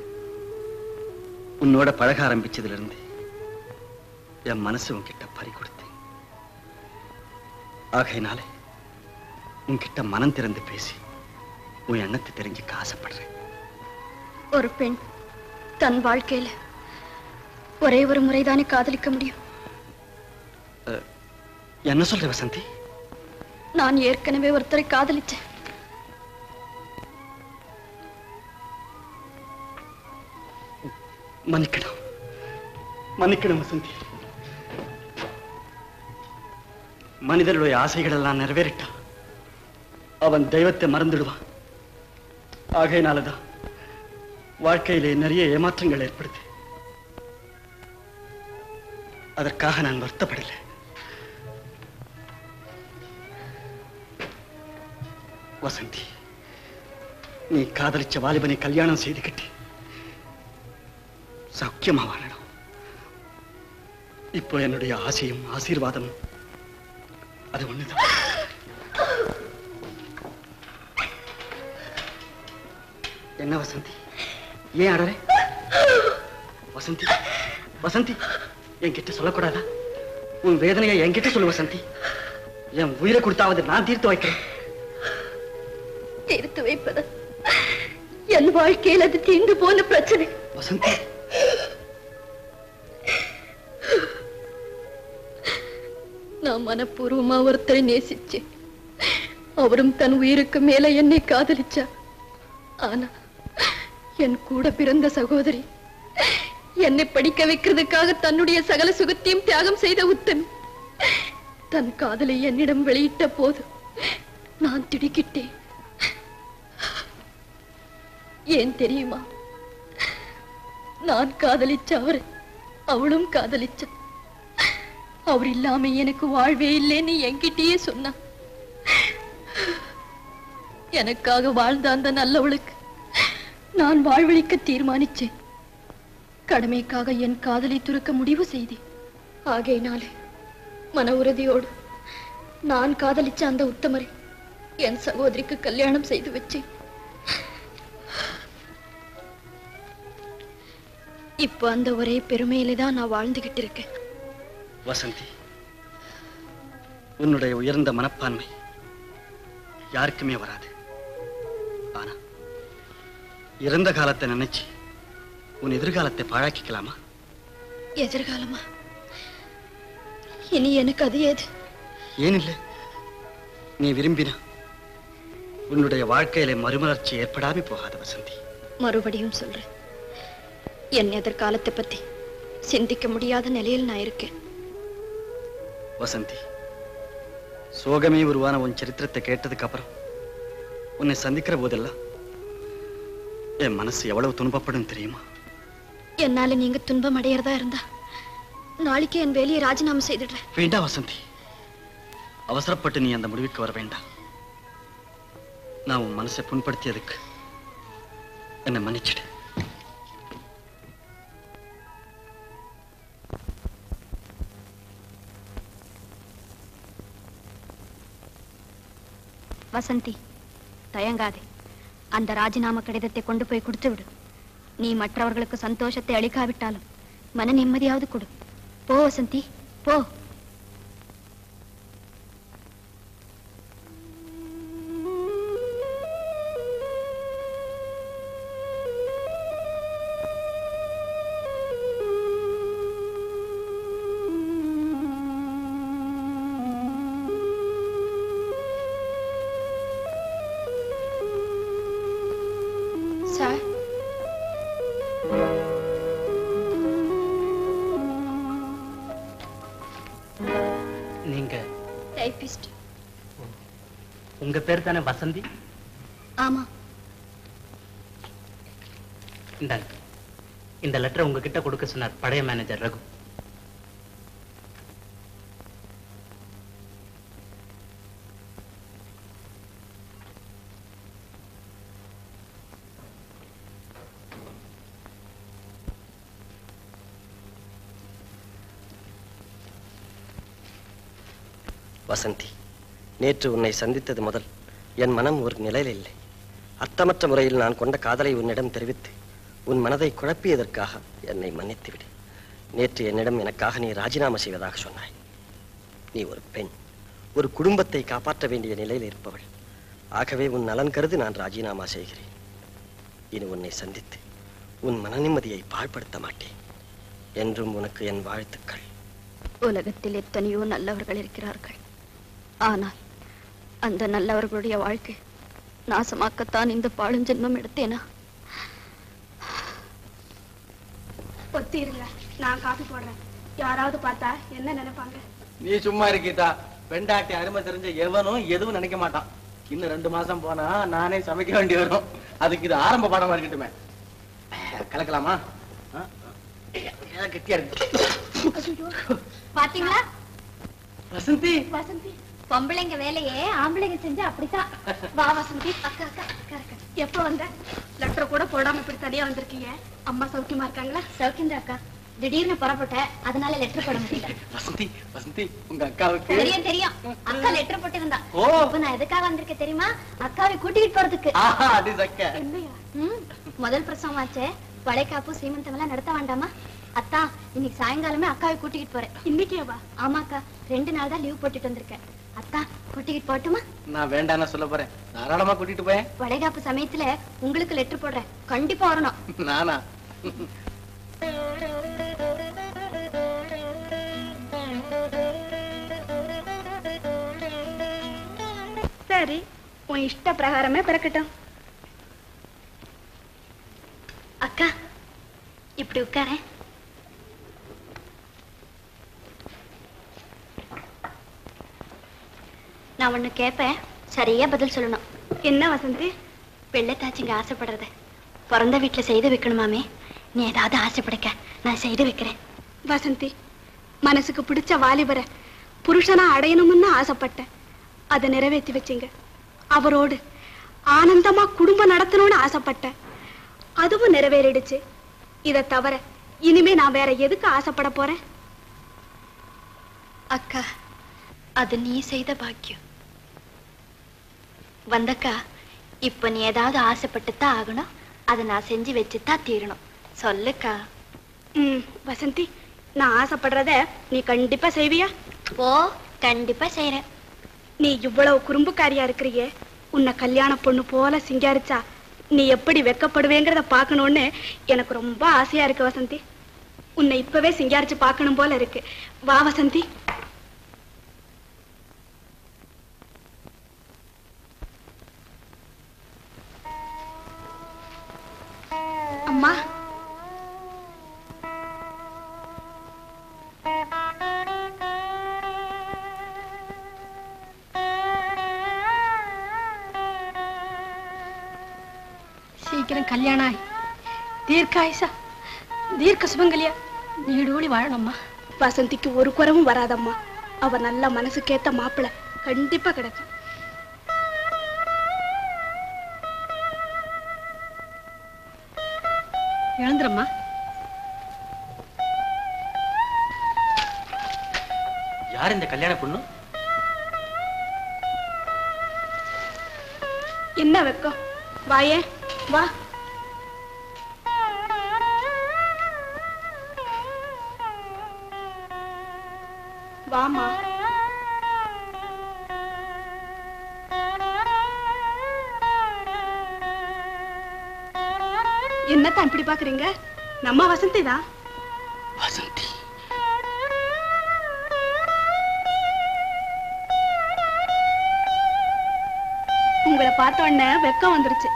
உன்னோட பழக ஆரம்பிச்சதுல இருந்து என் மனசு உன்கிட்ட பறி கொடுத்தேன் ஆகையினால உன்கிட்ட மனம் திறந்து பேசி உன் எண்ணத்தை தெரிஞ்சுக்க ஆசைப்படுறேன் ஒரு பெண் தன் வாழ்க்கையில ஒரே ஒரு முறைதானே காதலிக்க முடியும் என்ன சொல்ற வசந்தி நான் ஏற்கனவே ஒருத்தரை காதலிச்சேன் மன்னிக்கணும் மன்னிக்கணும் வசந்தி மனிதனுடைய ஆசைகள் எல்லாம் நிறைவேறிட்டான் அவன் தெய்வத்தை மறந்துடுவான் ஆகையினாலதான் வாழ்க்கையிலே நிறைய ஏமாற்றங்கள் ஏற்படுது அதற்காக நான் வருத்தப்படலை வசந்தி நீ காதலிச்ச வாலிபனை கல்யாணம் செய்துக்கிட்டு சௌக்கியமா வாழணும் இப்போ என்னுடைய ஆசையும் ஆசீர்வாதமும் அது ஒண்ணுதான் என்ன வசந்தி ஏன் அடற வசந்தி வசந்தி என்கிட்ட சொல்லக்கூடாதா உன் வேதனையை என்கிட்ட சொல்லு வசந்தி என் உயிரை கொடுத்தாவது நான் தீர்த்து வைக்கிறேன் தீர்த்து வைப்பது என் வாழ்க்கையில் அது தீர்ந்து போன பிரச்சனை வசந்தி நான் மனப்பூர்வமா ஒருத்தரை நேசிச்சேன் அவரும் தன் உயிருக்கு மேல என்னை காதலிச்சார் ஆனா என் கூட பிறந்த சகோதரி என்னை படிக்க வைக்கிறதுக்காக தன்னுடைய சகல சுகத்தையும் தியாகம் செய்த உத்தமி தன் காதலை என்னிடம் வெளியிட்ட போது நான் திடுக்கிட்டேன் ஏன் தெரியுமா நான் காதலிச்ச அவரை அவளும் காதலிச்சா அவர் இல்லாம எனக்கு வாழ்வே இல்லைன்னு என்கிட்டயே சொன்னா எனக்காக வாழ்ந்த அந்த நல்லவளுக்கு நான் வாழ்வழிக்க தீர்மானிச்சேன் கடமைக்காக என் காதலை துறக்க முடிவு செய்தேன் ஆகையினாலே மன உறுதியோடு நான் காதலிச்ச அந்த உத்தமரை என் சகோதரிக்கு கல்யாணம் செய்து வச்சேன் இப்போ அந்த ஒரே பெருமையில தான் நான் வாழ்ந்துகிட்டு இருக்கேன் வசந்தி உன்னுடைய உயர்ந்த மனப்பான்மை யாருக்குமே வராது ஆனா இறந்த காலத்தை நினைச்சு உன் எதிர்காலத்தை பாழாக்கிக்கலாமா எதிர்காலமா இனி எனக்கு அது ஏது ஏன் இல்லை நீ விரும்பினா உன்னுடைய வாழ்க்கையில மறுமலர்ச்சி ஏற்படாம போகாத வசந்தி மறுபடியும் சொல்றேன் என் எதிர்காலத்தை பத்தி சிந்திக்க முடியாத நிலையில் நான் இருக்கேன் வசந்தி சோகமே உருவான உன் சரித்திரத்தை கேட்டதுக்கு அப்புறம் உன்னை சந்திக்கிற போதெல்லாம் என் மனசு எவ்வளவு துன்பப்படும் தெரியுமா என்னால நீங்க துன்பம் அடையறதா இருந்தா நாளைக்கு என் வேலையை ராஜினாமா செய்துடுறேன் வேண்டாம் வசந்தி அவசரப்பட்டு நீ அந்த முடிவுக்கு வர வேண்டாம் நான் உன் மனசை புண்படுத்தியதுக்கு என்னை மன்னிச்சிடு வசந்தி தயங்காதே அந்த ராஜினாமா கடிதத்தை கொண்டு போய் கொடுத்து விடு நீ மற்றவர்களுக்கு சந்தோஷத்தை அளிக்காவிட்டாலும் மன நிம்மதியாவது கொடு போ வசந்தி போ சார் நீங்க டைபிஸ்ட் உங்க பேர் தானே வசந்தி ஆமா இந்தாங்க இந்த லெட்டரை உங்ககிட்ட கொடுக்க சொன்னார் பழைய மேனேஜர் ரகு வசந்தி நேற்று உன்னை சந்தித்தது முதல் என் மனம் ஒரு நிலையில் இல்லை அர்த்தமற்ற முறையில் நான் கொண்ட காதலை உன்னிடம் தெரிவித்து உன் மனதை குழப்பியதற்காக என்னை மன்னித்து விடு நேற்று என்னிடம் எனக்காக நீ ராஜினாமா செய்வதாக சொன்னாய் நீ ஒரு பெண் ஒரு குடும்பத்தை காப்பாற்ற வேண்டிய நிலையில் இருப்பவள் ஆகவே உன் நலன் கருதி நான் ராஜினாமா செய்கிறேன் இனி உன்னை சந்தித்து உன் மன நிம்மதியை பாழ்படுத்த மாட்டேன் என்றும் உனக்கு என் வாழ்த்துக்கள் உலகத்தில் எத்தனையோ நல்லவர்கள் இருக்கிறார்கள் ஆனால் அந்த நல்லவர்களுடைய வாழ்க்கை நாசமாக்கத்தான் இந்த பாழுஞ்சென்மம் எடுத்தேனா ஒத்தி இருங்க நான் காஃபி போடுறேன் யாராவது பார்த்தா என்ன நினைப்பாங்க நீ சும்மா இருக்கீதா பெண்டாட்டி அருமை தெரிஞ்ச எவனும் எதுவும் நினைக்க மாட்டான் இன்னும் ரெண்டு மாசம் போனா நானே சமைக்க வேண்டி வரும் அதுக்கு இது ஆரம்ப பாடமா இருக்கட்டுமே கலக்கலாமா ஆ? ஏன் கெட்டியா இருக்கு பாத்தீங்களா வசந்தி வசந்தி பொம்பளைங்க வேலையே ஆம்பளைங்க செஞ்சா அப்படித்தான் வா வசந்தி அக்கா அக்கா அக்கா அக்கா எப்போ வந்த லெட்டர் கூட போடாம இப்படி தனியா வந்திருக்கீங்க அம்மா சௌக்கியமா இருக்காங்களா சௌக்கியந்தா அக்கா திடீர்னு புறப்பட்டேன் அதனால லெட்டர் போட முடியல வசந்தி வசந்தி உங்க அக்காவுக்கு தெரியும் தெரியும் அக்கா லெட்டர் போட்டிருந்தா ஓ. இப்ப நான் எதுக்காக வந்திருக்கேன் தெரியுமா அக்காவை கூட்டிட்டு போறதுக்கு ஆஹா அது சக்க ம், முதல் பிரசவம் ஆச்சே வளைகாப்பு சீமந்தம் எல்லாம் நடத்த வேண்டாமா அத்தா இன்னைக்கு சாயங்காலமே அக்காவை கூட்டிக்கிட்டு போறேன் இன்னைக்கேவா ஆமாக்கா ரெண்டு நாள் தான் லீவ் போட்டுட்டு வந்திருக்கேன் அத்தா கூட்டிக்கிட்டு போட்டுமா நான் வேண்டாம்னு சொல்ல போறேன் தாராளமா கூட்டிட்டு போயேன் வளைகாப்பு சமயத்துல உங்களுக்கு லெட்டர் போடுறேன் கண்டிப்பா வரணும் நானா சரி உன் இஷ்ட பிரகாரமே பிறக்கட்டும் அக்கா இப்படி உட்காரேன் நான் ஒண்ணு கேட்பேன் சரியா பதில் சொல்லணும் என்ன வசந்தி வெள்ளத்தாச்சிங்க ஆசைப்படுறத பிறந்த வீட்டுல செய்து வைக்கணுமாமே நீ ஏதாவது ஆசைப்படுக்க நான் செய்து வைக்கிறேன் வசந்தி மனசுக்கு பிடிச்ச வாலிபரை புருஷனா அடையணும்னு ஆசைப்பட்டேன் அதை நிறைவேற்றி வச்சீங்க அவரோடு ஆனந்தமா குடும்பம் நடத்தணும்னு ஆசைப்பட்டேன் அதுவும் நிறைவேறிடுச்சு இதை தவிர இனிமே நான் வேற எதுக்கு ஆசைப்பட போறேன் அக்கா அது நீ செய்த பாக்கியம் வந்தக்கா இப்ப நீ ஏதாவது ஆசைப்பட்டுத்தான் ஆகணும் அதை நான் செஞ்சு வச்சுத்தான் தீரணும் சொல்லுக்கா ம் வசந்தி நான் ஆசைப்படுறத நீ கண்டிப்பா செய்வியா ஓ கண்டிப்பா செய்யறேன் நீ இவ்வளவு குறும்புக்காரியா இருக்கிறியே உன்னை கல்யாண பொண்ணு போல சிங்காரிச்சா நீ எப்படி வெக்கப்படுவேங்கிறத பார்க்கணும்னு எனக்கு ரொம்ப ஆசையா இருக்கு வசந்தி உன்னை இப்பவே சிங்காரிச்சு பார்க்கணும் போல இருக்கு வா வசந்தி அம்மா சீக்கிரம் கல்யாணம் ஆகி தீர்க்காயுசா தீர்க்க சுபங்கலியா நீடூழி வாழணும்மா வசந்திக்கு ஒரு குறவும் வராதம்மா அவ நல்ல மனசுக்கேத்த மாப்பிளை கண்டிப்பா கிடைக்கும் எழுந்துறம்மா யார் இந்த கல்யாண பொண்ணு என்ன வெக்கம் வாயே வா வாமா என்னத்தான் இப்படி பாக்குறீங்க நம்ம வசந்தி தான் வசந்தி உங்களை பார்த்த உடனே வெக்கம் வந்துருச்சு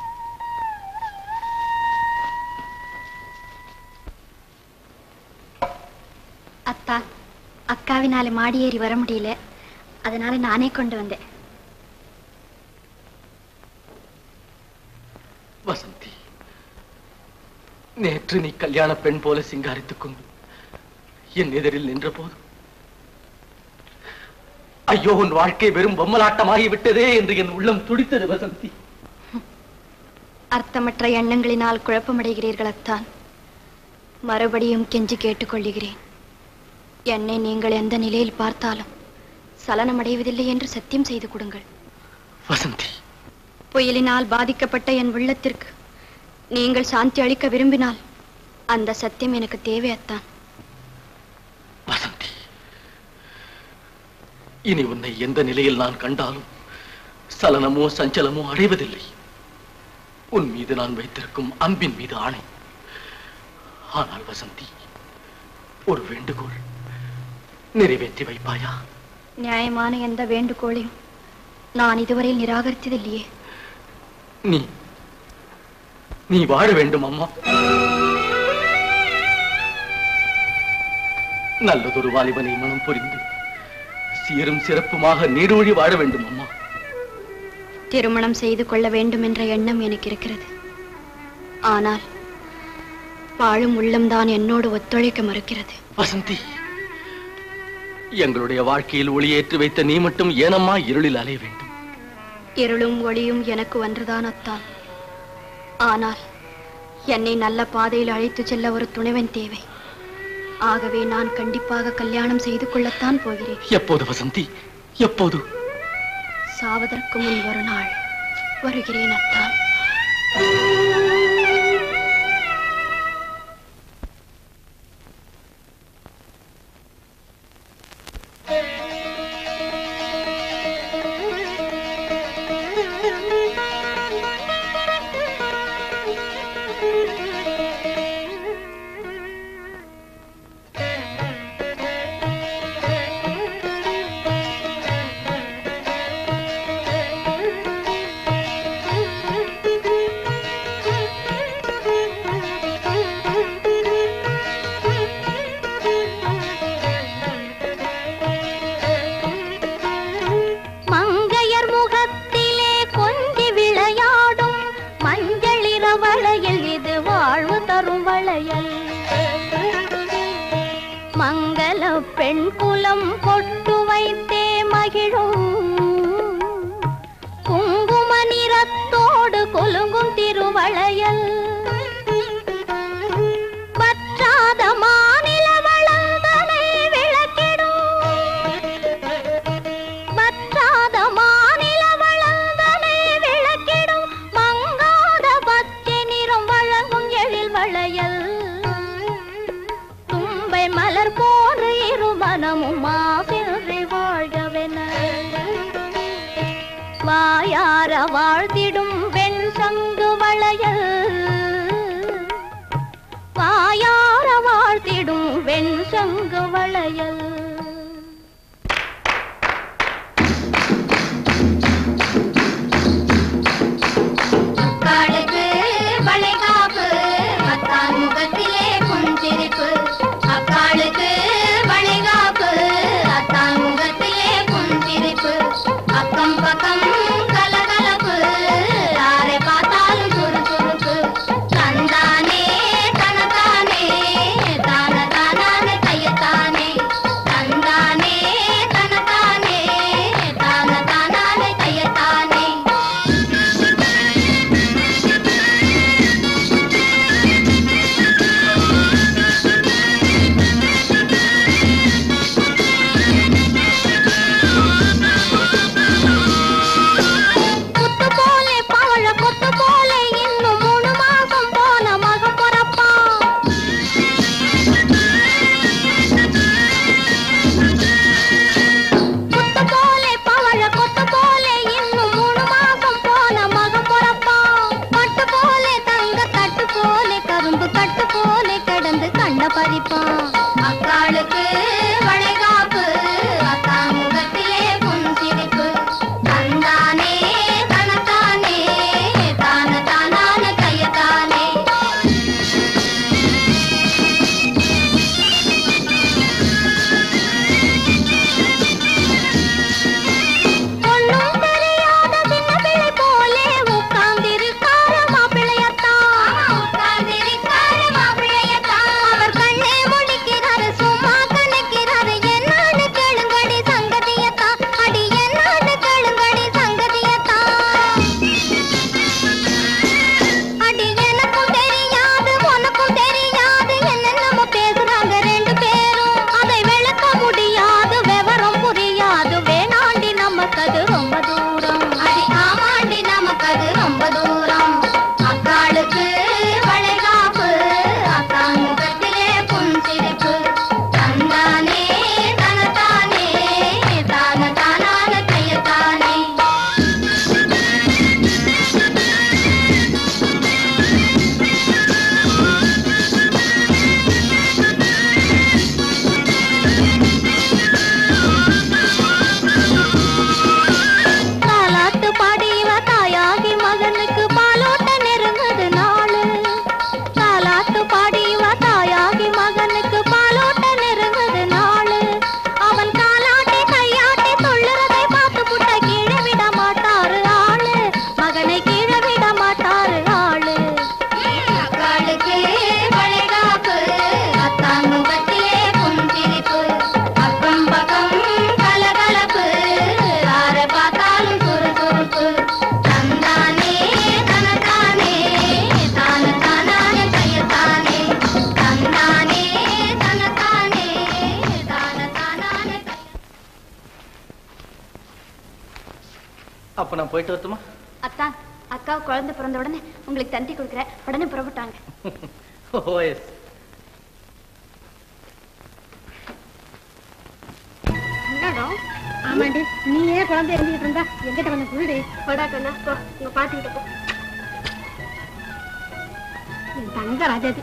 அத்தா அக்காவினால மாடி ஏறி வர முடியல அதனால நானே கொண்டு வந்தேன் வசந்தி நேற்று நீ கல்யாண பெண் போல சிங்காரித்துக் கொண்டு என் எதிரில் நின்ற போது ஐயோ உன் வாழ்க்கை வெறும் பொம்மலாட்டமாகி விட்டதே என்று என் உள்ளம் துடித்தது வசந்தி அர்த்தமற்ற எண்ணங்களினால் குழப்பமடைகிறீர்கள் அத்தான் மறுபடியும் கெஞ்சி கேட்டுக்கொள்கிறேன் என்னை நீங்கள் எந்த நிலையில் பார்த்தாலும் சலனமடைவதில்லை என்று சத்தியம் செய்து கொடுங்கள் வசந்தி புயலினால் பாதிக்கப்பட்ட என் உள்ளத்திற்கு நீங்கள் சாந்தி அளிக்க விரும்பினால் அந்த சத்தியம் எனக்கு தேவையத்தான் இனி உன்னை எந்த நிலையில் நான் கண்டாலும் சலனமோ சஞ்சலமோ அடைவதில்லை உன் மீது நான் வைத்திருக்கும் அன்பின் மீது ஆணை ஆனால் வசந்தி ஒரு வேண்டுகோள் நிறைவேற்றி வைப்பாயா நியாயமான எந்த வேண்டுகோளையும் நான் இதுவரை நிராகரித்ததில்லையே நீ நீ வாழ வேண்டும் அம்மா நல்லதொரு வாலிபனை மனம் புரிந்து சீரும் சிறப்புமாக நீடூழி வாழ வேண்டும் அம்மா திருமணம் செய்து கொள்ள வேண்டும் என்ற எண்ணம் எனக்கு இருக்கிறது ஆனால் வாழும் உள்ளம்தான் என்னோடு ஒத்துழைக்க மறுக்கிறது வசந்தி எங்களுடைய வாழ்க்கையில் ஒளியேற்றி வைத்த நீ மட்டும் ஏனம்மா இருளில் அலைய வேண்டும் இருளும் ஒளியும் எனக்கு ஒன்றுதான் அத்தான் ஆனால் என்னை நல்ல பாதையில் அழைத்துச் செல்ல ஒரு துணைவன் தேவை ஆகவே நான் கண்டிப்பாக கல்யாணம் செய்து கொள்ளத்தான் போகிறேன் எப்போது வசந்தி எப்போது சாவதற்கு முன் ஒரு நாள் வருகிறேன் அத்தான் மங்கையர் முகத்திலே கொஞ்சி விளையாடும் மஞ்சளிர வளையல் இது வாழ்வு தரும் வளையல் மங்கள பெண் குலம் பொட்டு வைத்தே மகிழும் குங்கும நிறத்தோடு கொலுங்கும் திருவளையல் வற்றாத மாநில வளந்தனை விளக்கிடும் வற்றாத மாநில வளந்தனை விளக்கிடும் மங்காத பச்சை நிறம் வழங்கும் எழில் வளையல் தும்பை மலர் போன்று இரு மனமும் மாசின்றி வாழ்கவென வாயார வாழ்த்திடும் வெண் சங்கு வளையல் வாயார வாழ்த்திடும் வெண் சங்கு வளையல் அக்காளுக்கு வளைகாப்பு அத்தான் முகத்திலே புன்சிரிப்பு அக்காளுக்கு வளைகாப்பு அத்தான் முகத்திலே புன்சிரிப்பு அக்கம் பக்கம் கலகலப்பு யாரை பார்த்தாலும் சுறுசுறுப்பு தந்தானே தனத்தானே தான தானானே கையத்தானே தந்தானே தனத்தானே தான தானானே கையத்தானே அப்ப நான் போயிட்டு வரட்டுமா அத்தா அக்கா குழந்தை பிறந்த உடனே உங்களுக்கு தந்தி கொடுக்குறேன் உடனே புறப்பட்டாங்க ஓ எஸ் என்னடா ஆமாண்டி நீ ஏன் குழந்தை இருந்துகிட்டு இருந்தா எங்கிட்ட வந்து புரியுது போடா கண்ணா போ உங்க பாத்துக்கிட்ட போ என் தங்க ராஜாதி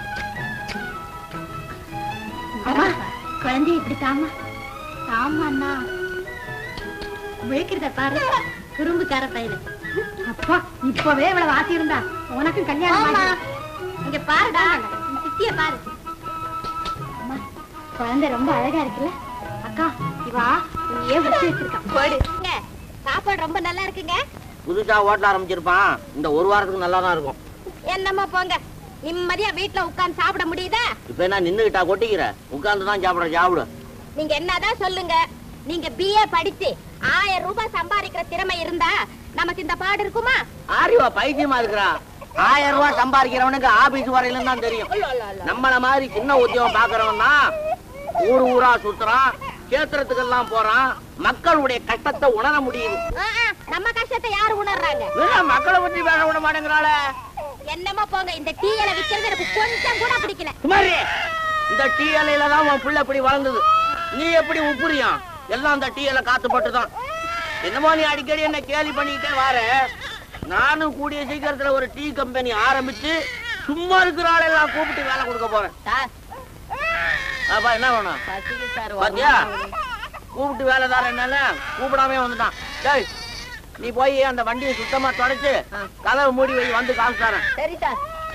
அம்மா குழந்தைய இப்படி தாமா தாமா அண்ணா விழிக்கிறத பாரு குறும்புக்கார பையனு அப்பா இப்பவே இவ்வளவு ஆசை இருந்தா உனக்கும் கல்யாணம் ஆகி- இங்க பாருடா உன் சித்திய பாரு அம்மா குழந்தை ரொம்ப அழகா இருக்குல்ல அக்கா இவா நீயே வச்சு வச்சிருக்கா போடு சாப்பாடு ரொம்ப நல்லா இருக்குங்க புதுசா ஓட்ட ஆரம்பிச்சிருப்பான் இந்த ஒரு வாரத்துக்கு நல்லா தான் இருக்கும் என்னம்மா போங்க நிம்மதியா வீட்டுல உட்கார்ந்து சாப்பிட முடியுதா இப்ப என்ன நின்னுகிட்டா கொட்டிக்கிற உட்கார்ந்து தான் சாப்பிட சாப்பிடு நீங்க என்னதான் சொல்லுங்க நீங்க பிஏ படிச்சு ஆயிரம் ரூபாய் சம்பாதிக்கிற திறமை இருந்தா நமக்கு இந்த பாடு இருக்குமா ஆரிவா பைத்தியமா இருக்கிறா ஆயிரம் ரூபாய் சம்பாதிக்கிறவனுக்கு ஆபீஸ் வரையிலும் தான் தெரியும் நம்மள மாதிரி சின்ன உத்தியோகம் பாக்குறவன் தான் ஊர் ஊரா சுத்துறான் கேத்திரத்துக்கெல்லாம் போறான் மக்களுடைய கஷ்டத்தை உணர முடியுது ஆ, ஆ, நம்ம கஷ்டத்தை யாரு உணர்றாங்க என்ன மக்களை பத்தி பேச விட மாட்டேங்கிறாளே என்னமா போங்க இந்த டீயில விக்கிறது எனக்கு கொஞ்சம் கூட பிடிக்கல குமாரி இந்த டீ இலையில தான் உன் புள்ள இப்படி வளர்ந்தது நீ எப்படி உப்புரியான் எல்லாம் அந்த டீ இலை காத்து போட்டுதான் என்னமோ நீ அடிக்கடி என்ன கேலி பண்ணிக்கிட்டே வார நானும் கூடிய சீக்கிரத்துல ஒரு டீ கம்பெனி ஆரம்பிச்சு சும்மா இருக்கிற ஆளெல்லாம் கூப்பிட்டு வேலை கொடுக்க போறேன் அப்பா என்ன வேணும் பாத்தியா கூப்பிட்டு வேலை தார என்னன்னு கூப்பிடாம வந்துட்டான் டேய் நீ போய் அந்த வண்டியை சுத்தமா தொடச்சு கதவை மூடி வை வந்து காசு தரேன் சரி சார்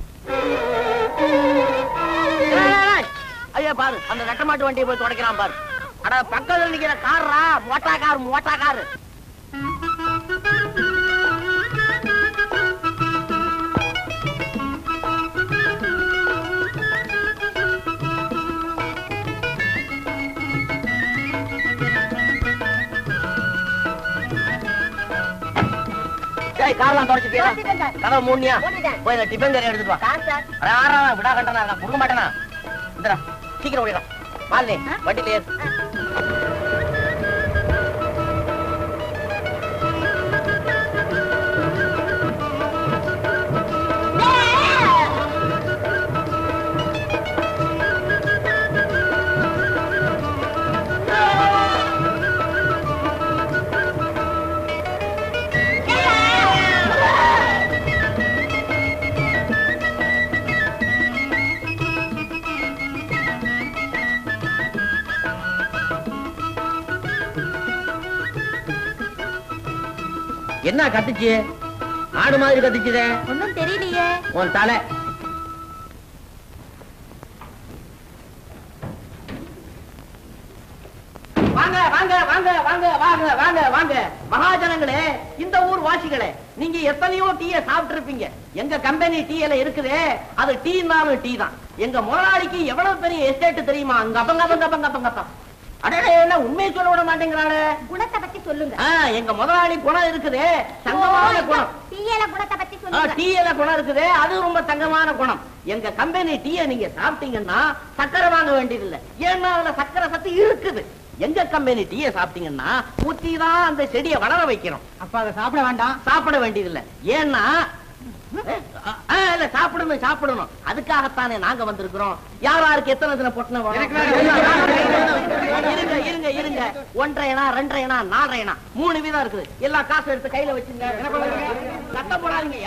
ஏய், ஏய், ஐயா பாரு அந்த ரெட்ட மாட்டு வண்டியை போய் துடைக்கிறான் பாரு அட பக்கத்துல நிக்கிற கார்ரா மோட்டா கார் மோட்டா கார் டேய் கார்லாம் தொடச்சிட்டியா கதவை மூடியா போய் இந்த டிஃபன் கறி எடுத்துட்டு வா அட, ஆறா, விடா கண்டனா இருக்கான் கொடுக்க மாட்டேனா இந்தடா சீக்கிரம் ஓடிடலாம் மாலினி வண்டியில ஏறு என்ன கத்துச்சு ஆடு மாதிரி கத்துச்சுதே ஒண்ணும் தெரியலையே உன் தலை வாங்க வாங்க வாங்க வாங்க வாங்க வாங்க வாங்க மகாஜனங்களே இந்த ஊர் வாசிகளே நீங்க எத்தனையோ டீய சாப்பிட்டு இருப்பீங்க எங்க கம்பெனி டீயில இருக்குதே அது டீனாலும் டீ தான் எங்க முதலாளிக்கு எவ்வளவு பெரிய எஸ்டேட் தெரியுமா அங்க அப்பங்க அப்பங்க அப்பங்க அப்பங்க அப்பங்க அடடே என்ன உண்மையை சொல்ல விட மாட்டேங்கிறாளே குணத்தை பத்தி சொல்லுங்க ஆ, எங்க முதலாளி குணம் இருக்குதே தங்கமான குணம் டீயில குணத்தை பத்தி ஆ, சொல்லுங்க டீயில குணம் இருக்குதே அது ரொம்ப தங்கமான குணம் எங்க கம்பெனி டீயை நீங்க சாப்பிட்டீங்கன்னா சக்கரை வாங்க வேண்டியதில்லை ஏன்னா அதுல சக்கரை சத்து இருக்குது எங்க கம்பெனி டீயை சாப்பிட்டீங்கன்னா ஊத்தி தான் அந்த செடியை வளர வைக்கிறோம் அப்ப அதை சாப்பிட வேண்டாம் சாப்பிட வேண்டியதில்லை ஏன்னா ஆ, இல்ல சாப்பிடணும் சாப்பிடணும் அதுக்காகத்தானே நாங்க வந்திருக்கிறோம் யார் யாருக்கு எத்தனை தின பொட்டணம் இருங்க இருங்க இருங்க ஒன்றரைனா ரெண்டரைனா நாலரைனா மூணு வீதம் இருக்குது எல்லா காசு எடுத்து கையில வச்சுங்க சத்தம் போடாதீங்க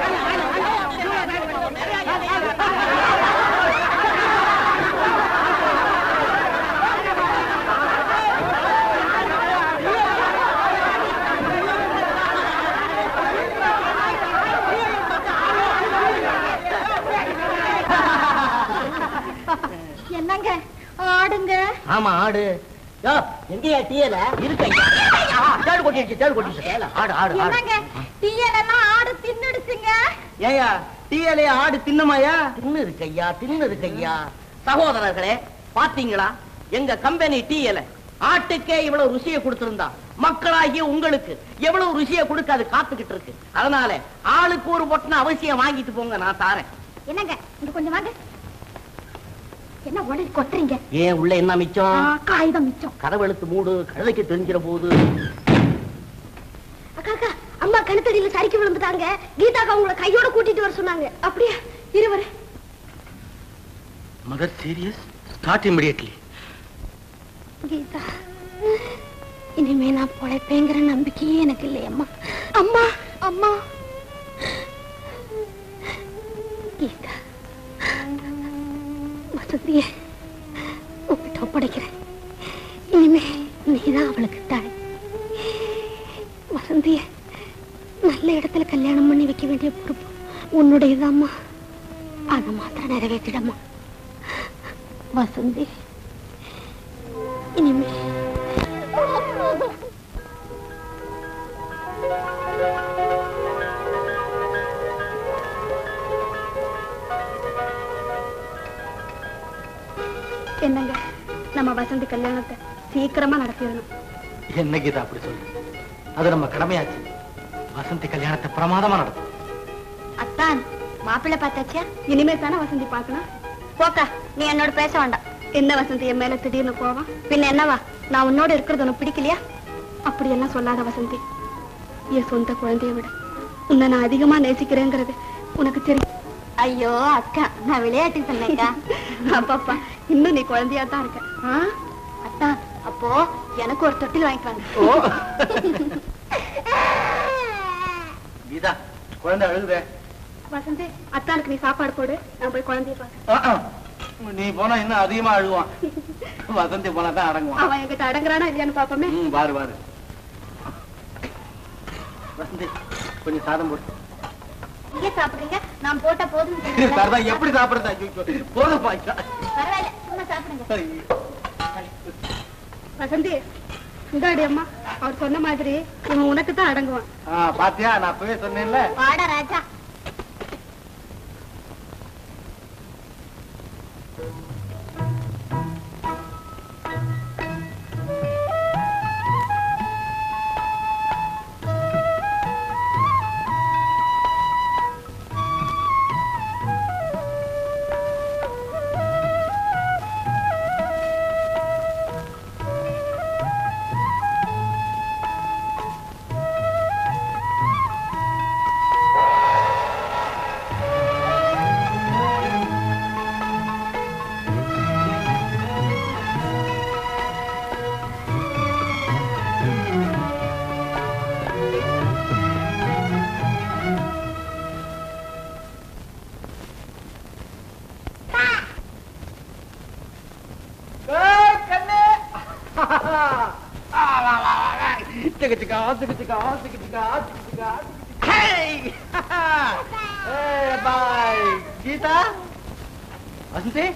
என்னங்க ஆடுங்க ஆமா ஆடு யோ, எங்கேயா டீயல இருக்கு தேடு கொட்டிடுச்சு தேடு கொட்டிடுச்சு ஆடு ஆடு ஆடு என்னங்க டீயலெல்லாம் ஆடு தின்னுடுச்சுங்க ஏயா டீயலைய ஆடு தின்னுமாயா தின்னு இருக்கையா தின்னு இருக்கையா சகோதரர்களே பாத்தீங்களா எங்க கம்பெனி டீயல ஆட்டுக்கே இவ்வளவு ருசியை கொடுத்திருந்தா மக்களாகிய உங்களுக்கு எவ்வளவு ருசியை கொடுக்க அது காத்துக்கிட்டு இருக்கு அதனால ஆளுக்கு ஒரு பொட்டன அவசியம் வாங்கிட்டு போங்க நான் தாரேன் என்னங்க இங்க கொஞ்சம் வாங்க என்ன உடனே கொட்டுறீங்க ஏன் உள்ள என்ன மிச்சம் காகிதம் மிச்சம் கதவு எழுத்து மூடு கழுதைக்கு தெரிஞ்சிட போகுது அக்கா அக்கா அம்மா அம்மா கணத்தடியில சரிக்கு விழுந்துட்டாங்க கீதாக்கு அவங்கள கையோட கூட்டிட்டு வர சொன்னாங்க அப்படியே இருவரு mother serious start immediately Geetha இனிமே நான் பொழைப்பேங்கிற நம்பிக்கையே எனக்கு இல்லையம்மா அம்மா அம்மா கீதா வசதிய உங்ககிட்ட ஒப்படைக்கிறேன் இனிமே நீதான் அவளுக்கு தாய் வசந்திய நல்ல இடத்துல கல்யாணம் பண்ணி வைக்க வேண்டிய பொறுப்பு உன்னுடையதாம்மா அதை மாத்திரம் நிறைவேற்றிடம்மா வசந்தி இனிமே என்னங்க நம்ம வசந்தி கல்யாணத்தை சீக்கிரமா நடத்திடணும் என்ன கீதா அப்படி சொல்லு அது நம்ம கடமையாச்சு வசந்தி கல்யாணத்தை பிரமாதமா நடத்தும் அத்தான் மாப்பிள்ளை பார்த்தாச்சியா இனிமே தானே வசந்தி பார்க்கணும் போக்கா நீ என்னோட பேச வேண்டாம் என்ன வசந்தி என் மேல திடீர்னு போவான் பின்ன என்னவா நான் உன்னோட இருக்கிறது உனக்கு பிடிக்கலையா அப்படி எல்லாம் சொல்லாத வசந்தி என் சொந்த குழந்தைய விட உன்னை நான் அதிகமா நேசிக்கிறேங்கிறது உனக்கு தெரியும் ஐயோ அக்கா நான் விளையாட்டுக்கு சொன்னேக்கா அப்பாப்பா இன்னும் நீ குழந்தையா தான் இருக்க ஆ? அத்தா அப்போ எனக்கு ஒரு தொட்டில் வாங்கிட்டு வாங்க கீதா குழந்தை அழுகுதே வசந்தி அத்தானுக்கு நீ சாப்பாடு போடு நான் போய் குழந்தைய பாக்க ஆ, ஆ. நீ போனா இன்னும் அதிகமா அழுவான் வசந்தி போனா தான் அடங்குவான் அவன் என்கிட்ட அடங்குறானா இல்லையான்னு பாப்போமே ம், பாரு பாரு வசந்தி கொஞ்சம் சாதம் போட்டு நீங்க சாப்பிடுங்க நான் போட்ட போதும் சரதா எப்படி சாப்பிடுறதா ஐயோ, போதும் பாய்ச்சா பரவாயில்ல சும்மா சாப்பிடுங்க வசந்தி இந்தாடி அம்மா அவர் சொன்ன மாதிரி இவன் உனக்கு தான் அடங்குவான் ஆ, பாத்தியா நான் அப்பவே சொன்னேன்ல வாடா ராஜா சிக்கா சிக்கா சிக்கா சிக்கா சிக்கா ஹேய் ஏய் பாய் கீதா வசந்தி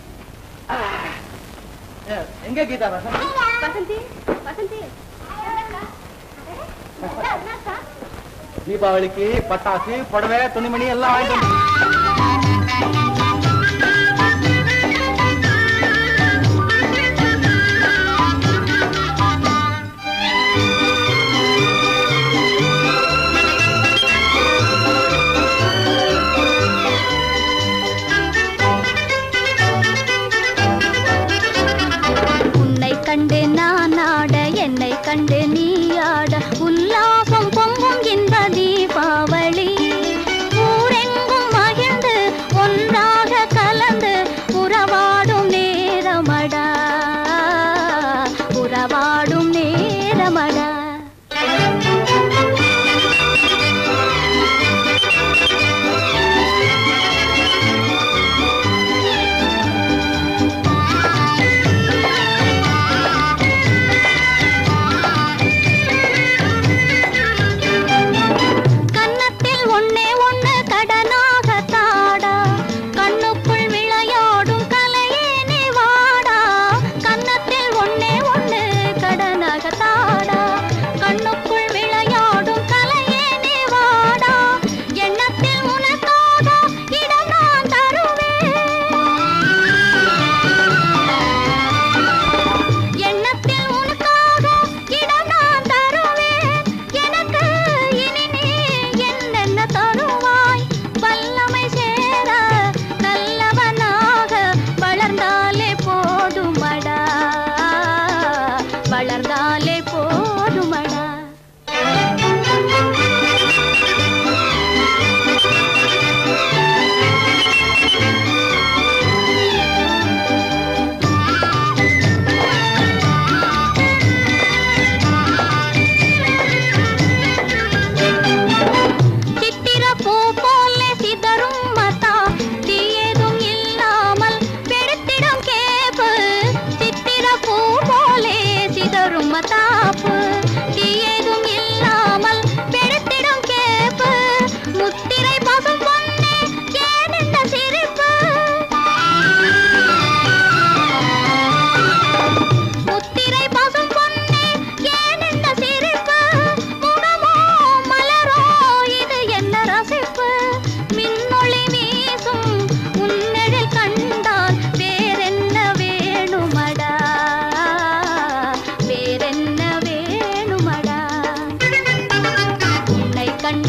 ஏ, எங்க கீதா வசந்தி வசந்தி வசந்தி தீபாவளிக்கு பட்டாசு புடவை துணிமணி எல்லாம் வாங்கிட்டு வந்து- உன்னை கண்டு நான் ஆட என்னை கண்டு நீ ஆட உல்லாசம் பொங்கும் இந்த தீபாவளி ஊரெங்கும் மகிழ்ந்து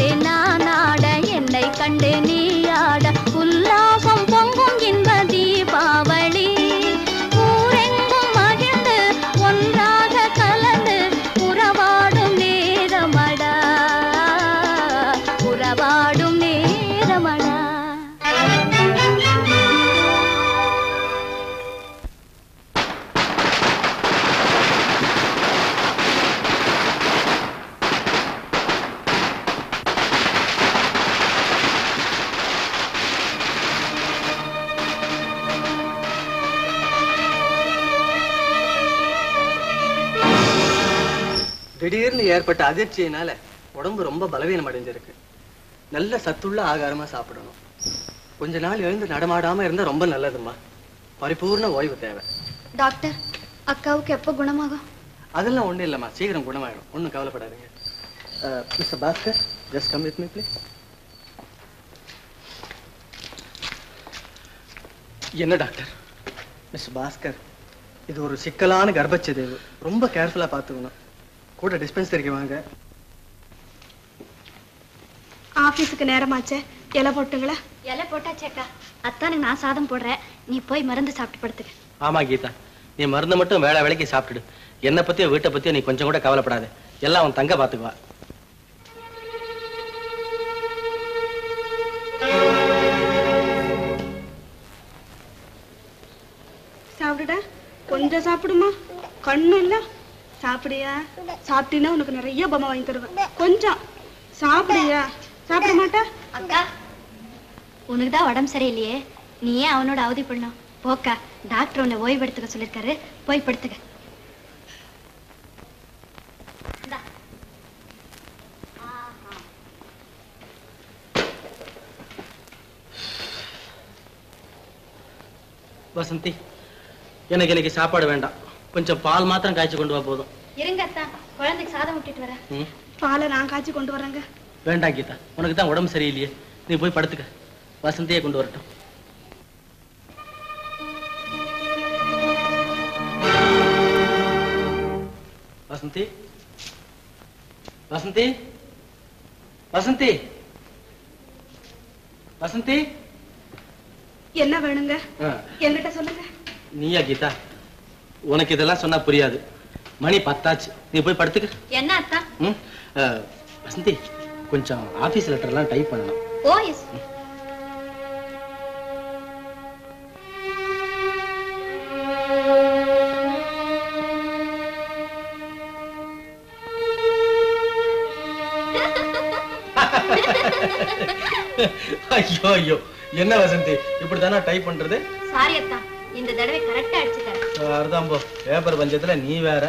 கண்டு நான் ஆட என்னை கண்டு நீ ஆட உல்லாசம் பொங்கும் இன்ப தீபாவளி ஊரெங்கும் மகிழ்ந்து ஒன்றாக கலந்து உறவாடும் நேரமடா உறவாடும் நேரமடா திடீர்னு ஏற்பட்ட அதிர்ச்சியினால உடம்பு ரொம்ப பலவீனம் அடைஞ்சிருக்கு நல்ல சத்துள்ள ஆகாரமா சாப்பிடணும் கொஞ்ச நாள் எழுந்து நடமாடாம இருந்தா ரொம்ப நல்லதும்மா பரிபூர்ண ஓய்வு தேவை டாக்டர் அக்காவுக்கு எப்போ குணமாகும் அதெல்லாம் ஒண்ணும் இல்லம்மா சீக்கிரம் குணமாயிடும் ஒண்ணும் கவலைப்படாதீங்க mister Bhaskar just come with me please என்ன டாக்டர் மிஸ்டர் பாஸ்கர் இது ஒரு சிக்கலான கர்ப்பச்சிதைவு ரொம்ப கேர்ஃபுல்லா பார்த்துக்கணும் கூட டிஸ்பென்சரிக்கு வாங்க ஆபீஸுக்கு நேரமாச்சே இலை போட்டுங்களா இலை போட்டாச்சேக்கா அத்தானுக்கு நான் சாதம் போடுறேன் நீ போய் மருந்து சாப்பிட்டு படுத்துக்க ஆமா கீதா நீ மருந்தை மட்டும் வேலை வேலைக்கு சாப்பிட்டுடு என்னை பத்தியோ வீட்டை பத்தியோ நீ கொஞ்சம் கூட கவலைப்படாத எல்லாம் அவன் தங்க பாத்துக்குவா சாப்பிடுடா கொஞ்சம் சாப்பிடுமா கண்ணு இல்ல சாப்பிடியா சாப்பிட்டீங்கன்னா உனக்கு நிறைய பொம்மை வாங்கி தருவேன் கொஞ்சம் சாப்பிடுயா சாப்பிட மாட்டா அக்கா உனக்கு தான் உடம்பு சரியில்லையே நீ ஏன் அவனோட அவதி பண்ணணும் போக்கா டாக்டர் உன்னை ஓய்வு எடுத்துக்க சொல்லிருக்காரு போய் படுத்துக்க வசந்தி எனக்கு இன்னைக்கு சாப்பாடு வேண்டாம் கொஞ்சம் பால் மாத்திரம் காய்ச்சி கொண்டு வா போதும் இருங்க அத்தா குழந்தைக்கு சாதம் விட்டுட்டு வரேன் ம். பாலை நான் காய்ச்சி கொண்டு வரேங்க வேண்டாம் கீதா உனக்கு தான் உடம்பு சரியில்லையே நீ போய் படுத்துக்க வசந்தியே கொண்டு வரட்டும் வசந்தி வசந்தி வசந்தி வசந்தி என்ன வேணுங்க ஆ, என்கிட்ட சொல்லுங்க நீயா கீதா உனக்கு இதெல்லாம் சொன்னா புரியாது மணி பத்தாச்சு நீ போய் படுத்துக்க என்ன அத்தா ம்? ஆ, வசந்தி கொஞ்சம் ஆபீஸ் லெட்டர்லாம் டைப் பண்ணணும் ஓ எஸ் ஐயோ ஐயோ என்ன வசந்தி இப்படிதானா டைப் பண்றது சாரி அத்தா இந்த தடவை கரெக்டா அடிச்சுட்டேன் அர்தாம்போ பேப்பர் பஞ்சத்துல நீ வேற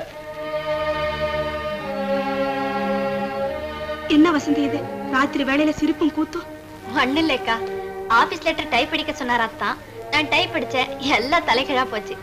என்ன வசந்தி இது ராத்திரி வேலையில சிரிப்பும் கூத்தும் ஒண்ணு இல்லக்கா ஆபீஸ் லெட்டர் டைப் அடிக்க சொன்னார் அத்தான் நான் டைப் அடிச்சேன் எல்லாம் தலைகீழா போச்சு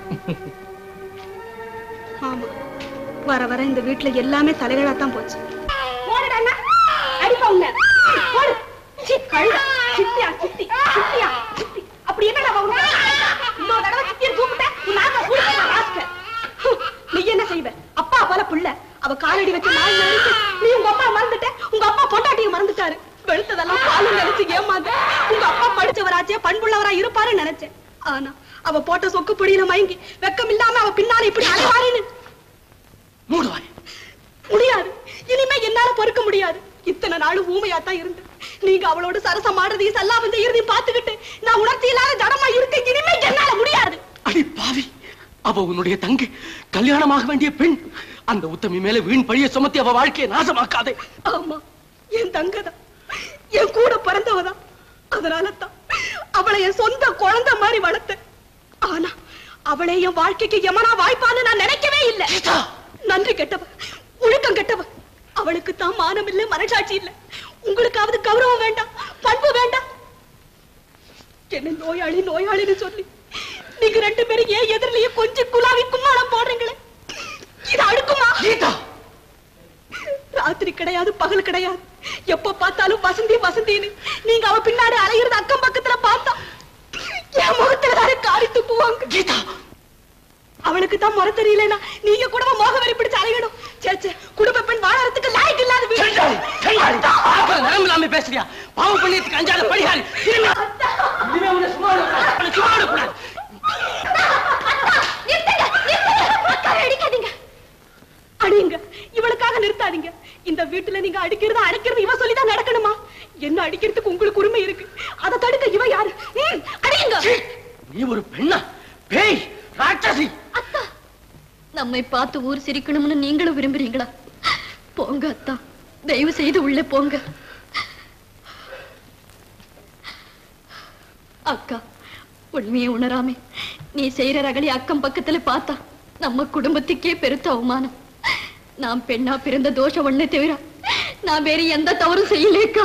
ஆமா வர வர இந்த வீட்டுல எல்லாமே தலைகளா தான் போச்சு போடுடா அண்ணா. அடிப்பா உன்னை. போடு. சீ, கழுதை. சித்தியா, சித்தி, சித்தியா, சித்தி. அப்படி என்னடா அவ உன்னை? இன்னொரு தடவை சித்தியை கூப்பிட்ட, உன் நாக்க புடுங்க, ராஸ்கல். ஹம், நீ என்ன செய்வ அப்பா போல புள்ள அவ காலடி வச்ச நாள் நினைச்சு நீ உங்க அப்பா மறந்துட்ட உங்க அப்பா பொண்டாட்டியை மறந்துட்டாரு வெளுத்ததெல்லாம் பாலும் நினைச்சு ஏமாந்த உங்க அப்பா படிச்சவராச்சே பண்புள்ளவரா இருப்பாருன்னு நினைச்சேன் ஆனா அவ போட்ட சொக்கு பொடியில மயங்கி வெக்கம் இல்லாம அவ பின்னால இப்படி அலைவாருன்னு மூடுவாய் முடியாது இனிமே என்னால பொறுக்க முடியாது இத்தனை நாள் ஊமையா தான் இருந்தேன் நீங்க அவளோட சரசம் ஆடுறதையும் சல்லாபம் செய்யறதையும் பார்த்துக்கிட்டு நான் உணர்ச்சி இல்லாத ஜடமா இருக்க இனிமே என்னால முடியாது அடி பாவி அவ உன்னுடைய தங்கை கல்யாணமாக வேண்டிய பெண் அந்த உத்தமி மேல வீண் பழிய சுமத்தி அவ வாழ்க்கையை நாசமாக்காதே ஆமா என் தங்கதான் என் கூட பிறந்தவதான் அதனால தான் அவளை என் சொந்த குழந்தை மாதிரி வளர்த்தேன் ஆனா அவளை என் வாழ்க்கைக்கு எமனா வாய்ப்பான்னு நான் நினைக்கவே இல்லை நன்றி கெட்டவ ஒழுக்கம் கெட்டவ அவளுக்கு தான் மானம் இல்ல மனசாட்சி இல்ல உங்களுக்காவது கௌரவம் வேண்டாம் பண்பு வேண்டாம் என்ன நோயாளி நோயாளின்னு சொல்லி நீங்க ரெண்டு பேரும் ஏன் எதிரிலேயே கொஞ்சம் குலாவி கும்மாளம் போடுறீங்களே இது அடுக்குமா கீதா ராத்திரி கிடையாது பகல் கிடையாது எப்ப பார்த்தாலும் வசந்தி வசந்தின்னு நீங்க அவ பின்னாடி அலையிறது அக்கம் பக்கத்துல பார்த்தா என் முகத்துல தானே காரி துப்புவாங்க கீதா அவளுக்கு தான் முறை தெரியலனா நீங்க கூட மோக வெறி பிடிச்சு அலையணும் சேச்சே குடும்ப பெண் வாழறதுக்கு லாய்க்கு இல்லாத வீடு நேரம் இல்லாம பேசுறியா பாவம் பண்ணியதுக்கு அஞ்சாத படியாரி இனிமே இனிமே உன்னை சும்மா விடக்கூடாது. உன்னை சும்மா விடக்கூடாது. அடிக்காதீங்க அடிங்க இவளுக்காக நிறுத்தாதீங்க இந்த வீட்டுல நீங்க அடிக்கிறது அடிக்கிறது இவ சொல்லிதான் நடக்கணுமா என்ன அடிக்கிறதுக்கு உங்களுக்கு உரிமை இருக்கு அதை தடுக்க இவ யாரு ம், அடியுங்க நீ ஒரு பெண்ணா பேய் ராட்சசி நம்மை பார்த்து ஊர் சிரிக்கணும்னு நீங்களும் விரும்புறீங்களா போங்க அத்தா தயவு செய்து உள்ளே போங்க அக்கா உண்மையை உணராமே நீ செய்யற ரகலி அக்கம் பக்கத்துல பார்த்தா நம்ம குடும்பத்துக்கே பெருத்த அவமானம் நான் பெண்ணா பிறந்த தோஷம் ஒண்ணே தவிர நான் வேற எந்த தவறும் செய்யலேக்கா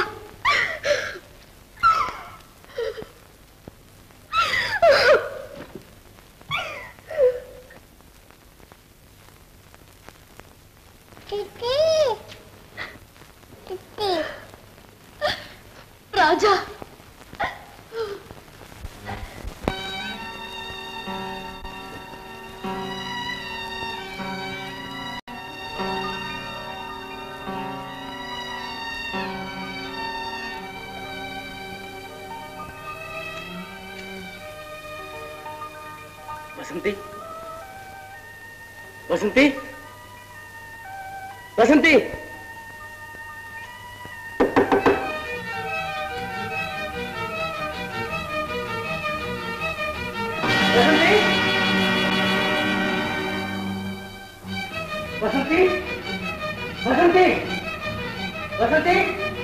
ராஜா வசந்தி வசந்தி வசந்தி வசந்தி வசந்தி வசந்தி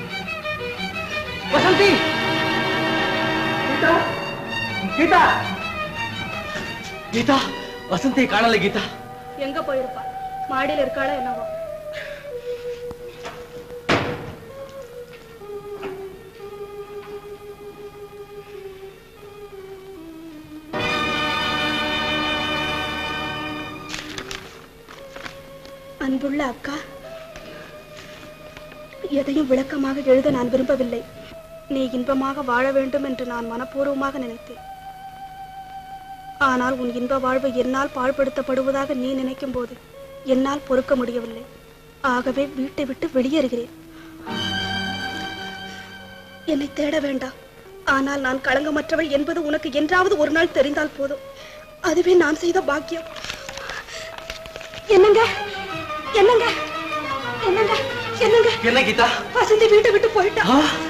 வசந்தி கீதா கீதா கீதா வசந்தி காணல கீதா எங்க போயிருப்பா மாடியில இருக்காளா என்னவோ அன்புள்ள அக்கா எதையும் விளக்கமாக எழுத நான் விரும்பவில்லை நீ இன்பமாக வாழ வேண்டும் என்று நான் மனப்பூர்வமாக நினைத்தேன் ஆனால் உன் இன்ப வாழ்வு என்னால் பாழ்படுத்தப்படுவதாக நீ நினைக்கும் போது என்னால் பொறுக்க முடியவில்லை ஆகவே வீட்டை விட்டு வெளியேறுகிறேன் என்னை தேட வேண்டாம் ஆனால் நான் களங்கமற்றவள் என்பது உனக்கு என்றாவது ஒரு நாள் தெரிந்தால் போதும் அதுவே நான் செய்த பாக்கியம் என்னங்க என்னங்க என்னங்க என்னங்க என்ன கீதா வசந்தி வீட்டை விட்டு போயிட்டா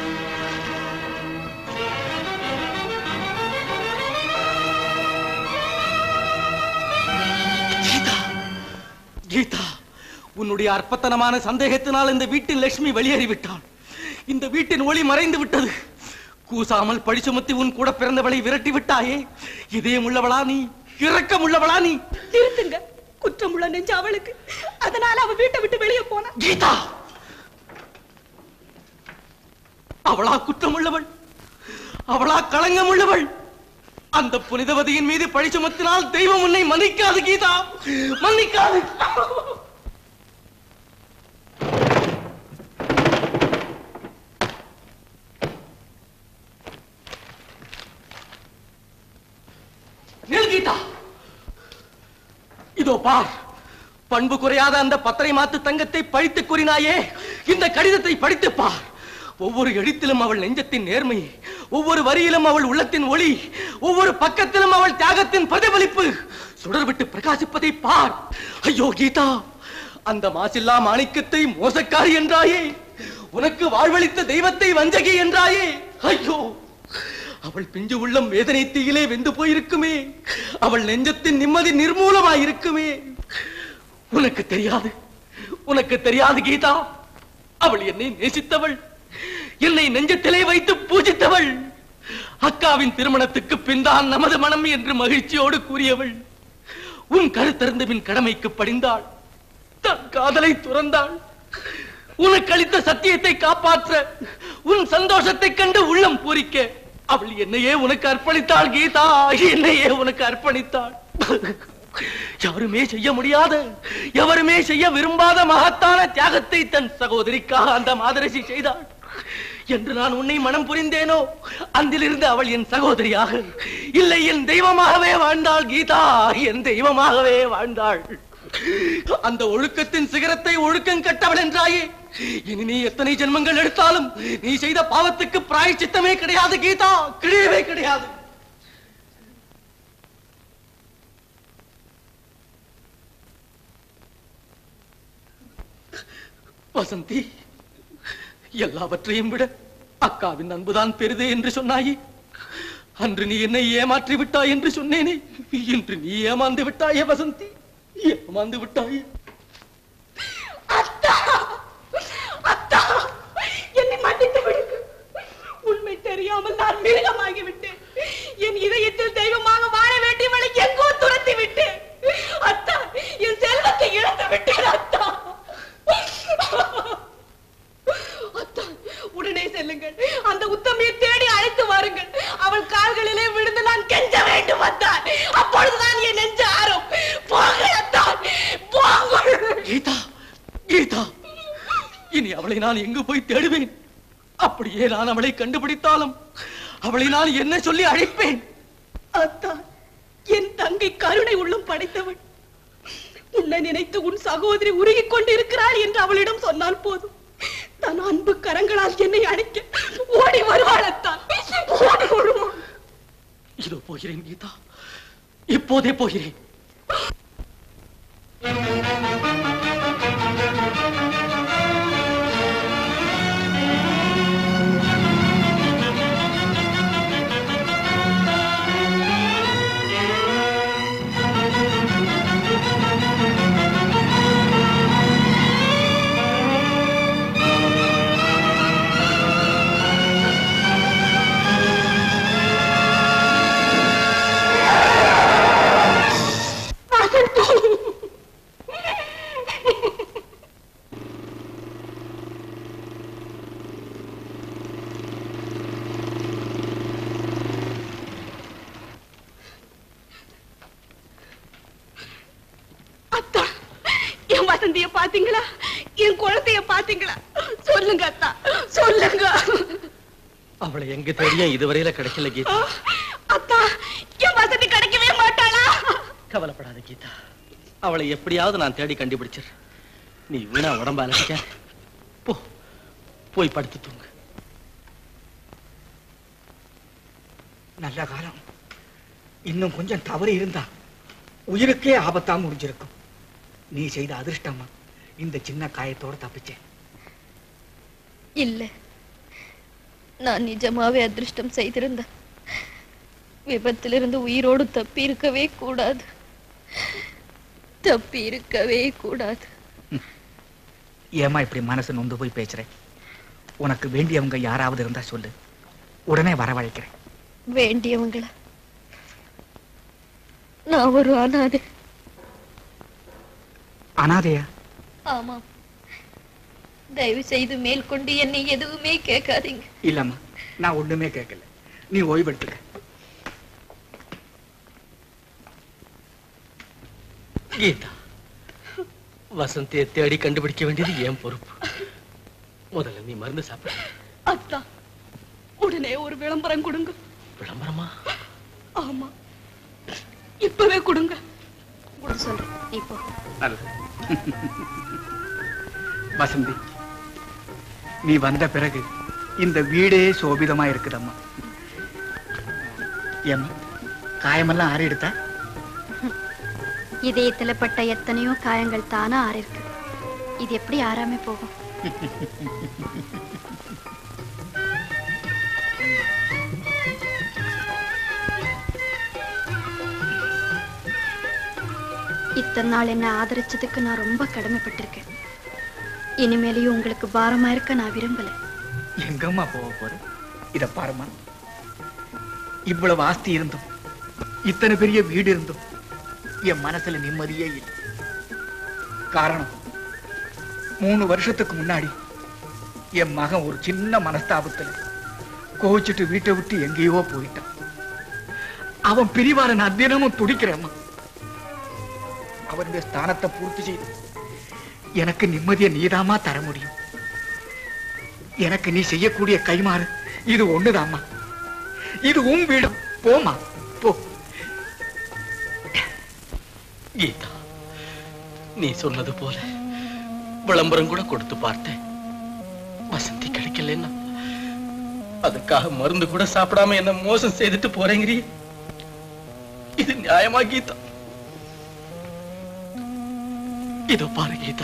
கீதா உன்னுடைய அற்பத்தனமான சந்தேகத்தினால் இந்த வீட்டின் லட்சுமி வெளியேறிவிட்டாள் இந்த வீட்டின் ஒளி மறைந்து விட்டது கூசாமல் பழி சுமத்தி உன் கூட பிறந்தவளை விரட்டி விட்டாயே இதயம் உள்ளவளா நீ இரக்கம் உள்ளவளா நீ நிறுத்துங்க குற்றமுள்ள நெஞ்சு அவளுக்கு அதனால அவ வீட்டை விட்டு வெளியே போனா கீதா அவளா குற்றமுள்ளவள் அவளா களங்கம் உள்ளவள் அந்த புனிதவதியின் மீது பழி சுமத்தினால் தெய்வம் உன்னை மன்னிக்காது கீதா மன்னிக்காது நில் கீதா இதோ பார் பண்பு குறையாத அந்த பத்தரை மாத்து தங்கத்தை பழித்து கூறினாயே இந்த கடிதத்தை படித்துப் பார் ஒவ்வொரு எழுத்திலும் அவள் நெஞ்சத்தின் நேர்மை ஒவ்வொரு வரியிலும் அவள் உள்ளத்தின் ஒளி ஒவ்வொரு பக்கத்திலும் அவள் தியாகத்தின் பிரதிபலிப்பு சுடர்விட்டு பிரகாசிப்பதை பார் ஐயோ கீதா அந்த மாசில்லா மாணிக்கத்தை மோசக்காரி என்றாயே உனக்கு வாழ்வளித்த தெய்வத்தை வஞ்சகி என்றாயே ஐயோ அவள் பிஞ்சு உள்ளம் வேதனை தீயிலே வெந்து போயிருக்குமே அவள் நெஞ்சத்தின் நிம்மதி நிர்மூலமாயிருக்குமே உனக்கு தெரியாது உனக்கு தெரியாது கீதா அவள் என்னை நேசித்தவள் என்னை நெஞ்சத்திலே வைத்து பூஜித்தவள் அக்காவின் திருமணத்துக்கு பின்தான் நமது மனம் என்று மகிழ்ச்சியோடு கூறியவள் உன் கருத்தறிந்த பின் கடமைக்கு படிந்தாள் தன் காதலை துறந்தாள் உனக்கு அளித்த சத்தியத்தை காப்பாற்ற உன் சந்தோஷத்தைக் கண்டு உள்ளம் பூரிக்க அவள் என்னையே உனக்கு அர்ப்பணித்தாள் கீதா என்னையே உனக்கு அர்ப்பணித்தாள் யாருமே செய்ய முடியாத எவருமே செய்ய விரும்பாத மகத்தான தியாகத்தை தன் சகோதரிக்காக அந்த மாதரசி செய்தாள் என்று நான் உன்னை மனம் புரிந்தேனோ அந்திலிருந்து அவள் என் சகோதரியாக இல்லை என் தெய்வமாகவே வாழ்ந்தாள் கீதா என் தெய்வமாகவே வாழ்ந்தாள் அந்த ஒழுக்கத்தின் சிகரத்தை ஒழுக்கம் கட்டவள் என்றாயே இனி நீ எத்தனை ஜென்மங்கள் எடுத்தாலும் நீ செய்த பாவத்துக்கு பிராயச்சித்தமே கிடையாது கீதா கிடையவே கிடையாது வசந்தி எல்லாவற்றையும் விட அக்காவின் அன்புதான் பெரிது என்று சொன்னாயே அன்று நீ என்னை ஏமாற்றி விட்டாய் என்று சொன்னேனே இன்று நீ ஏமாந்து விட்டாயே வசந்தி ஏமாந்து விட்டாயே அத்தா என்னை மன்னித்து விடுங்க உண்மை தெரியாமல் நான் மிருகமாகி விட்டேன் என் இதயத்தில் தெய்வமாக வாழ வேண்டியவளை எங்கோ துரத்தி விட்டேன் அத்தா என் செல்வத்தை இழந்து விட்டேன் அத்தா அத்தா உடனே செல்லுங்கள் அந்த உத்தமியை தேடி அழைத்து வாருங்கள் அவள் கால்களிலே விழுந்து நான் கெஞ்ச வேண்டும் அத்தான் அப்பொழுதுதான் என் நெஞ்சு ஆறும் போங்கள் அத்தான் போங்கள் கீதா கீதா இனி அவளை நான் எங்கு போய் தேடுவேன் அப்படியே நான் அவளை கண்டுபிடித்தாலும் அவளை நான் என்ன சொல்லி அழைப்பேன் அத்தா என் தங்கை கருணை உள்ளம் படைத்தவள் உன்னை நினைத்து உன் சகோதரி உருகிக் கொண்டிருக்கிறாள் என்று அவளிடம் சொன்னால் போதும் தன் அன்பு கரங்களால் என்னை அழைக்க ஓடி வருவாள் அத்தான் ஓடி வருவாள் இதோ போகிறேன் கீதா இப்போதே போகிறேன் அத்தா என் வசந்திய பாத்தீங்களா என் குழந்தைய பாத்தீங்களா சொல்லுங்க அத்தா சொல்லுங்க அவளை எங்க தேடியும் இதுவரையில கிடைக்கல கீதா அத்தா என் வசதி கிடைக்கவே மாட்டாளா கவலைப்படாத கீதா அவளை எப்படியாவது நான் தேடி கண்டுபிடிச்சிடுறேன் நீ வீணா உடம்ப அலசிக்க போ போய் படுத்து தூங்கு நல்ல காலம் இன்னும் கொஞ்சம் தவறு இருந்தா உயிருக்கே ஆபத்தா முடிஞ்சிருக்கும் நீ செய்த அதிர்ஷ்டமா இந்த சின்ன காயத்தோட தப்பிச்சேன் இல்ல நான் நிஜமாவே அதிர்ஷ்டம் செய்திருந்தேன் விபத்திலிருந்து உயிரோடு தப்பி இருக்கவே கூடாது தப்பி இருக்கவே கூடாது ஏமா இப்படி மனசு நொந்து போய் பேசுறேன் உனக்கு வேண்டியவங்க யாராவது இருந்தா சொல்லு உடனே வரவழைக்கிறேன் வேண்டியவங்கள நான் ஒரு அனாதை அனாதையா ஆமாம் தயவு செய்து மேற்கொண்டு என்னை எதுவுமே கேட்காதீங்க இல்லம்மா நான் ஒண்ணுமே கேட்கல நீ ஓய்வெடுத்துக்க கீதா வசந்தியை தேடி கண்டுபிடிக்க வேண்டியது என் பொறுப்பு முதல்ல நீ மருந்து சாப்பிடு அத்தா உடனே ஒரு விளம்பரம் கொடுங்க விளம்பரமா ஆமா இப்பவே கொடுங்க கூட சொல்றேன் நீ போ நல்லது வசந்தி நீ வந்த பிறகு இந்த வீடே சோபிதமா இருக்குதம்மா ஏம்மா காயமெல்லாம் ஆறி எடுத்தா இதயத்துல பட்ட எத்தனையோ காயங்கள் தானா ஆறிருக்கு இது எப்படி ஆறாம போகும் இத்தனை நாள் என்ன ஆதரிச்சதுக்கு நான் ரொம்ப கடமைப்பட்டிருக்கேன் இனிமேலையும் உங்களுக்கு பாரமா இருக்க நான் விரும்பல எங்கம்மா போக போற இத பாருமா இவ்வளவு ஆஸ்தி இருந்தும் இத்தனை பெரிய வீடு இருந்தும் என் மனசுல நிம்மதியே இல்லை காரணம் மூணு வருஷத்துக்கு முன்னாடி என் மகன் ஒரு சின்ன மனஸ்தாபத்துல கோவிச்சுட்டு வீட்டை விட்டு எங்கேயோ போயிட்டான் அவன் பிரிவார நான் தினமும் துடிக்கிறேம்மா அவனுடைய ஸ்தானத்தை பூர்த்தி செய்து எனக்கு நிம்மதியை நீதாம்மா தர முடியும் எனக்கு நீ செய்யக்கூடிய கைமாறு இது ஒண்ணுதாம்மா இது உன் வீடு போமா போ கீதா நீ சொன்னது போல விளம்பரம் கூட கொடுத்து பார்த்தேன் வசந்தி கிடைக்கலன்னா அதுக்காக மருந்து கூட சாப்பிடாம என்ன மோசம் செய்துட்டு போறேங்கிறீ இது நியாயமா கீதா இதோ பாரு கீதா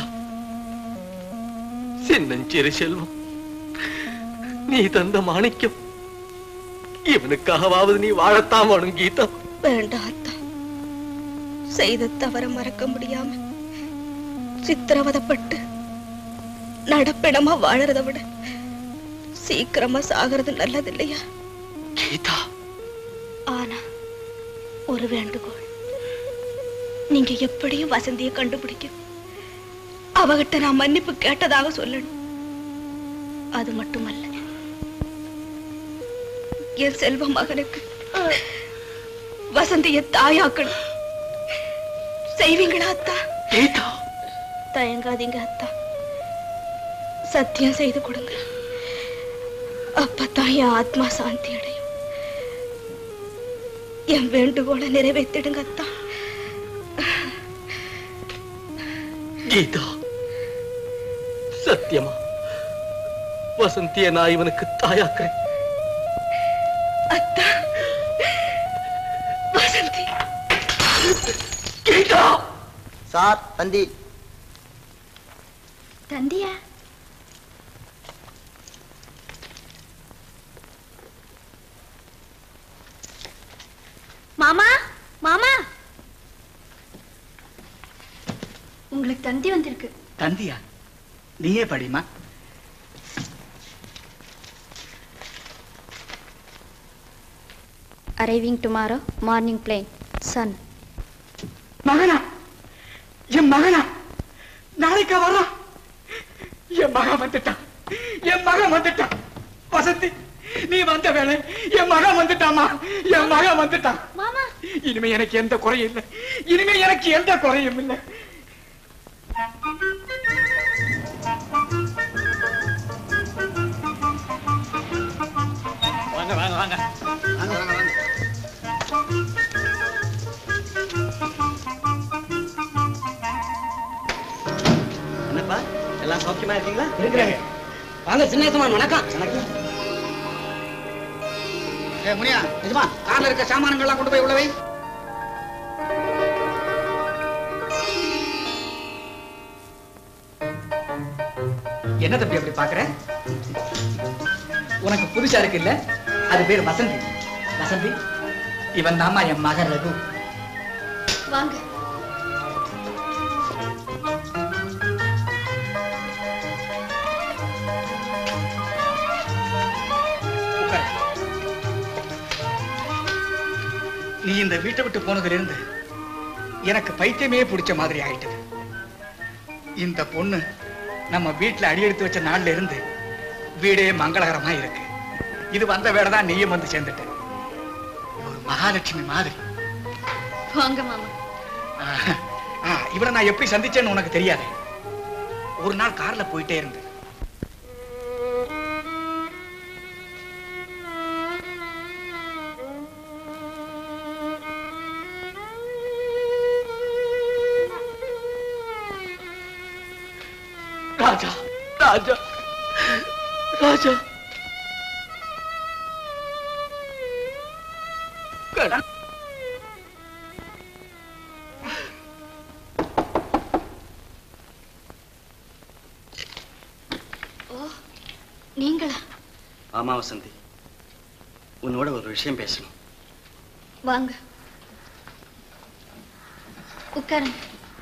சின்னஞ்சிறு செல்வம் நீ தந்த மாணிக்கம் இவனுக்காகவாவது நீ வாழத்தான் வேணும் கீதா வேண்டாம் அத்தா செய்த தவற மறக்க முடியாம சித்திரவதப்பட்டு நடப்பிடமா வாழறத விட சீக்கிரமா சாகிறது நல்லது இல்லையா கீதா ஆனா ஒரு வேண்டுகோள் நீங்க எப்படியும் வசந்தியை கண்டுபிடிக்கும் அவகிட்ட நான் மன்னிப்பு கேட்டதாக சொல்லணும் அது மட்டுமல்ல என் செல்வ மகனுக்கு வசந்திய தாயாக்கணும் செய்வீங்களா அத்தா தயங்காதீங்க அத்தா சத்தியம் செய்து கொடுங்க அப்பதான் என் ஆத்மா சாந்தி அடையும் என் வேண்டுகோளை நிறைவேற்றிடுங்க அத்தா கீதா சத்தியமா வசந்திய நான் இவனுக்கு தாயாக்குறேன் அத்தா வசந்தி கீதா சார் தந்தி தந்தியா மாமா மாமா உங்களுக்கு தந்தி வந்திருக்கு தந்தியா நீயே படிமா arriving tomorrow morning plane son மகனா என் மகனா நாளைக்கா வர்றான் என் மகன் வந்துட்டான் என் மகன் வந்துட்டான் வசந்தி நீ வந்த வேலை என் மகன் வந்துட்டாமா என் மகன் வந்துட்டான் மாமா இனிமே எனக்கு எந்த குறையும் இல்லை இனிமே எனக்கு எந்த குறையும் இல்லை வாங்க வாங்க வாங்க வாங்க வாங்க வாங்க என்னப்பா எல்லாம் சௌக்கியமா இருக்கீங்களா இருக்கிறாங்க வாங்க சின்னேசமான் வணக்கம் வணக்கம் ஏ முனியா நிஜமா கார்ல இருக்க சாமானங்கள்லாம் கொண்டு போய் உள்ள வை என்ன தம்பி அப்படி பாக்குற உனக்கு புதுசா இருக்கு இல்ல அது பேர் வசந்தி வசந்தி இவன் தாமா என் மகன் ரகு வாங்க உட்காரு. நீ இந்த வீட்டை விட்டு போனதிலிருந்து எனக்கு பைத்தியமே பிடிச்ச மாதிரி ஆயிட்டது இந்த பொண்ணு நம்ம வீட்டுல அடியெடுத்து வச்ச நாள்ல இருந்து வீடே மங்களகரமா இருக்கு இது வந்த வேலை தான் நீயும் வந்து சேர்ந்துட்ட ஒரு மகாலட்சுமி மாதிரி வாங்க மாமா ஆஹ், ஆ, இவனை நான் எப்படி சந்திச்சேன்னு உனக்கு தெரியாது ஒரு நாள் கார்ல போயிட்டே இருந்து ராஜா ராஜா ராஜா கண்ணா. ஓ நீங்களா ஆமா வசந்தி உன்னோட ஒரு விஷயம் பேசணும் வாங்க உட்காருங்க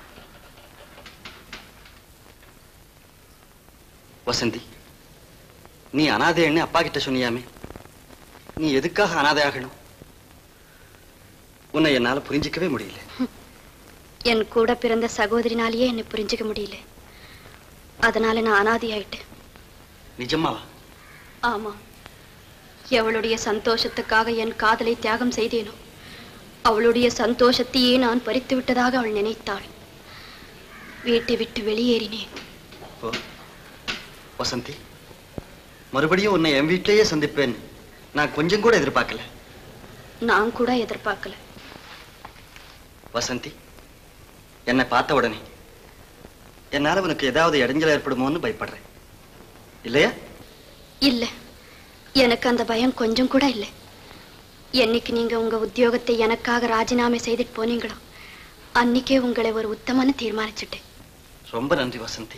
வசந்தி நீ அனாதைன்னு அப்பா கிட்ட சொன்னியாமே நீ எதுக்காக அனாதை ஆகணும் உன்னை என்னால புரிஞ்சிக்கவே முடியல என் கூட பிறந்த சகோதரினாலேயே என்னை புரிஞ்சுக்க முடியல அதனால நான் அனாதி ஆயிட்டேன் நிஜமாவா ஆமா எவளுடைய சந்தோஷத்துக்காக என் காதலை தியாகம் செய்தேனோ அவளுடைய சந்தோஷத்தையே நான் பறித்து விட்டதாக அவள் நினைத்தாள் வீட்டை விட்டு வெளியேறினேன் ஓ வசந்தி மறுபடியும் உன்னை என் வீட்டிலேயே சந்திப்பேன் நான் கொஞ்சம் கூட எதிர்பார்க்கல நான் கூட எதிர்பார்க்கல வசந்தி என்னை பார்த்த உடனே என்னால உனக்கு ஏதாவது இடைஞ்சல் ஏற்படுமோன்னு பயப்படுறேன் இல்லையா இல்ல எனக்கு அந்த பயம் கொஞ்சம் கூட இல்லை என்னைக்கு நீங்க உங்க உத்தியோகத்தை எனக்காக ராஜினாமை செய்துட்டு போனீங்களோ அன்னைக்கே உங்களை ஒரு உத்தமன்னு தீர்மானிச்சுட்டேன் ரொம்ப நன்றி வசந்தி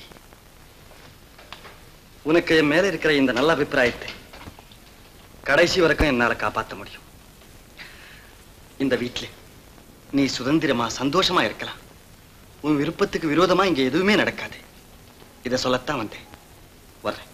உனக்கு என் மேல இருக்கிற இந்த நல்ல அபிப்பிராயத்தை கடைசி வரைக்கும் என்னால காப்பாற்ற முடியும் இந்த வீட்டில் நீ சுதந்திரமா சந்தோஷமா இருக்கலாம் உன் விருப்பத்துக்கு விரோதமா இங்க எதுவுமே நடக்காது இதை சொல்லத்தான் வந்தேன் வர்றேன்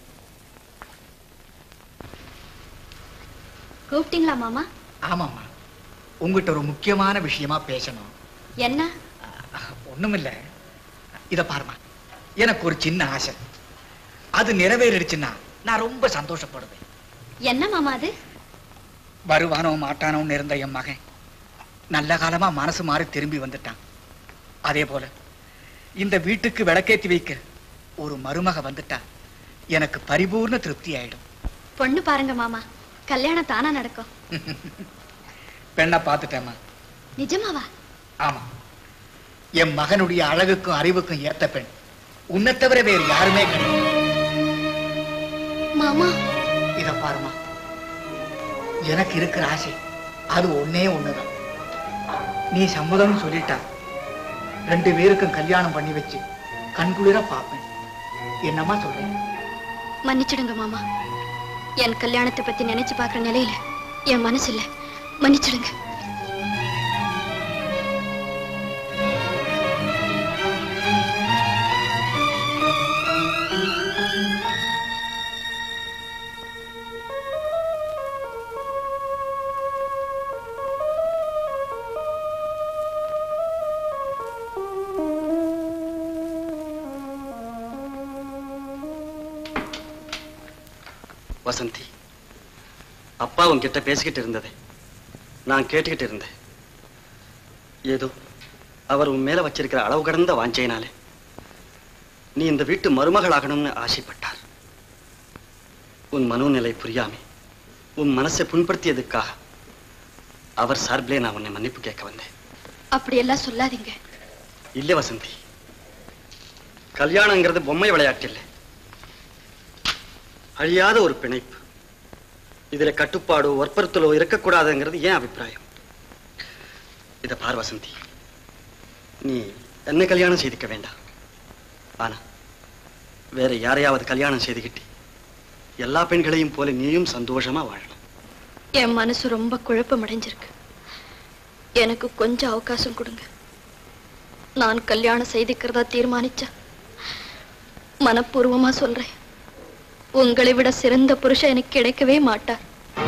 கூப்பிட்டீங்களா மாமா ஆமாம்மா உங்ககிட்ட ஒரு முக்கியமான விஷயமா பேசணும் என்ன ஒண்ணுமில்ல இத பாருமா எனக்கு ஒரு சின்ன ஆசை அது நிறைவேறிடுச்சுன்னா நான் ரொம்ப சந்தோஷப்படுவேன் என்ன மாமா அது வருவானோ மாட்டானோன்னு இருந்த என் மகன் நல்ல காலமா மனசு மாறி திரும்பி வந்துட்டான் அதே போல இந்த வீட்டுக்கு விளக்கேத்தி வைக்க ஒரு மருமக வந்துட்டா எனக்கு பரிபூர்ண திருப்தி ஆயிடும் பொண்ணு பாருங்க மாமா கல்யாணம் தானா நடக்கும் பெண்ணை பார்த்துட்டேம்மா நிஜமாவா ஆமா என் மகனுடைய அழகுக்கும் அறிவுக்கும் ஏத்த பெண் உன்னை தவிர வேறு யாருமே கிடையாது மாமா இத பாருமா எனக்கு இருக்கிற ஆசை அது ஒண்ணே ஒண்ணுதான் நீ சம்மதம்னு சொல்லிட்டா ரெண்டு பேருக்கும் கல்யாணம் பண்ணி வச்சு கண்குளிர பார்ப்பேன் என்னம்மா சொல்றேன் மன்னிச்சிடுங்க மாமா என் கல்யாணத்தை பத்தி நினைச்சு பார்க்குற நிலையில என் மனசு இல்ல மன்னிச்சிடுங்க வசந்தி அப்பா உன்கிட்ட பேசிக்கிட்டு இருந்ததே நான் கேட்டுக்கிட்டு இருந்தேன் ஏதோ அவர் உன் மேல வச்சிருக்கிற அளவு கடந்த வாஞ்சையினாலே நீ இந்த வீட்டு மருமகளாகணும்னு ஆசைப்பட்டார் உன் மனோநிலை புரியாமே உன் மனசை புண்படுத்தியதுக்காக அவர் சார்பிலே நான் உன்னை மன்னிப்பு கேட்க வந்தேன் அப்படியெல்லாம் சொல்லாதீங்க இல்ல வசந்தி கல்யாணங்கிறது பொம்மை விளையாட்டு இல்லை அழியாத ஒரு பிணைப்பு இதுல கட்டுப்பாடோ வற்புறுத்தலோ இருக்கக்கூடாதுங்கிறது ஏன் அபிப்பிராயம் இத பார் வசந்தி நீ என்ன கல்யாணம் செய்துக்க வேண்டாம் ஆனா வேற யாரையாவது கல்யாணம் செய்துக்கிட்டு எல்லா பெண்களையும் போல நீயும் சந்தோஷமா வாழணும் என் மனசு ரொம்ப குழப்பம் அடைஞ்சிருக்கு எனக்கு கொஞ்சம் அவகாசம் கொடுங்க நான் கல்யாணம் செய்துக்கிறதா தீர்மானிச்சா மனப்பூர்வமா சொல்றேன் உங்களை விட சிறந்த புருஷன் எனக்கு கிடைக்கவே மாட்டார்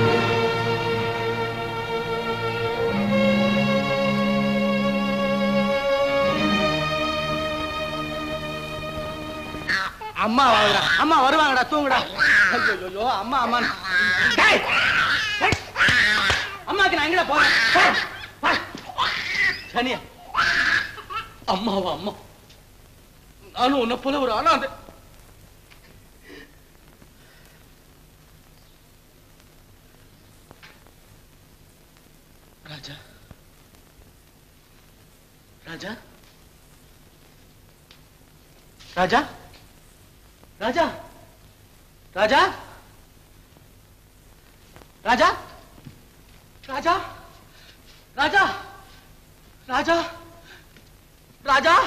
அம்மா வாங்கடா அம்மா வருவாங்கடா தூங்குடா ஐயோ அம்மா அம்மா டேய்! டேய்! அம்மாக்கு நான் எங்கடா போறேன் போ, போ. சனியா அம்மாவா அம்மா நானும் உன்னை போல ஒரு அனாதை ராஜா ராஜா ராஜா ராஜா ராஜா ராஜா ராஜா ராஜா ராஜா ராஜா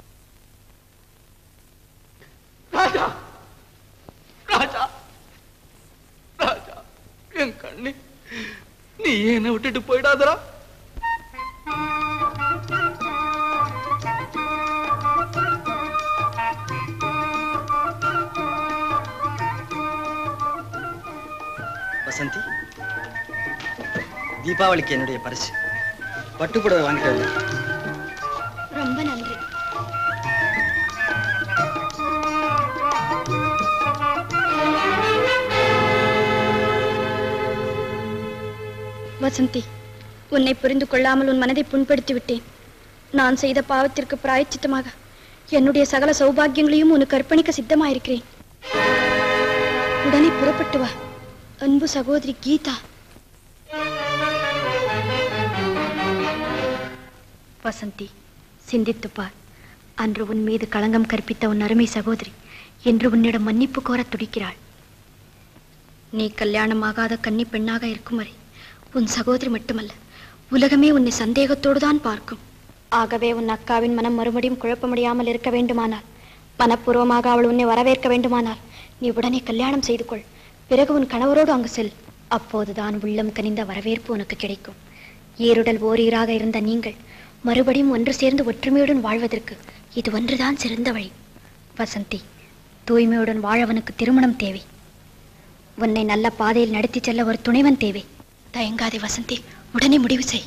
ராஜா ராஜா ராஜா என் கண்ணு நீ என்னை விட்டுட்டு போயிடாதடா வசந்தி தீபாவளிக்கு என்னுடைய பரிசு பட்டுப்புடவை வாங்கிட்டு வந்தேன். ரொம்ப நன்றி வசந்தி உன்னை புரிந்து கொள்ளாமல் உன் மனதை புண்படுத்தி விட்டேன் நான் செய்த பாவத்திற்கு பிராயச்சித்தமாக என்னுடைய சகல சௌபாகியங்களையும் உனக்கு அர்ப்பணிக்க சித்தமாயிருக்கிறேன் உடனே புறப்பட்டு வா அன்பு சகோதரி கீதா வசந்தி சிந்தித்துப் பார் அன்று உன் மீது களங்கம் கற்பித்த உன் அருமை சகோதரி என்று உன்னிடம் மன்னிப்பு கோரத் துடிக்கிறாள் நீ கல்யாணமாகாத கன்னி பெண்ணாக இருக்கும் வரை உன் சகோதரி மட்டுமல்ல உலகமே உன்னை சந்தேகத்தோடு தான் பார்க்கும் ஆகவே உன் அக்காவின் மனம் மறுபடியும் குழப்பமடையாமல் இருக்க வேண்டுமானால் மனப்பூர்வமாக அவள் உன்னை வரவேற்க வேண்டுமானால் நீ உடனே கல்யாணம் செய்து கொள் பிறகு உன் கணவரோடு அங்கு செல் அப்போதுதான் உள்ளம் கனிந்த வரவேற்பு உனக்கு கிடைக்கும் ஏருடல் ஓரீராக இருந்த நீங்கள் மறுபடியும் ஒன்று சேர்ந்து ஒற்றுமையுடன் வாழ்வதற்கு இது ஒன்றுதான் சிறந்த வழி வசந்தி தூய்மையுடன் வாழவனுக்கு திருமணம் தேவை உன்னை நல்ல பாதையில் நடத்தி செல்ல ஒரு துணைவன் தேவை தயங்காதே வசந்தி உடனே முடிவு செய்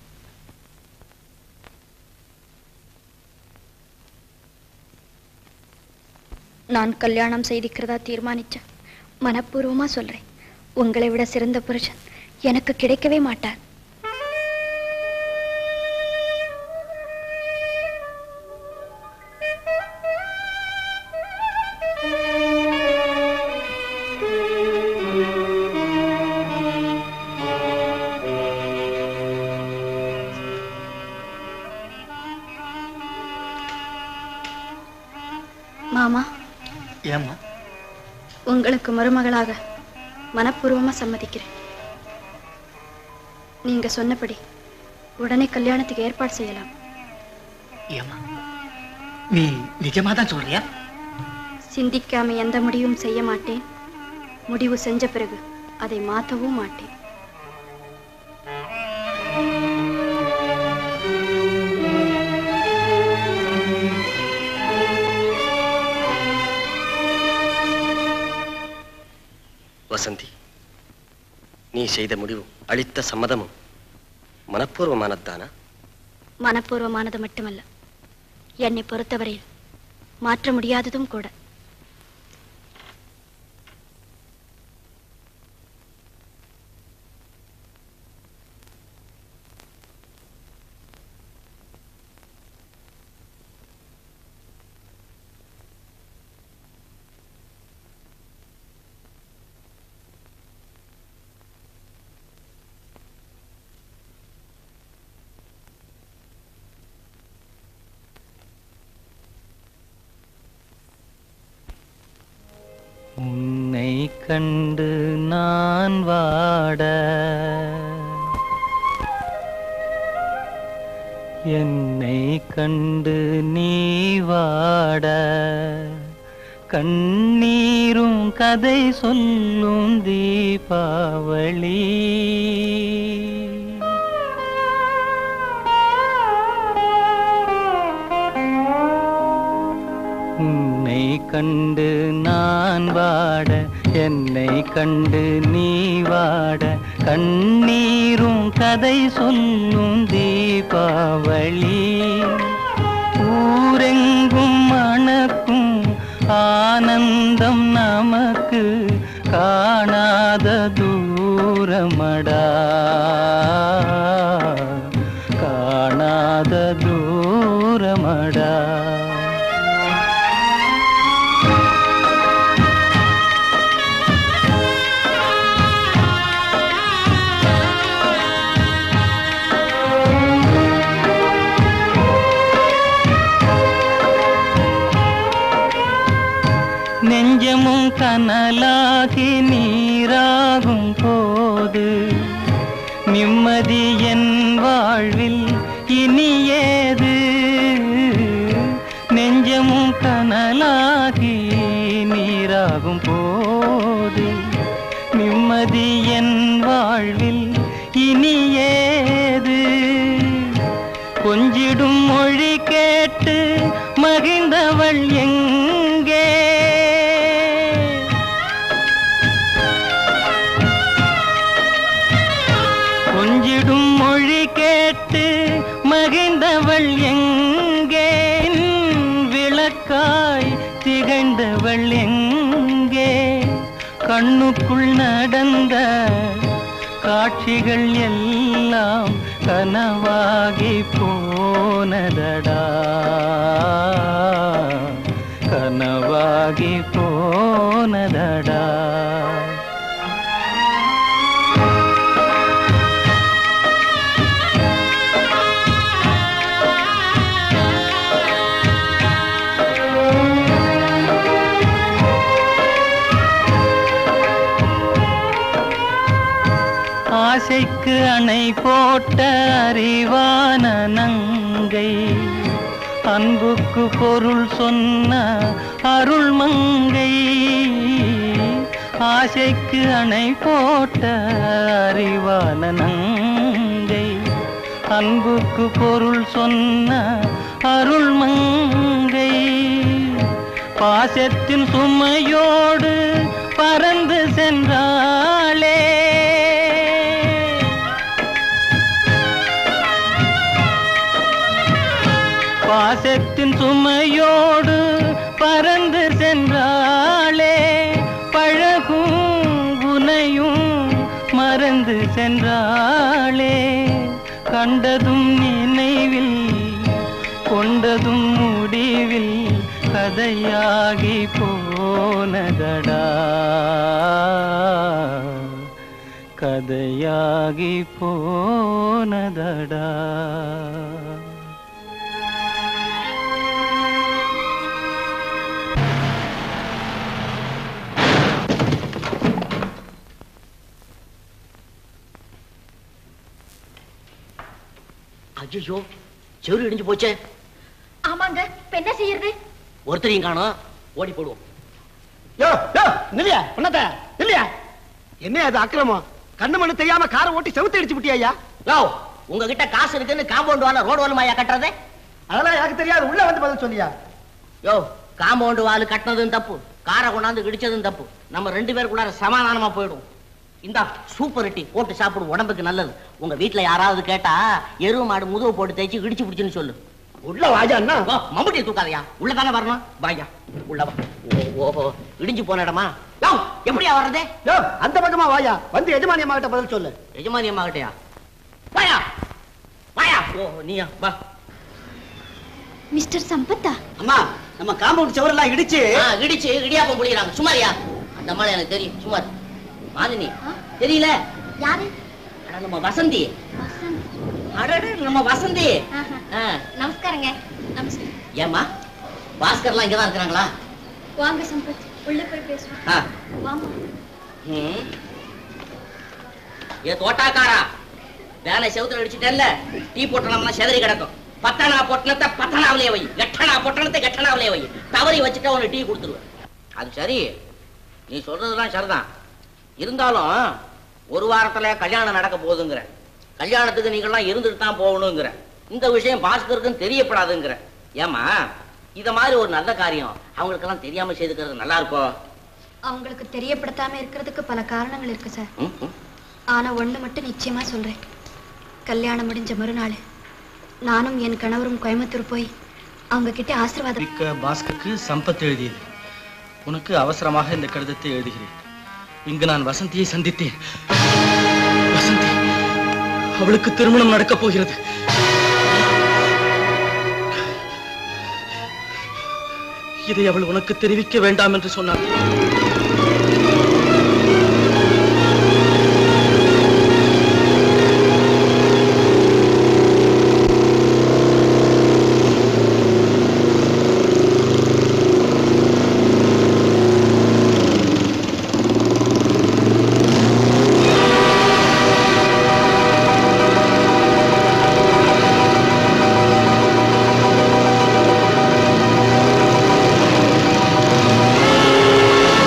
நான் கல்யாணம் செய்திக்கிறதா தீர்மானிச்சேன் மனப்பூர்வமா சொல்றேன் உங்களை விட சிறந்த புருஷன் எனக்கு கிடைக்கவே மாட்டார் மாமா ஏம்மா உங்களுக்கு மருமகளாக மனப்பூர்வமா சம்மதிக்கிறேன் நீங்க சொன்னபடி உடனே கல்யாணத்துக்கு ஏற்பாடு செய்யலாம் ஏம்மா நீ நிஜமா தான் சொல்றியா சிந்திக்காம எந்த முடிவும் செய்ய மாட்டேன் முடிவு செஞ்ச பிறகு அதை மாற்றவும் மாட்டேன் வசந்தி நீ செய்த முடிவும் அளித்த சம்மதமும் மனப்பூர்வமானதுதானா மனப்பூர்வமானது மட்டுமல்ல என்னை பொறுத்தவரையில் மாற்ற முடியாததும் கூட உன்னை கண்டு நான் வாட என்னை கண்டு நீ வாட கண்ணீரும் கதை சொல்லும் தீபாவளி உன்னை கண்டு நான் வாட என்னை கண்டு நீ வாட கண்ணீரும் கதை சொல்லும் தீபாவளி ஊரெங்கும் மணக்கும் ஆனந்தம் நமக்கு காணாத தூரமடா காணாத தூரமடா நெஞ்சமும் கனலாகி நீராகும் போது நிம்மதி என் வாழ்வில் இனி ஏது நெஞ்சமும் கனலாகி நீராகும் போது நிம்மதி என் வாழ்வில் இனி ஏது கொஞ்சிடும் மொழி கேட்டு மகிழ்ந்தவள் எங்கே கொஞ்சிடும் மொழி கேட்டு மகிழ்ந்தவள் எங்கே விளக்காய் திகழ்ந்தவள் எங்கே கண்ணுக்குள் நடந்த காட்சிகள் எல்லாம் கனவாகி போனதடா கனவாகி போனதடா ஆசைக்கு அணை போட்ட அறிவான நங்கை அன்புக்கு பொருள் சொன்ன அருள் மங்கை ஆசைக்கு அணை போட்ட அறிவான நங்கை அன்புக்கு பொருள் சொன்ன அருள் மங்கை பாசத்தின் சுமையோடு பறந்து சென்றாளே பாசத்தின் சுமையோடு பறந்து சென்றாளே பழகும் உனையும் மறந்து சென்றாளே கண்டதும் நினைவில் கொண்டதும் முடிவில் கதையாகி போனதடா கதையாகி போனதடா ஐயோ செவரு இடிஞ்சு போச்சே ஆமாங்க இப்ப என்ன செய்யறது ஒருத்தரையும் காணோம் ஓடி போடுவோம் யோ யோ நில்லையா பண்ணத்த இல்லையா என்ன அது அக்கிரமம் கண்ணு மண்ணு தெரியாம காரை ஓட்டி செவுத்து அடிச்சு விட்டியா ஐயா யோ உங்ககிட்ட காசு இருக்குன்னு காம்பவுண்ட் வால ரோடு வாலுமாயா கட்டுறது அதெல்லாம் எனக்கு தெரியாது உள்ள வந்து பதில் சொல்லியா யோ காம்பவுண்ட் வால் கட்டினதும் தப்பு காரை கொண்டாந்து இடிச்சதும் தப்பு நம்ம ரெண்டு பேருக்குள்ளார சமாதானமா போயிடும் இந்தா சூப்பர் டீ போட்டு சாப்பிடு உடம்புக்கு நல்லது உங்க வீட்ல யாராவது கேட்டா எருவு மாடு முதுகு போட்டு தேய்ச்சி இடிச்சு பிடிச்சுன்னு சொல்லு உள்ள வாஜா அண்ணா மம்முட்டி தூக்காதயா உள்ள தானே வரணும் வாயா உள்ள வா ஓ, ஓஹோ இடிஞ்சு போன இடமா யோ எப்படியா வர்றது யோ அந்த பக்கமா வாயா வந்து எஜமானி அம்மா கிட்ட பதில் சொல்லு எஜமானி அம்மா கிட்டயா வாயா வாயா ஓ நீயா வா மிஸ்டர் சம்பத்தா அம்மா நம்ம காம்பவுண்ட் சுவரெல்லாம் இடிச்சு ஆ, இடிச்சு இடியாப்பம் புளிகிறாங்க சுமாரியா அந்த அம்மாளை எனக்கு தெரியும் சுமார் மாதினி தெரியல யாரு அட, நம்ம வசந்தி அடடே நம்ம வசந்தி ஆ, நமஸ்காரங்க நமஸ்காரம் ஏம்மா பாஸ்கர்லாம் இங்கதான் இருக்கிறாங்களா வாங்க சம்பத் உள்ள போய் பேசுவோம் ஆ. வாமா ம். ஏ தோட்டாக்காரா வேலை செவுத்துல அடிச்சுட்டேல்ல டீ பொட்டணம்லாம் செதறி கிடக்கும் பத்தனா பொட்டணத்தை பத்தனாவிலே வை எட்டனா பொட்டணத்தை எட்டனாவிலே வை தவறி வச்சுட்டா உனக்கு டீ கொடுத்துருவேன் அது சரி நீ சொல்றதுலாம் சரிதான் இருந்தாலும் ஒரு வாரத்துல கல்யாணம் நடக்க போகுதுங்கிற கல்யாணத்துக்கு நீங்கள்லாம் இருந்துட்டு தான் போகணுங்கிற இந்த விஷயம் பாஸ்கருக்கும் தெரியப்படாதுங்கிற ஏமா இத மாதிரி ஒரு நல்ல காரியம் அவங்களுக்கெல்லாம் தெரியாம செய்துக்கிறது நல்லா இருக்கும் அவங்களுக்கு தெரியப்படுத்தாம இருக்கிறதுக்கு பல காரணங்கள் இருக்கு சார் ம், ம். ஆனா ஒண்ணு மட்டும் நிச்சயமா சொல்றேன் கல்யாணம் முடிஞ்ச மறுநாள் நானும் என் கணவரும் கோயம்புத்தூர் போய் அவங்க கிட்ட ஆசீர்வாதம் மிக்க பாஸ்கருக்கு சம்பத் எழுதியது உனக்கு அவசரமாக இந்த கடிதத்தை எழுதுகிறேன் இங்கு நான் வசந்தியை சந்தித்தேன் வசந்தி அவளுக்கு திருமணம் நடக்கப் போகிறது இதை அவள் உனக்கு தெரிவிக்க வேண்டாம் என்று சொன்னாள் ஆ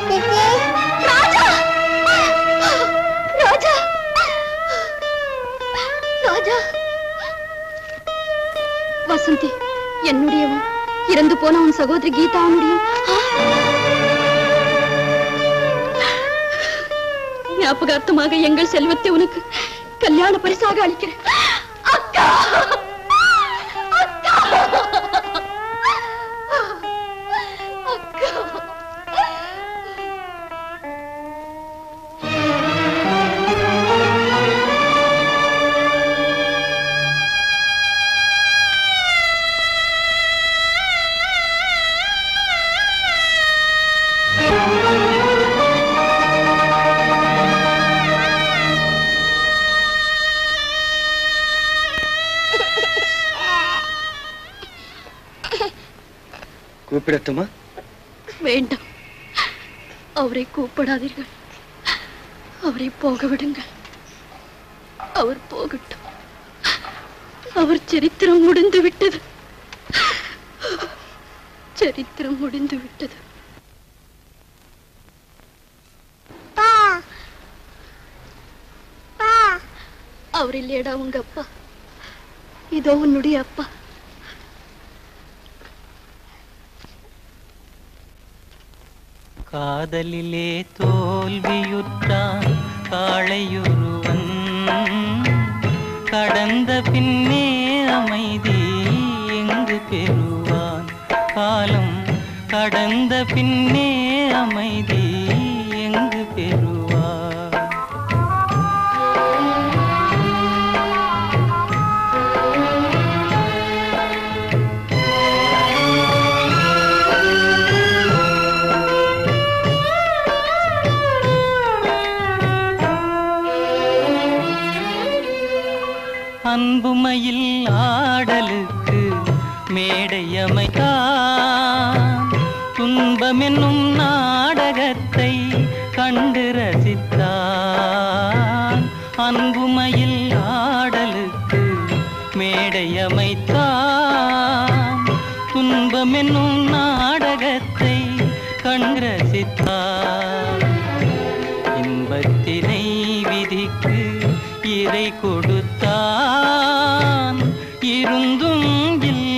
ராஜா ராஜா ராஜா வசந்தி என்னுடையவன் இறந்து போன உன் சகோதரி கீதாவுடையும் ஞாபகார்த்தமாக எங்கள் செல்வத்தை உனக்கு கல்யாண பரிசாக அளிக்கிறேன் அக்கா அக்கா கூப்பிடட்டுமா வேண்டாம் அவரை கூப்பிடாதீர்கள் அவரை போக விடுங்கள் அவர் போகட்டும் அவர் சரித்திரம் முடிந்து விட்டது சரித்திரம் முடிந்து விட்டது அவர் இல்லையடா உங்க அப்பா இதோ உன்னுடைய அப்பா காதலிலே தோல்வியுற்றான் காளையொருவன் கடந்த பின்னே அமைதி எங்கு பெறுவான் காலம் கடந்த பின்னே அமைதி எங்கு பெறுவான் அன்புமையில் ஆடலுக்கு மேடை அமைத்தான் துன்பமென்னும் நாடகத்தை கண்டு ரசித்தான் அன்புமையில் ஆடலுக்கு மேடை அமைத்தான் துன்பமென்னும் நாடகத்தை கண்டு ரசித்தான் இன்பத்தினை விதிக்கு இறை கொடுத்தான் இருந்தும் இல்லை